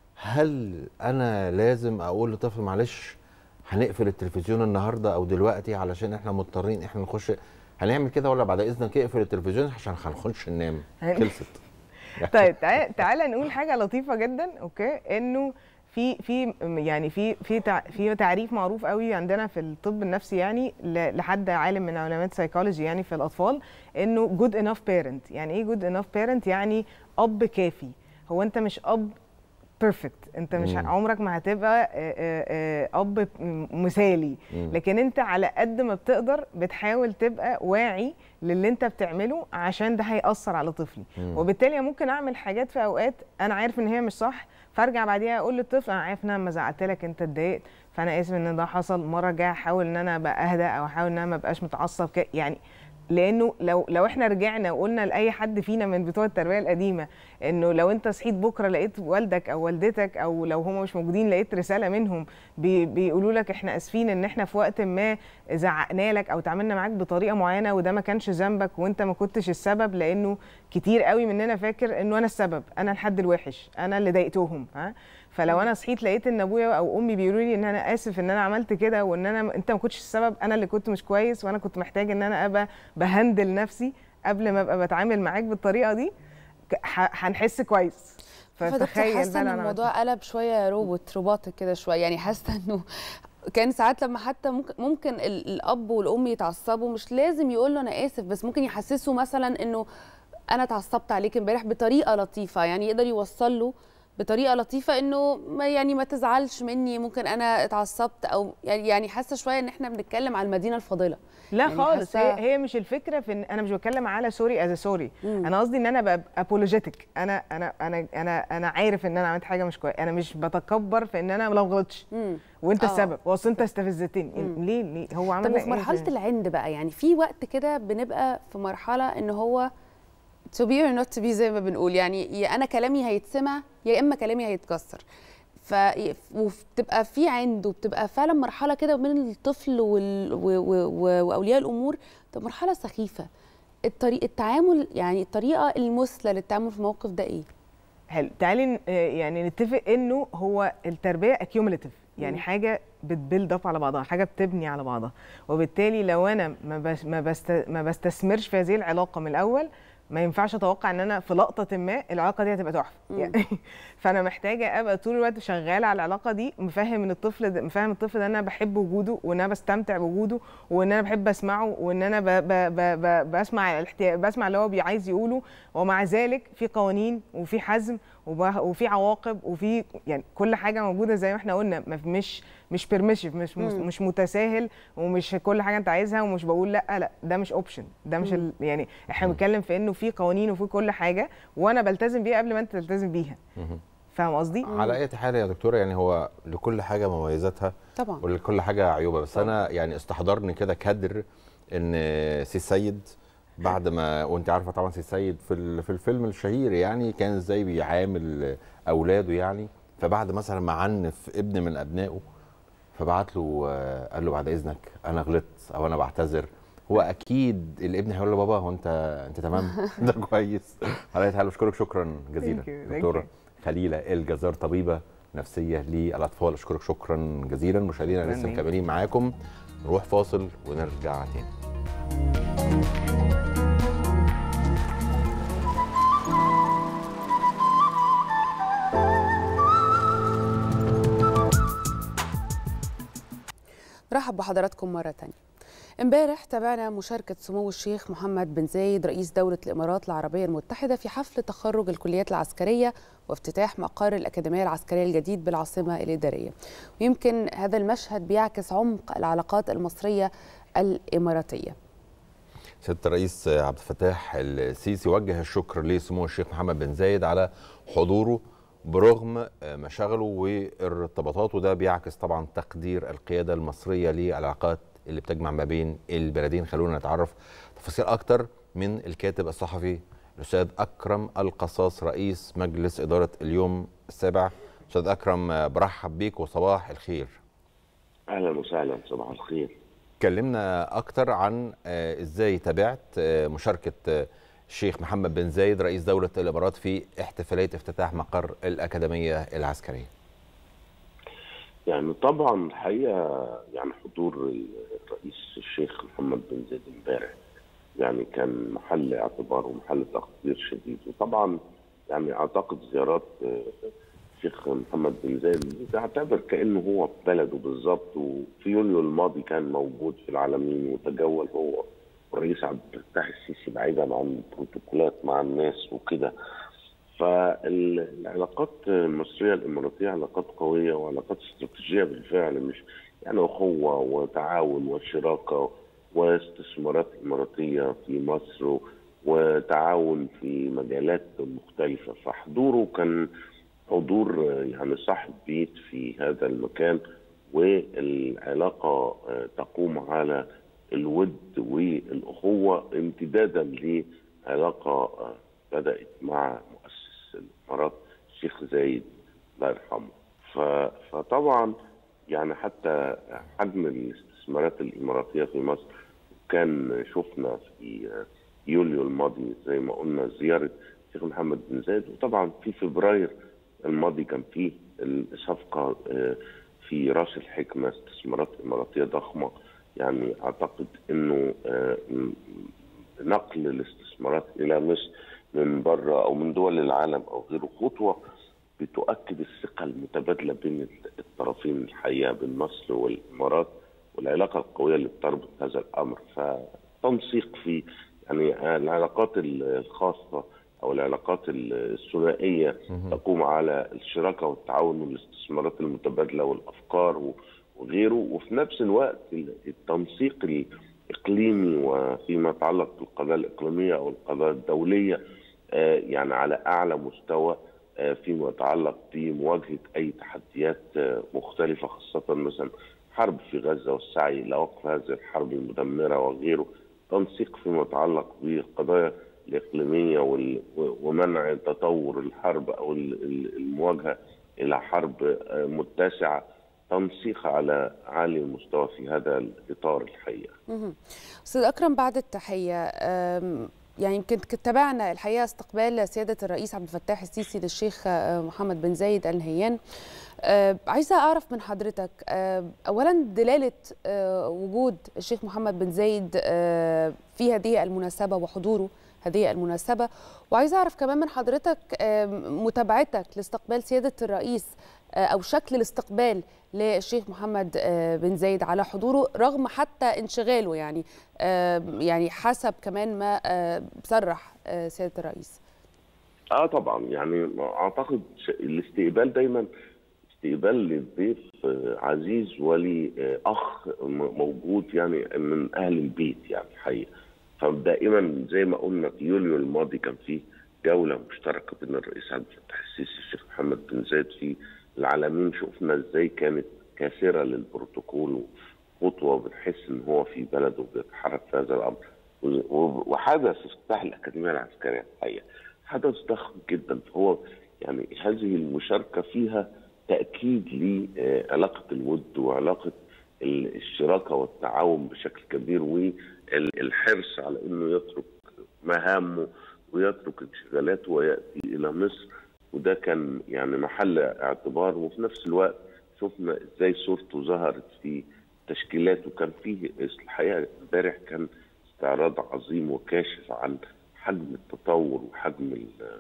هل انا لازم اقول لطفل معلش هنقفل التلفزيون النهارده او دلوقتي علشان احنا مضطرين احنا نخش هنعمل كده ولا بعد اذنك اقفل التلفزيون عشان هنخش ننام هن- خلصت طيب تعال- تعالى نقول حاجه لطيفه جدا اوكي انه في في يعني في في تع- في تعريف معروف قوي عندنا في الطب النفسي يعني ل- لحد عالم من علماء السيكولوجي يعني في الاطفال انه جود انف بيرنت يعني ايه جود انف بيرنت يعني اب كافي هو انت مش اب بيرفكت انت مش مم. عمرك ما هتبقى آه، آه، آه، اب م- مثالي مم. لكن انت على قد ما بتقدر بتحاول تبقى واعي للي انت بتعمله عشان ده هيأثر على طفلي مم. وبالتالي ممكن اعمل حاجات في اوقات انا عارف ان هي مش صح فارجع بعديها اقول للطفل انا عارف ان انا لما زعقت لك انت اتضايقت فانا اسف ان ده حصل مره جايه احاول ان انا ابقى اهدى او احاول ان انا ما ابقاش متعصب ك... يعني لانه لو لو احنا رجعنا وقلنا لاي حد فينا من بتوع التربيه القديمه انه لو انت صحيت بكره لقيت والدك او والدتك او لو هم مش موجودين لقيت رساله منهم بي بيقولوا لك احنا اسفين ان احنا في وقت ما زعقنا لك او تعاملنا معاك بطريقه معينه وده ما كانش ذنبك وانت ما كنتش السبب لانه كتير قوي مننا فاكر انه انا السبب انا الحد الوحش انا اللي ضايقتهم ها فلو انا صحيت لقيت ان ابويا او امي بيقولوا لي ان انا اسف ان انا عملت كده وان انا انت ما كنتش السبب انا اللي كنت مش كويس وانا كنت محتاج ان انا ابقى بهندل نفسي قبل ما ابقى بتعامل معاك بالطريقه دي ك- ه- هنحس كويس فدكتور فتخيل حاسه بقى ان لو أنا عملت الموضوع قلب شويه روبوت روبوتك كده شويه يعني حاسه انه كان ساعات لما حتى ممكن ممكن ال- الاب والام يتعصبوا مش لازم يقول له انا اسف بس ممكن يحسسه مثلا انه انا اتعصبت عليك امبارح بطريقه لطيفه يعني يقدر يوصل له بطريقه لطيفه انه ما يعني ما تزعلش مني ممكن انا اتعصبت او يعني يعني حاسه شويه ان احنا بنتكلم على المدينه الفاضله لا يعني خالص حاسة- هي, هي مش الفكره في ان انا مش بتكلم على سوري از سوري انا قصدي ان انا ابقى ابولوجيتك انا انا انا انا انا عارف ان انا عملت حاجه مش كويسه انا مش بتكبر في ان انا لو غلطتش وانت آه. السبب واصل انت استفزتني ليه ليه هو عمل طب لك وفي إيه مرحله تاني؟ العند بقى يعني في وقت كده بنبقى في مرحله ان هو to be or not to be زي ما بنقول يعني يا انا كلامي هيتسمع يا اما كلامي هيتكسر ف وبتبقى في عند وبتبقى فعلا مرحله كده بين الطفل وال... و... و... و... واولياء الامور بتبقى مرحله سخيفه الطريق التعامل يعني الطريقه المثلى للتعامل في الموقف ده ايه حلو تعالي ن- آه، يعني نتفق انه هو التربيه اكيوميليتيف يعني مم. حاجه بتبيلد اب على بعضها حاجه بتبني على بعضها وبالتالي لو انا ما بس ما, بست ما بستثمرش في هذه العلاقه من الاول ما ينفعش اتوقع ان انا في لقطه ما العلاقه دي هتبقى تحفه مم. يعني فانا محتاجه ابقى طول الوقت شغاله على العلاقه دي مفهم ان الطفل ده مفهم الطفل ده ان انا بحب وجوده وان انا بستمتع بوجوده وان انا بحب اسمعه وان انا ب ب ب ب بسمع الاحتياج بسمع اللي هو بي- عايز يقوله ومع ذلك في قوانين وفي حزم وب- وفي عواقب وفي يعني كل حاجه موجوده زي ما احنا قلنا ما- مش مش بيرميشن مش مش, مم. مش متساهل ومش كل حاجه انت عايزها ومش بقول لا لا ده مش اوبشن ده مش ال يعني احنا بنتكلم في انه في قوانين وفي كل حاجه وانا بلتزم بيها قبل ما انت تلتزم بيها مهم. فاهم قصدي؟ على اي حال يا دكتوره يعني هو لكل حاجه مميزاتها طبعا ولكل حاجه عيوبها بس انا يعني استحضرني كده كادر ان سي سيد بعد ما وانت عارفه طبعا سي سيد في ال- في الفيلم الشهير يعني كان ازاي بيعامل اولاده يعني فبعد مثلا ما عنف ابن من ابنائه فبعت له آه، قال له بعد اذنك انا غلطت او انا بعتذر هو اكيد الابن هيقول له بابا هو انت انت تمام ده كويس على اي حال بشكرك شكرا جزيلا Thank you, thank دكتوره you. خليله الجزار طبيبه نفسيه للاطفال اشكرك شكرا جزيلا مشاهدينا شكراً لسه ليك. مكملين معاكم نروح فاصل ونرجع تاني رحب بحضراتكم مرة تانية امبارح تابعنا مشاركة سمو الشيخ محمد بن زايد رئيس دولة الإمارات العربية المتحدة في حفل تخرج الكليات العسكرية وافتتاح مقر الأكاديمية العسكرية الجديد بالعاصمة الإدارية ويمكن هذا المشهد بيعكس عمق العلاقات المصرية الإماراتية سياده الرئيس عبد الفتاح السيسي وجه الشكر لسمو الشيخ محمد بن زايد على حضوره برغم مشاغله وارتباطاته ده بيعكس طبعا تقدير القياده المصريه للعلاقات اللي بتجمع ما بين البلدين خلونا نتعرف تفاصيل اكتر من الكاتب الصحفي الاستاذ اكرم القصاص رئيس مجلس اداره اليوم السابع استاذ اكرم برحب بيك وصباح الخير اهلا وسهلا صباح الخير كلمنا اكتر عن آه، ازاي تابعت آه، مشاركه آه، الشيخ محمد بن زايد رئيس دوله الامارات في احتفاليه افتتاح مقر الاكاديميه العسكريه يعني طبعا الحقيقه يعني حضور الرئيس الشيخ محمد بن زايد امبارح يعني كان محل اعتبار ومحل تقدير شديد وطبعا يعني اعتقد زيارات آه، الشيخ محمد بن زايد تعتبر كانه هو في بلده بالظبط وفي يوليو الماضي كان موجود في العالمين وتجول هو والرئيس عبد الفتاح السيسي بعيدا عن البروتوكولات مع الناس وكده فالعلاقات المصريه الاماراتيه علاقات قويه وعلاقات استراتيجيه بالفعل مش يعني اخوه وتعاون وشراكه واستثمارات اماراتيه في مصر وتعاون في مجالات مختلفه فحضوره كان حضور يعني صاحب بيت في هذا المكان والعلاقه تقوم على الود والاخوه امتدادا لعلاقه بدات مع مؤسس الامارات الشيخ زايد الله يرحمه ف- فطبعا يعني حتى حجم الاستثمارات الاماراتيه في مصر كان شفنا في يوليو الماضي زي ما قلنا زياره الشيخ محمد بن زايد وطبعا في فبراير الماضي كان فيه الصفقه آه، في راس الحكمه استثمارات اماراتيه ضخمه يعني اعتقد انه آه، م- نقل الاستثمارات الى مصر من بره او من دول العالم او غيره خطوه بتؤكد الثقه المتبادله بين الطرفين الحقيقه بين مصر والامارات والعلاقه القويه اللي بتربط هذا الامر فتنسيق في يعني العلاقات الخاصه او العلاقات الثنائيه تقوم على الشراكه والتعاون والاستثمارات المتبادله والافكار و- وغيره وفي نفس الوقت التنسيق الاقليمي وفيما يتعلق بالقضايا الاقليميه او القضايا الدوليه آه، يعني على اعلى مستوى آه، فيما يتعلق بمواجهه اي تحديات آه، مختلفه خاصه مثلا حرب في غزه والسعي الى وقف هذه الحرب المدمره وغيره تنسيق فيما يتعلق بالقضايا الاقليميه وال- ومنع تطور الحرب او ال- ال- المواجهه الى حرب آه، متسعه تنسيق على عالي المستوى في هذا الاطار الحقيقه مهم. استاذ اكرم بعد التحيه أم، يعني يمكن تابعنا الحقيقه استقبال سياده الرئيس عبد الفتاح السيسي للشيخ محمد بن زايد ال نهيان آه عايزه اعرف من حضرتك آه اولا دلاله آه وجود الشيخ محمد بن زايد آه في هذه المناسبه وحضوره هذه المناسبه وعايزه اعرف كمان من حضرتك آه متابعتك لاستقبال سياده الرئيس آه او شكل الاستقبال للشيخ محمد آه بن زايد على حضوره رغم حتى انشغاله يعني آه يعني حسب كمان ما آه صرح آه سياده الرئيس اه طبعا يعني اعتقد الاستقبال دايما استقبال للضيف عزيز ولأخ موجود يعني من أهل البيت يعني الحقيقة فدائما زي ما قلنا في يوليو الماضي كان في جولة مشتركة بين الرئيس عبد الفتاح السيسي والشيخ محمد بن زايد في العالمين شفنا ازاي كانت كاسرة للبروتوكول وخطوة بنحس ان هو في بلده بيتحرك في هذا الأمر وحدث افتتاح الأكاديمية العسكرية الحقيقة حدث ضخم جدا فهو يعني هذه المشاركة فيها تأكيد لعلاقة الود وعلاقة الشراكة والتعاون بشكل كبير والحرص على أنه يترك مهامه ويترك انشغالاته ويأتي إلى مصر وده كان يعني محل اعتبار وفي نفس الوقت شفنا ازاي صورته ظهرت في تشكيلات وكان فيه الحقيقه امبارح كان استعراض عظيم وكاشف عن حجم التطور وحجم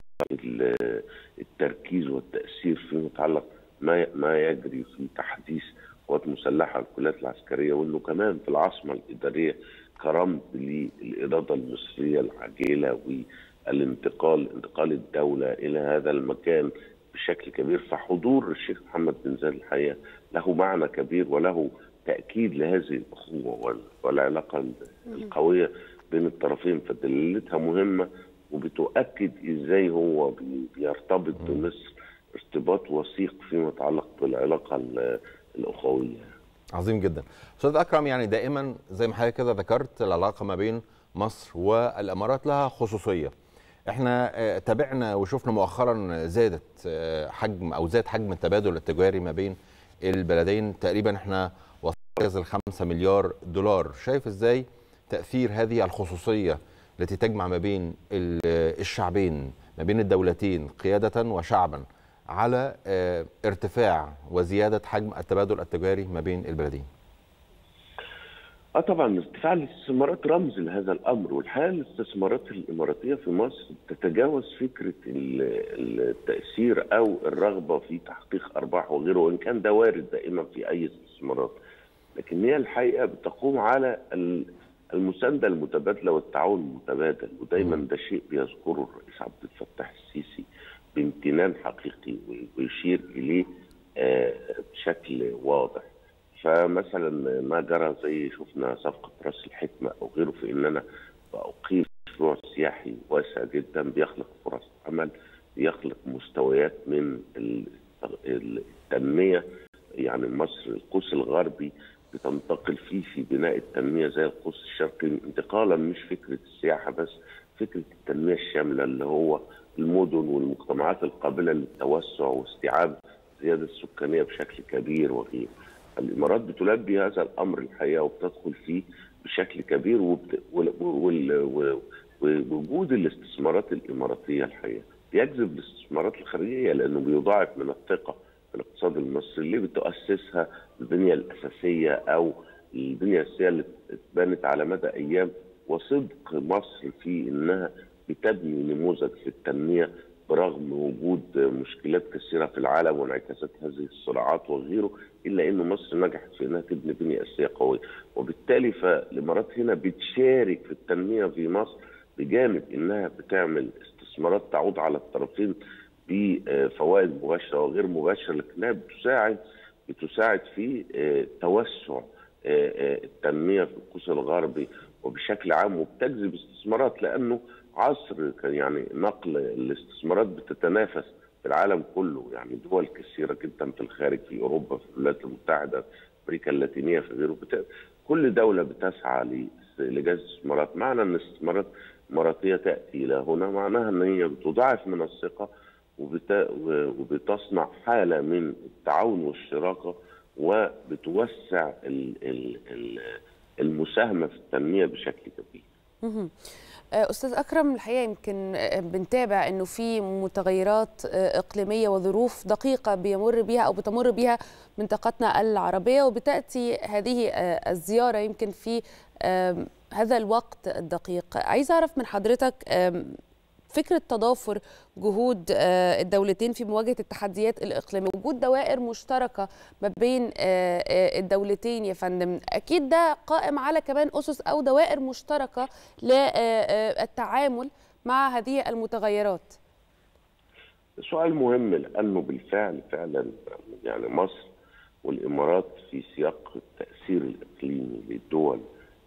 التركيز والتاثير فيما يتعلق ما ما يجري في تحديث قوات مسلحه الكليات العسكريه وانه كمان في العاصمه الاداريه كرمز للاراده المصريه العاجله والانتقال انتقال الدوله الى هذا المكان بشكل كبير فحضور الشيخ محمد بن زايد الحقيقه له معنى كبير وله تاكيد لهذه الاخوه والعلاقه القويه بين الطرفين فدلالتها مهمه وبتؤكد ازاي هو بيرتبط بمصر ارتباط وثيق فيما يتعلق بالعلاقه الاخويه. عظيم جدا. استاذ اكرم يعني دائما زي ما حضرتك كده ذكرت العلاقه ما بين مصر والامارات لها خصوصيه. احنا تابعنا وشفنا مؤخرا زادت حجم او زاد حجم التبادل التجاري ما بين البلدين تقريبا احنا وصلنا ل 5 مليار دولار، شايف ازاي تاثير هذه الخصوصيه التي تجمع ما بين الشعبين ما بين الدولتين قياده وشعبا على ارتفاع وزياده حجم التبادل التجاري ما بين البلدين؟ اه طبعا ارتفاع الاستثمارات رمز لهذا الامر والحقيقه الاستثمارات الاماراتيه في مصر تتجاوز فكره التاثير او الرغبه في تحقيق ارباح وغيره وان كان ده وارد دائما في اي استثمارات لكن هي الحقيقه بتقوم على المسانده المتبادله والتعاون المتبادل ودايما ده شيء بيذكره الرئيس عبد الفتاح السيسي بامتنان حقيقي ويشير اليه بشكل واضح فمثلا ما جرى زي شفنا صفقه راس الحكمه او غيره في ان انا باقيم مشروع سياحي واسع جدا بيخلق فرص عمل بيخلق مستويات من التنميه يعني مصر القوس الغربي بتنتقل فيه في بناء التنميه زي القوس الشرقي انتقالا مش فكره السياحه بس فكره التنميه الشامله اللي هو المدن والمجتمعات القابله للتوسع واستيعاب الزياده السكانيه بشكل كبير وغيره. الامارات بتلبي هذا الامر الحقيقه وبتدخل فيه بشكل كبير وبت... ووجود الاستثمارات الاماراتيه الحقيقه بيجذب الاستثمارات الخارجيه لانه بيضاعف من الثقه في الاقتصاد المصري اللي بتؤسسها البنيه الاساسيه او البنيه الاساسيه اللي اتبنت على مدى ايام وصدق مصر في انها بتبني نموذج في التنميه برغم وجود مشكلات كثيره في العالم وانعكاسات هذه الصراعات وغيره الا ان مصر نجحت في انها تبني بنيه اساسيه قويه وبالتالي فالامارات هنا بتشارك في التنميه في مصر بجانب انها بتعمل استثمارات تعود على الطرفين بفوائد مباشره وغير مباشره لكنها بتساعد بتساعد في توسع التنميه في القوس الغربي وبشكل عام وبتجذب استثمارات لانه عصر كان يعني نقل الاستثمارات بتتنافس في العالم كله يعني دول كثيره جدا في الخارج في اوروبا في الولايات المتحده امريكا اللاتينيه في غيره بت... كل دوله بتسعى لجذب استثمارات معنى ان الاستثمارات الاماراتيه تاتي الى هنا معناها ان هي بتضاعف من الثقه وبت... وبتصنع حاله من التعاون والشراكه وبتوسع ال... ال... المساهمه في التنميه بشكل كبير مهم. آه، استاذ اكرم الحقيقه يمكن آه، بنتابع انه في متغيرات آه، اقليميه وظروف دقيقه بيمر بها او بتمر بها منطقتنا العربيه وبتاتي هذه آه، الزياره يمكن في آم، هذا الوقت الدقيق عايزه اعرف من حضرتك آم، فكره تضافر جهود آه، الدولتين في مواجهه التحديات الاقليميه وجود دوائر مشتركه ما بين آه، آه، الدولتين يا فندم اكيد ده قائم على كمان اسس او دوائر مشتركه للتعامل مع هذه المتغيرات سؤال مهم لانه بالفعل فعلا يعني مصر والامارات في سياق التاثير الاقليمي للدول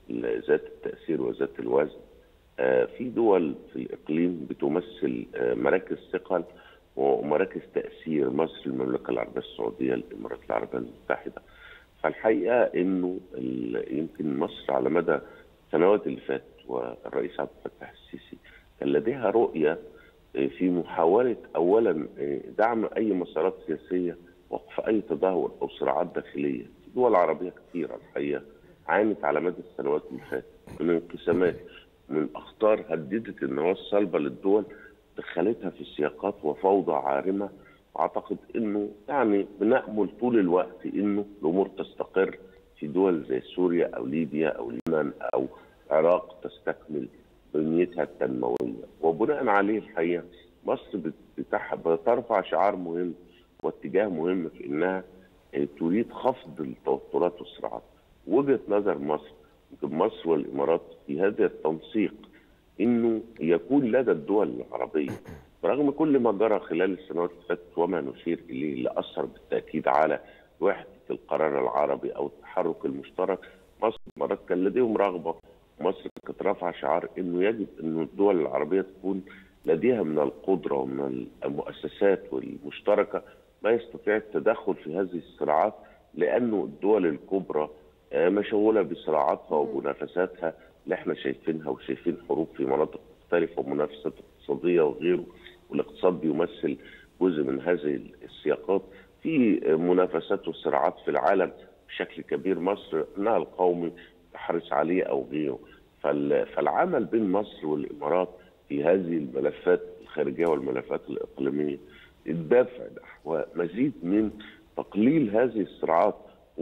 ذات التاثير وذات الوزن آه، في دول في الاقليم بتمثل آه، مراكز ثقل ومراكز تاثير مصر المملكه العربيه السعوديه الامارات العربيه المتحده فالحقيقه انه ال- يمكن مصر على مدى السنوات اللي فاتت والرئيس عبد الفتاح السيسي كان لديها رؤيه آه، في محاوله اولا آه، دعم اي مسارات سياسيه وقف اي تدهور او صراعات داخليه في دول عربيه كثيره الحقيقه عانت على مدى السنوات اللي فاتت من انقسامات من اخطار هددت النواه الصلبه للدول دخلتها في سياقات وفوضى عارمه واعتقد انه يعني بنامل طول الوقت انه الامور تستقر في دول زي سوريا او ليبيا او اليمن او العراق تستكمل بنيتها التنمويه وبناء عليه الحقيقه مصر بت- بتح- بترفع شعار مهم واتجاه مهم في انها آه، تريد خفض التوترات والصراعات وجهه نظر مصر يمكن مصر والامارات في هذا التنسيق انه يكون لدى الدول العربيه برغم كل ما جرى خلال السنوات اللي فاتت وما نشير اليه اللي اثر بالتاكيد على وحده القرار العربي او التحرك المشترك مصر والامارات كان لديهم رغبه مصر كانت رافعه شعار انه يجب انه الدول العربيه تكون لديها من القدره ومن المؤسسات والمشتركه ما يستطيع التدخل في هذه الصراعات لانه الدول الكبرى آه، مشغوله بصراعاتها ومنافساتها اللي احنا شايفينها وشايفين حروب في مناطق مختلفه ومنافسات اقتصاديه وغيره والاقتصاد بيمثل جزء من هذه السياقات في منافسات وصراعات في العالم بشكل كبير مصر انها القومي تحرص عليه او غيره فال- فالعمل بين مصر والامارات في هذه الملفات الخارجيه والملفات الاقليميه الدافع نحو مزيد من تقليل هذه الصراعات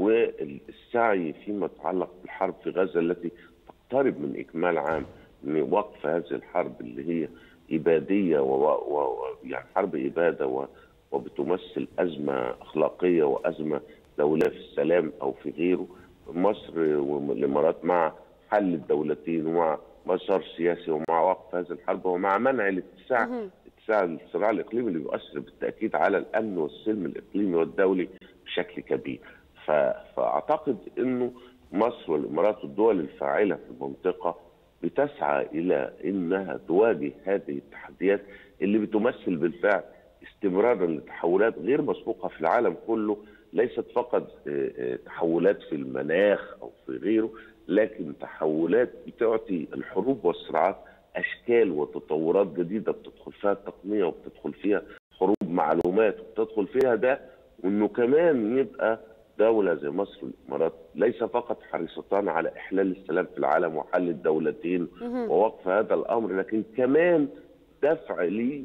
والسعي فيما يتعلق بالحرب في غزه التي تقترب من اكمال عام من وقف هذه الحرب اللي هي اباديه و- و- و- يعني حرب اباده و- وبتمثل ازمه اخلاقيه وازمه دوليه في السلام او في غيره مصر والامارات مع حل الدولتين ومع مسار سياسي ومع وقف هذه الحرب ومع منع الاتساع اتساع الصراع الاقليمي اللي بيؤثر بالتاكيد على الامن والسلم الاقليمي والدولي بشكل كبير ف... فاعتقد انه مصر والامارات والدول الفاعله في المنطقه بتسعى الى انها تواجه هذه التحديات اللي بتمثل بالفعل استمرارا لتحولات غير مسبوقه في العالم كله ليست فقط آه، آه، تحولات في المناخ او في غيره لكن تحولات بتعطي الحروب والصراعات اشكال وتطورات جديده بتدخل فيها التقنيه وبتدخل فيها حروب معلومات وبتدخل فيها ده وانه كمان يبقى دوله زي مصر والامارات ليس فقط حريصتان على احلال السلام في العالم وحل الدولتين مهم. ووقف هذا الامر لكن كمان دفع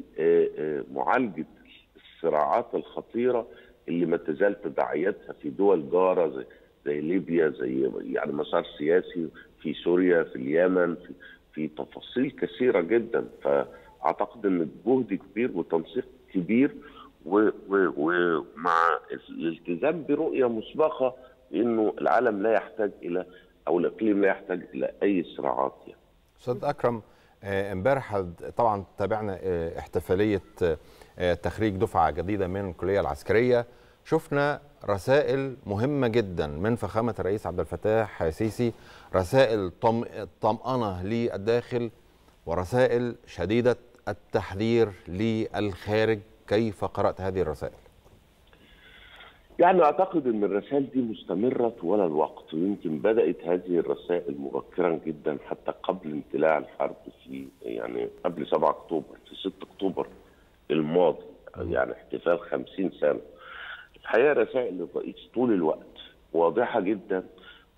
لمعالجه الصراعات الخطيره اللي ما تزال تداعياتها في دول جاره زي زي ليبيا زي يعني مسار سياسي في سوريا في اليمن في في تفاصيل كثيره جدا فاعتقد ان جهد كبير وتنسيق كبير و- و- ومع الالتزام برؤيه مسبقه انه العالم لا يحتاج الى او الاقليم لا يحتاج الى اي صراعات يعني. استاذ اكرم آه، امبارح طبعا تابعنا آه، احتفاليه آه، تخريج دفعه جديده من الكليه العسكريه شفنا رسائل مهمه جدا من فخامه الرئيس عبد الفتاح السيسي رسائل طم... طمأنه للداخل ورسائل شديده التحذير للخارج كيف قرأت هذه الرسائل؟ يعني اعتقد ان الرسائل دي مستمره طوال الوقت ويمكن بدات هذه الرسائل مبكرا جدا حتى قبل اندلاع الحرب في يعني قبل 7 اكتوبر في 6 اكتوبر الماضي يعني احتفال 50 سنه الحقيقه رسائل الرئيس طول الوقت واضحه جدا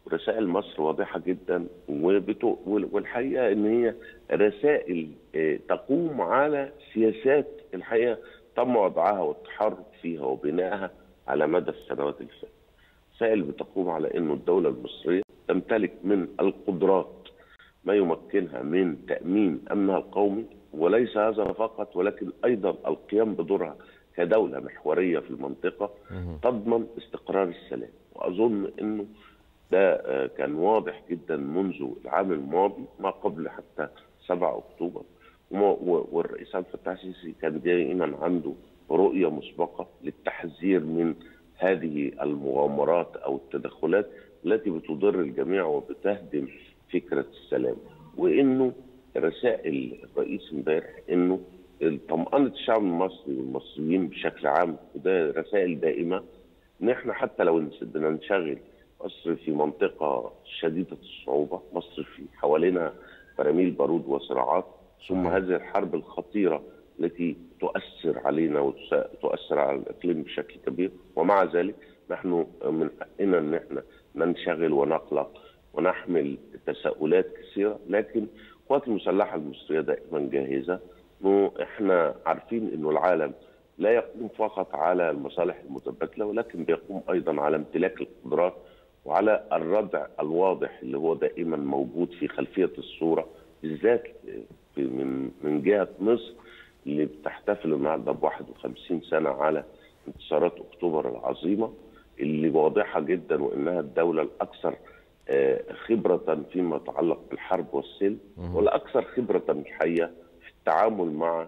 رسائل مصر واضحه جدا وبتو... والحقيقه ان هي رسائل آه، تقوم على سياسات الحقيقه تم وضعها والتحرك فيها وبنائها على مدى السنوات اللي فاتت. رسائل بتقوم على انه الدوله المصريه تمتلك من القدرات ما يمكنها من تامين امنها القومي وليس هذا فقط ولكن ايضا القيام بدورها كدوله محوريه في المنطقه تضمن استقرار السلام واظن انه ده آه، كان واضح جدا منذ العام الماضي ما قبل حتى 7 اكتوبر وما- و- والرئيس عبد الفتاح السيسي كان دائما عنده رؤيه مسبقه للتحذير من هذه المغامرات او التدخلات التي بتضر الجميع وبتهدم فكره السلام وانه رسائل الرئيس امبارح انه طمأنة الشعب المصري والمصريين بشكل عام وده رسائل دائمه ان احنا حتى لو نس- بدنا نشغل مصر في منطقه شديده الصعوبه، مصر في حوالينا براميل بارود وصراعات ثم هذه الحرب الخطيره التي تؤثر علينا وتؤثر على الاقليم بشكل كبير ومع ذلك نحن من حقنا ان احنا ننشغل ونقلق ونحمل تساؤلات كثيره لكن القوات المسلحه المصريه دائما جاهزه انه احنا عارفين انه العالم لا يقوم فقط على المصالح المتبادله ولكن بيقوم ايضا على امتلاك القدرات وعلى الردع الواضح اللي هو دائما موجود في خلفيه الصوره بالذات في من من جهه مصر اللي بتحتفل النهارده ب 51 سنه على انتصارات اكتوبر العظيمه اللي واضحه جدا وانها الدوله الاكثر آه، خبره فيما يتعلق بالحرب والسلم والاكثر خبره الحقيقه في التعامل مع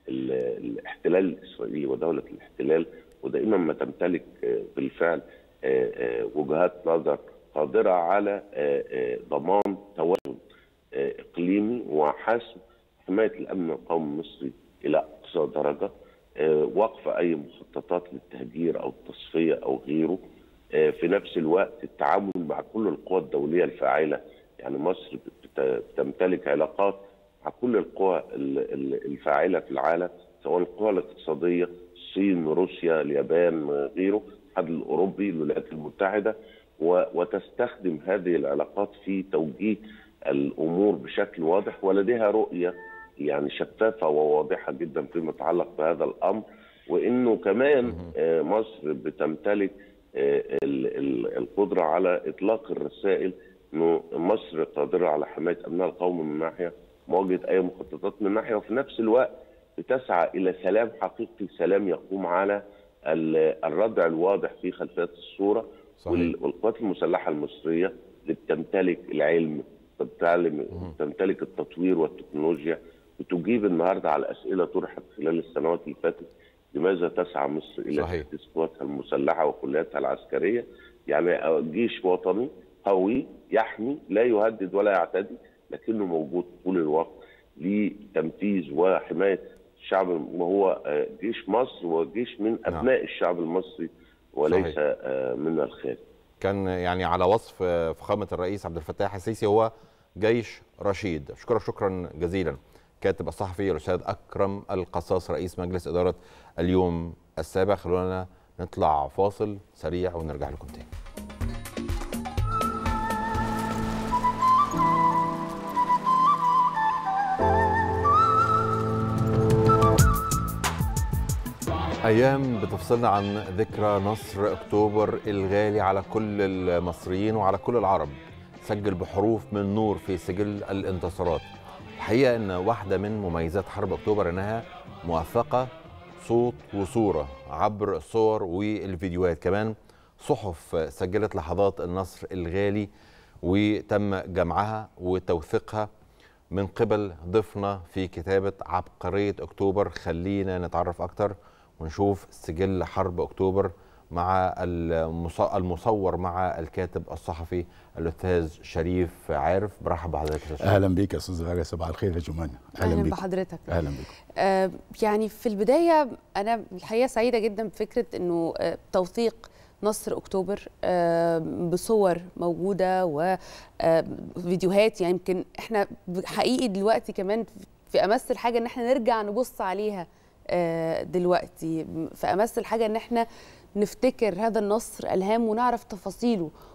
ال- الاحتلال الاسرائيلي ودوله الاحتلال ودائما ما تمتلك آه، بالفعل آه، آه، وجهات نظر قادره على آه، آه، ضمان توازن آه، اقليمي وحسم حمايه الامن القومي المصري الى اقصى درجه آه، وقف اي مخططات للتهجير او التصفيه او غيره آه، في نفس الوقت التعامل مع كل القوى الدوليه الفاعله يعني مصر بت- بتمتلك علاقات مع كل القوى ال- ال- الفاعله في العالم سواء القوى الاقتصاديه الصين روسيا اليابان غيره الاتحاد الاوروبي الولايات المتحده و- وتستخدم هذه العلاقات في توجيه الامور بشكل واضح ولديها رؤيه يعني شفافه وواضحه جدا فيما يتعلق بهذا الامر وانه كمان آه، مصر بتمتلك آه، ال- ال- القدره على اطلاق الرسائل انه مصر قادره على حمايه امنها القومي من ناحيه مواجهه اي مخططات من ناحيه وفي نفس الوقت بتسعى الى سلام حقيقي سلام يقوم على ال- الردع الواضح في خلفيه الصوره وال- والقوات المسلحه المصريه اللي بتمتلك العلم بتعلم بتمتلك التطوير والتكنولوجيا بتجيب النهارده على اسئله طرحت خلال السنوات اللي فاتت لماذا تسعى مصر الى صحيح. تاسيس قواتها المسلحه وكلياتها العسكريه يعني جيش وطني قوي يحمي لا يهدد ولا يعتدي لكنه موجود طول الوقت لتنفيذ وحمايه الشعب وهو آه، جيش مصر وجيش من ابناء الشعب المصري وليس صحيح. آه، من الخارج كان يعني على وصف فخامه الرئيس عبد الفتاح السيسي هو جيش رشيد اشكرك شكرا جزيلا كاتب الصحفي الاستاذ اكرم القصاص رئيس مجلس اداره اليوم السابع خلونا نطلع فاصل سريع ونرجع لكم تاني ايام بتفصلنا عن ذكرى نصر اكتوبر الغالي على كل المصريين وعلى كل العرب سجل بحروف من نور في سجل الانتصارات الحقيقه ان واحده من مميزات حرب اكتوبر انها موثقه صوت وصوره عبر الصور والفيديوهات كمان صحف سجلت لحظات النصر الغالي وتم جمعها وتوثيقها من قبل ضيفنا في كتابة عبقرية أكتوبر خلينا نتعرف أكتر ونشوف سجل حرب أكتوبر مع المص- المصور مع الكاتب الصحفي الأستاذ شريف عارف برحب بحضرتك يا أستاذ شريف. اهلا بيك يا استاذ غالي صباح الخير يا جمانة اهلا بيك. بحضرتك اهلا بيك آه، يعني في البداية أنا الحقيقة سعيدة جدا بفكرة أنه آه، توثيق نصر أكتوبر آه، بصور موجودة وفيديوهات يعني يمكن احنا حقيقي دلوقتي كمان في أمس الحاجة أن احنا نرجع نبص عليها آه، دلوقتي في أمس الحاجة أن احنا نفتكر هذا النصر ألهام ونعرف تفاصيله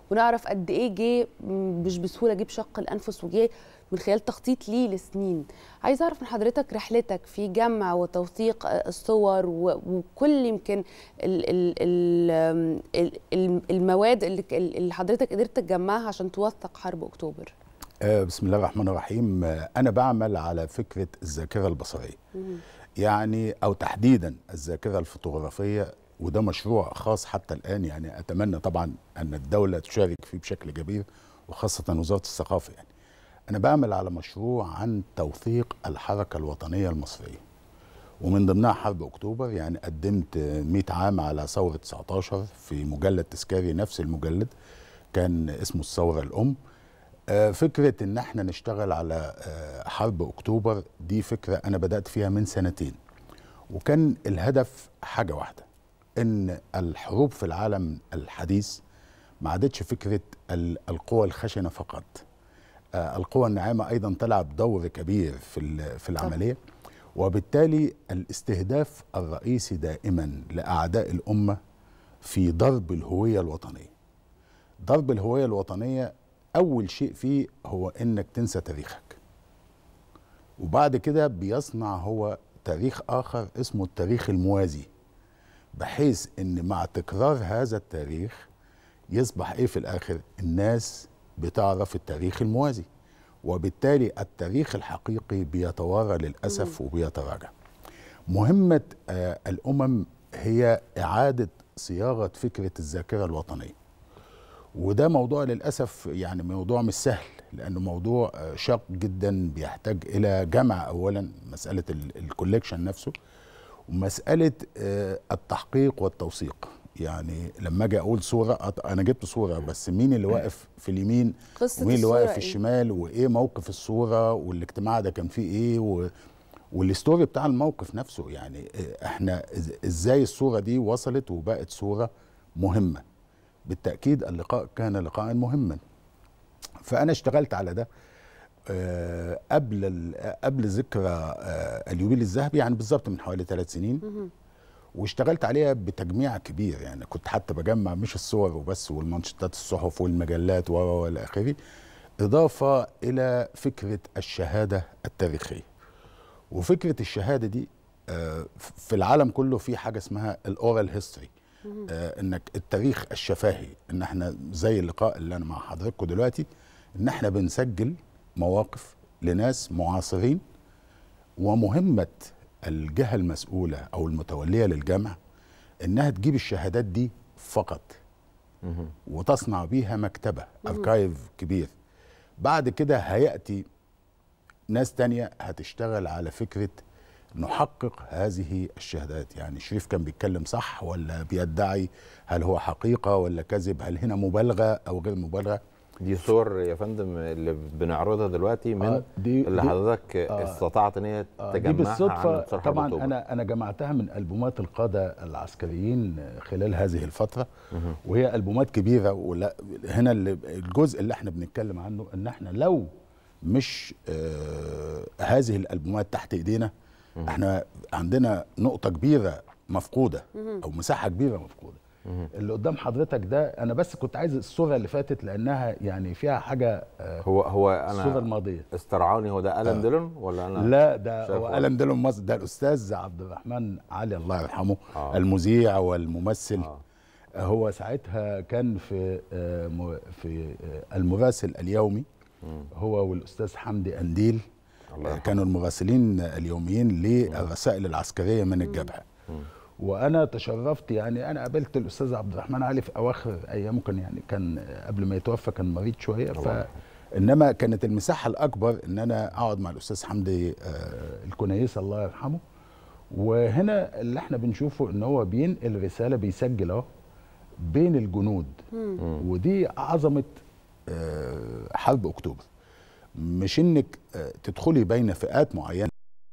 ونعرف قد ايه جه م- مش بسهوله جه بشق الانفس وجه من خلال تخطيط ليه لسنين عايزه اعرف من حضرتك رحلتك في جمع وتوثيق آه، الصور و- وكل يمكن ال ال ال ال- ال- المواد اللي اللي حضرتك قدرت تجمعها عشان توثق حرب اكتوبر آه، بسم الله الرحمن الرحيم آه، أنا بعمل على فكرة الذاكرة البصرية يعني أو تحديدا الذاكرة الفوتوغرافية وده مشروع خاص حتى الآن يعني أتمنى طبعا أن الدولة تشارك فيه بشكل كبير وخاصة وزارة الثقافة يعني أنا بعمل على مشروع عن توثيق الحركة الوطنية المصرية ومن ضمنها حرب أكتوبر يعني قدمت آه، 100 عام على ثورة 19 في مجلد تذكاري نفس المجلد كان اسمه الثورة الأم آه، فكرة إن احنا نشتغل على آه، حرب أكتوبر دي فكرة أنا بدأت فيها من سنتين وكان الهدف حاجة واحدة إن الحروب في العالم الحديث ما عادتش فكرة ال- القوى الخشنة فقط آه، القوى الناعمة أيضا تلعب دور كبير في ال- في العملية وبالتالي الاستهداف الرئيسي دائما لأعداء الأمة في ضرب الهوية الوطنية ضرب الهوية الوطنية أول شيء فيه هو إنك تنسى تاريخك وبعد كده بيصنع هو تاريخ آخر اسمه التاريخ الموازي بحيث إن مع تكرار هذا التاريخ يصبح إيه في الآخر الناس بتعرف التاريخ الموازي وبالتالي التاريخ الحقيقي بيتوارى للأسف وبيتراجع مهمة آه الأمم هي إعادة صياغة فكرة الذاكرة الوطنية وده موضوع للاسف يعني موضوع مش سهل لانه موضوع آه، شاق جدا بيحتاج الى جمع اولا مساله ال- الكوليكشن نفسه ومساله آه، التحقيق والتوثيق يعني لما اجي اقول صوره أط- انا جبت صوره بس مين اللي واقف في اليمين قصة ومين اللي الصورة واقف في إيه؟ الشمال وايه موقف الصوره والاجتماع ده كان فيه ايه و والستوري بتاع الموقف نفسه يعني آه، احنا إز- ازاي الصوره دي وصلت وبقت صوره مهمه بالتاكيد اللقاء كان لقاء مهما فانا اشتغلت على ده آه، قبل ال- قبل ذكرى آه، اليوبيل الذهبي يعني بالظبط من حوالي ثلاث سنين واشتغلت عليها بتجميع كبير يعني كنت حتى بجمع مش الصور وبس والمانشيتات الصحف والمجلات و و الى اخره اضافه الى فكره الشهاده التاريخيه وفكره الشهاده دي آه، في العالم كله في حاجه اسمها الاورال هيستوري آه انك التاريخ الشفاهي ان احنا زي اللقاء اللي انا مع حضراتكم دلوقتي ان احنا بنسجل مواقف لناس معاصرين ومهمه الجهه المسؤوله او المتوليه للجمع انها تجيب الشهادات دي فقط وتصنع بيها مكتبه اركايف كبير بعد كده هياتي ناس تانية هتشتغل على فكره نحقق هذه الشهادات يعني شريف كان بيتكلم صح ولا بيدعي هل هو حقيقة ولا كذب هل هنا مبالغة أو غير مبالغة دي صور يا فندم اللي بنعرضها دلوقتي من آه، دي- اللي دي- حضرتك آه. استطعت ان هي آه، دي تجمعها بالصدفة عن صرح طبعا أكتوبر. أنا أنا جمعتها من ألبومات القادة العسكريين خلال هذه الفترة وهي ألبومات كبيرة ولا هنا اللي الجزء اللي احنا بنتكلم عنه إن احنا لو مش آه هذه الألبومات تحت إيدينا احنا عندنا نقطة كبيرة مفقودة أو مساحة كبيرة مفقودة اللي قدام حضرتك ده انا بس كنت عايز الصوره اللي فاتت لانها يعني فيها حاجه آه، هو هو انا الصوره الماضيه استرعوني هو ده الان آه. ديلون ولا انا لا ده شايف هو واحد؟ الان ديلون مصر ده الاستاذ عبد الرحمن علي الله يرحمه آه. آه. المذيع والممثل آه. هو ساعتها كان في آه، م- في آه، المراسل اليومي هو والاستاذ حمدي انديل آه، كانوا المراسلين اليوميين للرسائل العسكريه من الجبهه وانا تشرفت يعني انا قابلت الاستاذ عبد الرحمن علي في اواخر ايامه كان يعني كان قبل ما يتوفى كان مريض شويه ف انما كانت المساحه الاكبر ان انا اقعد مع الاستاذ حمدي آه، الكنيس الله يرحمه وهنا اللي احنا بنشوفه ان هو بينقل رساله بيسجل اهو بين الجنود ودي عظمه آه، حرب اكتوبر مش انك آه، تدخلي بين فئات معينه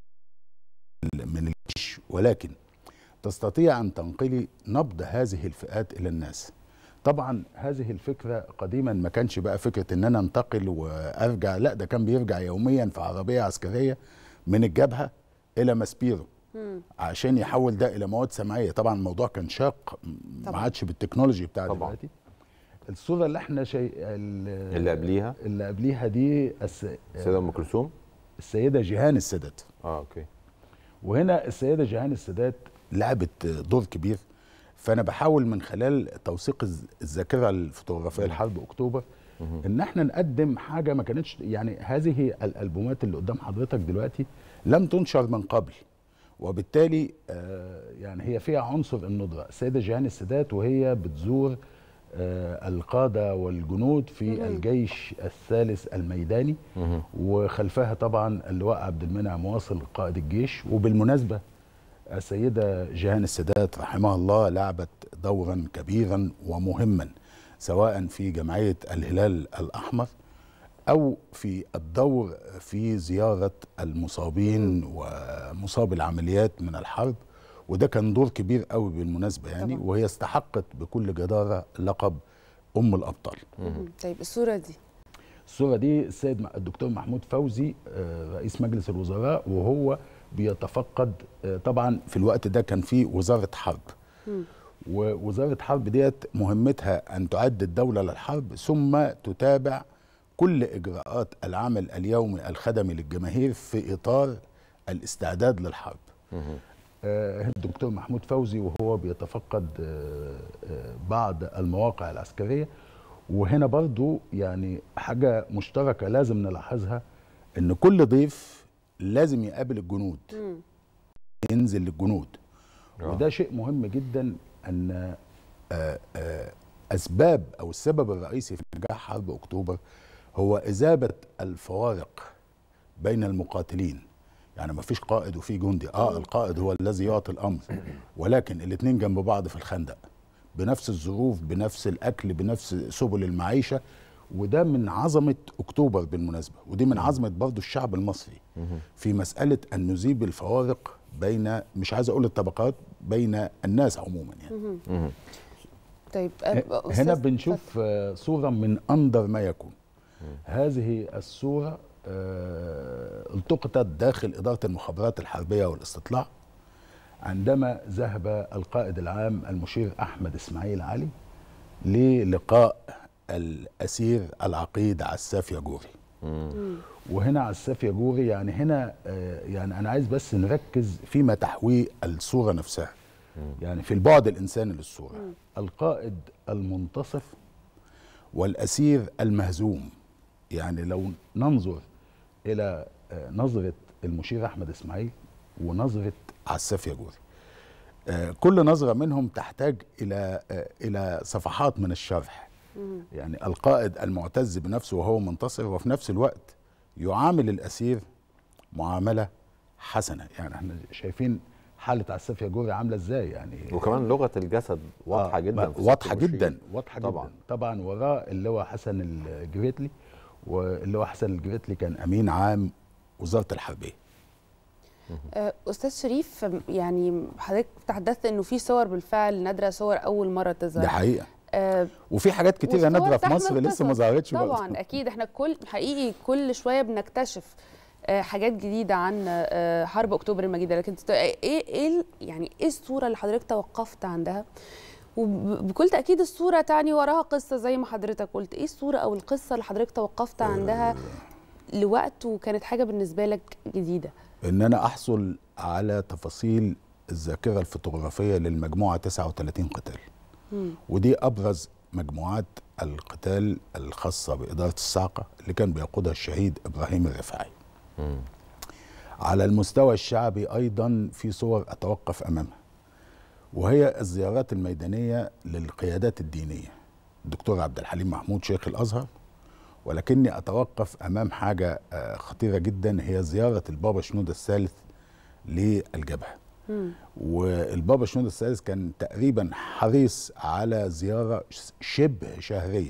من الجيش ولكن تستطيع ان تنقلي نبض هذه الفئات الى الناس طبعا هذه الفكره قديما ما كانش بقى فكره ان انا انتقل وارجع لا ده كان بيرجع يوميا في عربيه عسكريه من الجبهه الى ماسبيرو عشان يحول ده الى مواد سمعيه طبعا الموضوع كان شاق ما طبعاً. عادش بالتكنولوجي بتاع طبعاً. دلوقتي الصوره اللي احنا شيء اللي اللي قبليها اللي قبليها دي الس... السيده ام كلثوم السيده جيهان السادات اه اوكي وهنا السيده جيهان السادات لعبت دور كبير فانا بحاول من خلال توثيق الز- الذاكره الفوتوغرافيه لحرب اكتوبر ان احنا نقدم حاجه ما كانتش يعني هذه الالبومات اللي قدام حضرتك دلوقتي لم تنشر من قبل وبالتالي آه، يعني هي فيها عنصر الندره السيده جيهان السادات وهي بتزور آه، القاده والجنود في مهم. الجيش الثالث الميداني وخلفها طبعا اللواء عبد المنعم واصل قائد الجيش وبالمناسبه السيده جيهان السادات رحمها الله لعبت دورا كبيرا ومهما سواء في جمعيه الهلال الاحمر او في الدور في زياره المصابين ومصاب العمليات من الحرب وده كان دور كبير قوي بالمناسبه يعني وهي استحقت بكل جداره لقب ام الابطال مهم. طيب الصوره دي الصورة دي السيد م- الدكتور محمود فوزي آه، رئيس مجلس الوزراء وهو بيتفقد آه، طبعا في الوقت ده كان في وزارة حرب ووزارة حرب ديت مهمتها أن تعد الدولة للحرب ثم تتابع كل إجراءات العمل اليومي الخدمي للجماهير في إطار الاستعداد للحرب آه، الدكتور محمود فوزي وهو بيتفقد آه، آه، بعض المواقع العسكرية وهنا برضو يعني حاجة مشتركة لازم نلاحظها ان كل ضيف لازم يقابل الجنود ينزل للجنود وده شيء مهم جدا ان آه، آه، اسباب او السبب الرئيسي في نجاح حرب اكتوبر هو اذابه الفوارق بين المقاتلين يعني ما فيش قائد وفي جندي اه القائد هو الذي يعطي الامر ولكن الاثنين جنب بعض في الخندق بنفس الظروف بنفس الاكل بنفس سبل المعيشه وده من عظمه اكتوبر بالمناسبه ودي من عظمه برضو الشعب المصري في مساله ان نذيب الفوارق بين مش عايز اقول الطبقات بين الناس عموما يعني مهم. طيب آه، هنا أستاذ- بنشوف آه، صورة من أندر ما يكون هذه الصورة آه، التقطت داخل إدارة المخابرات الحربية والاستطلاع عندما ذهب القائد العام المشير أحمد إسماعيل علي للقاء الأسير العقيد عساف يجوري وهنا عساف يجوري يعني هنا آه، يعني أنا عايز بس نركز فيما تحويه الصورة نفسها يعني في البعد الإنساني للصورة القائد المنتصف والأسير المهزوم يعني لو ننظر إلى آه، نظرة المشير أحمد إسماعيل ونظرة عساف يجوري آه، كل نظرة منهم تحتاج إلى آه، إلى صفحات من الشرح يعني القائد المعتز بنفسه وهو منتصر وفي نفس الوقت يعامل الأسير معاملة حسنة يعني احنا شايفين حالة عساف يجوري عاملة ازاي يعني وكمان لغه الجسد واضحه جدا في واضحه ست وعشرين. جدا واضحه طبعا جدا طبعا وراه اللواء حسن الجريتلي واللواء حسن الجريتلي كان امين عام وزاره الحربيه آه، استاذ شريف يعني حضرتك تحدثت انه في صور بالفعل نادره صور اول مره تظهر دي حقيقه آه، وفي حاجات كتيره والصور نادره في تحمل مصر لسه ما قصص. ظهرتش برضه. طبعا اكيد احنا كل حقيقي كل شويه بنكتشف آه، حاجات جديده عن آه، حرب اكتوبر المجيده لكن تت- ايه ايه ال- يعني ايه الصوره اللي حضرتك توقفت عندها وبكل تاكيد الصوره تعني وراها قصه زي ما حضرتك قلت ايه الصوره او القصه اللي حضرتك توقفت عندها لوقت وكانت حاجه بالنسبه لك جديده ان انا احصل على تفاصيل الذاكره الفوتوغرافيه للمجموعه 39 قتال مم. ودي ابرز مجموعات القتال الخاصه باداره الصاعقه اللي كان بيقودها الشهيد ابراهيم الرفاعي على المستوى الشعبي ايضا في صور اتوقف امامها وهي الزيارات الميدانيه للقيادات الدينيه الدكتور عبد الحليم محمود شيخ الازهر ولكني اتوقف امام حاجه آه، خطيره جدا هي زياره البابا شنودة الثالث للجبهه والبابا شنودة الثالث كان تقريبا حريص على زياره ش- شبه شهريه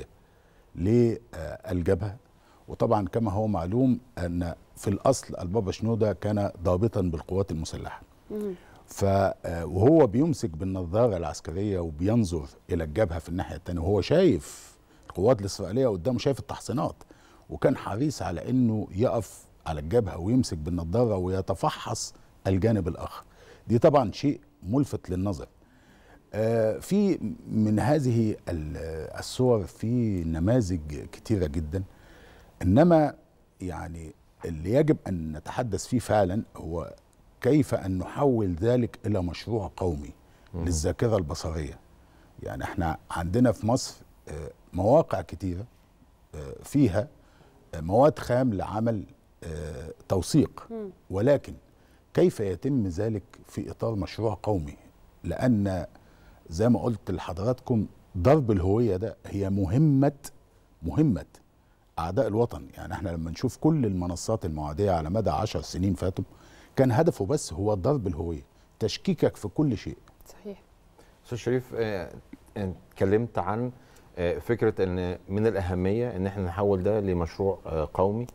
للجبهه وطبعا كما هو معلوم ان في الاصل البابا شنودة كان ضابطا بالقوات المسلحه ف آه، وهو بيمسك بالنظاره العسكريه وبينظر الى الجبهه في الناحيه الثانيه وهو شايف القوات الاسرائيليه قدامه شايف التحصينات وكان حريص على انه يقف على الجبهه ويمسك بالنظاره ويتفحص الجانب الاخر دي طبعا شيء ملفت للنظر آه، في من هذه ال- الصور في نماذج كتيرة جدا إنما يعني اللي يجب أن نتحدث فيه فعلا هو كيف أن نحول ذلك إلى مشروع قومي للذاكرة البصرية يعني احنا عندنا في مصر آه، مواقع كتيرة آه، فيها آه، مواد خام لعمل آه، توثيق مم. ولكن كيف يتم ذلك في اطار مشروع قومي لان زي ما قلت لحضراتكم ضرب الهويه ده هي مهمه مهمه اعداء الوطن يعني احنا لما نشوف كل المنصات المعاديه على مدى عشر سنين فاتوا كان هدفه بس هو ضرب الهويه تشكيكك في كل شيء صحيح استاذ شريف آه، انت اتكلمت عن آه، فكره ان من الاهميه ان احنا نحول ده لمشروع آه، قومي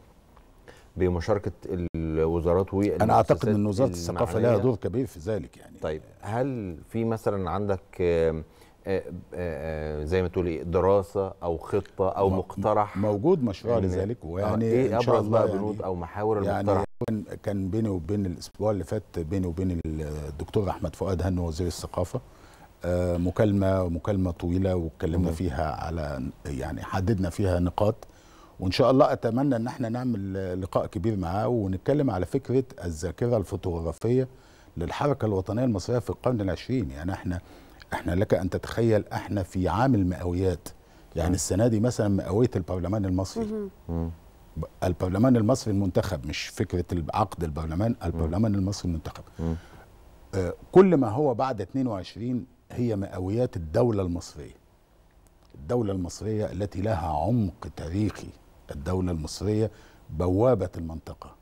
بمشاركه الوزارات والمؤسسات انا اعتقد ان وزاره الثقافه لها المعنية. دور كبير في ذلك يعني طيب هل في مثلا عندك آه، آه، آه، زي ما تقول ايه دراسه او خطه او م- مقترح موجود مشروع إن- لذلك آه، ويعني ايه إن شاء ابرز الله بقى يعني- بنود او محاور يعني المقترح كان- كان بيني وبين الاسبوع اللي فات بيني وبين الدكتور احمد فؤاد هنو وزير الثقافه آه، مكالمه مكالمه طويله واتكلمنا مم. فيها على يعني حددنا فيها نقاط وان شاء الله اتمنى ان احنا نعمل آه، لقاء كبير معاه ونتكلم على فكره الذاكره الفوتوغرافيه للحركه الوطنيه المصريه في القرن العشرين يعني احنا احنا لك ان تتخيل احنا في عام المئويات يعني السنه دي مثلا مئويه البرلمان المصري ب- البرلمان المصري المنتخب مش فكره عقد البرلمان البرلمان المصري المنتخب آه، كل ما هو بعد 22 هي مئويات الدوله المصريه الدوله المصريه التي لها عمق تاريخي الدوله المصريه بوابه المنطقه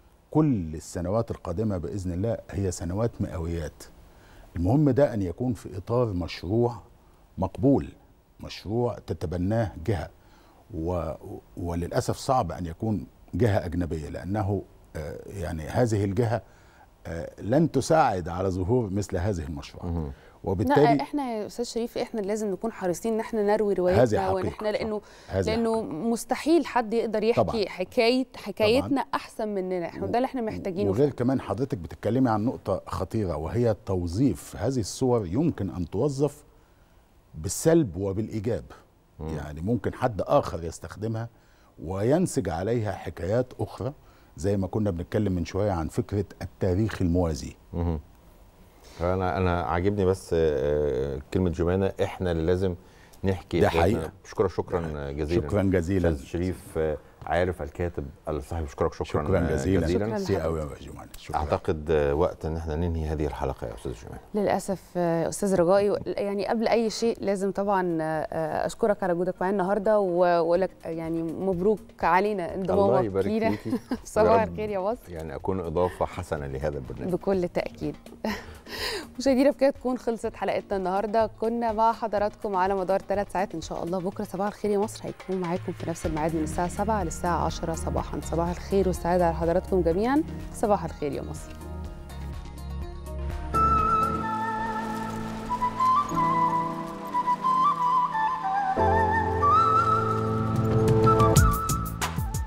كل السنوات القادمه باذن الله هي سنوات مئويات المهم ده ان يكون في اطار مشروع مقبول مشروع تتبناه جهه و... وللاسف صعب ان يكون جهه اجنبيه لانه آه، يعني هذه الجهه آه، لن تساعد على ظهور مثل هذه المشروعات وبالتالي لا احنا يا استاذ شريف احنا لازم نكون حريصين ان احنا نروي روايتنا حقيقة. وان احنا لانه هذه لانه مستحيل حد يقدر يحكي طبعاً. حكايه حكايتنا احسن مننا احنا ده اللي احنا محتاجينه وغير كمان حضرتك بتتكلمي عن نقطة خطيرة وهي توظيف هذه الصور يمكن أن توظف بالسلب وبالإيجاب يعني ممكن حد آخر يستخدمها وينسج عليها حكايات أخرى زي ما كنا بنتكلم من شوية عن فكرة التاريخ الموازي مهم. انا انا عاجبني بس آه، كلمه جمانه احنا اللي لازم نحكي ده حكايتنا. حقيقة. بشكرك شكرا جزيلا شكراً جزيلاً. أستاذ شريف آه، عارف الكاتب الصحفي بشكرك شكرا شكرا جزيلا جزيلا ميرسي قوي يا جماعة شكرا اعتقد آه، وقت ان احنا ننهي هذه الحلقه يا استاذ جمانه للاسف آه، استاذ رجائي يعني قبل اي شيء لازم طبعا آه، اشكرك على وجودك معانا النهارده واقول لك يعني مبروك علينا الله انضمامك يبارك لينا فيكي صباح ويا رب الخير يا مصر يعني اكون اضافه حسنه لهذا البرنامج بكل تأكيد مشاهدينا بكده تكون خلصت حلقتنا النهارده كنا مع حضراتكم على مدار ثلاث ساعات ان شاء الله بكره صباح الخير يا مصر هيكون معاكم في نفس الميعاد من الساعه 7 للساعه 10 صباحا صباح الخير والسعاده على حضراتكم جميعا صباح الخير يا مصر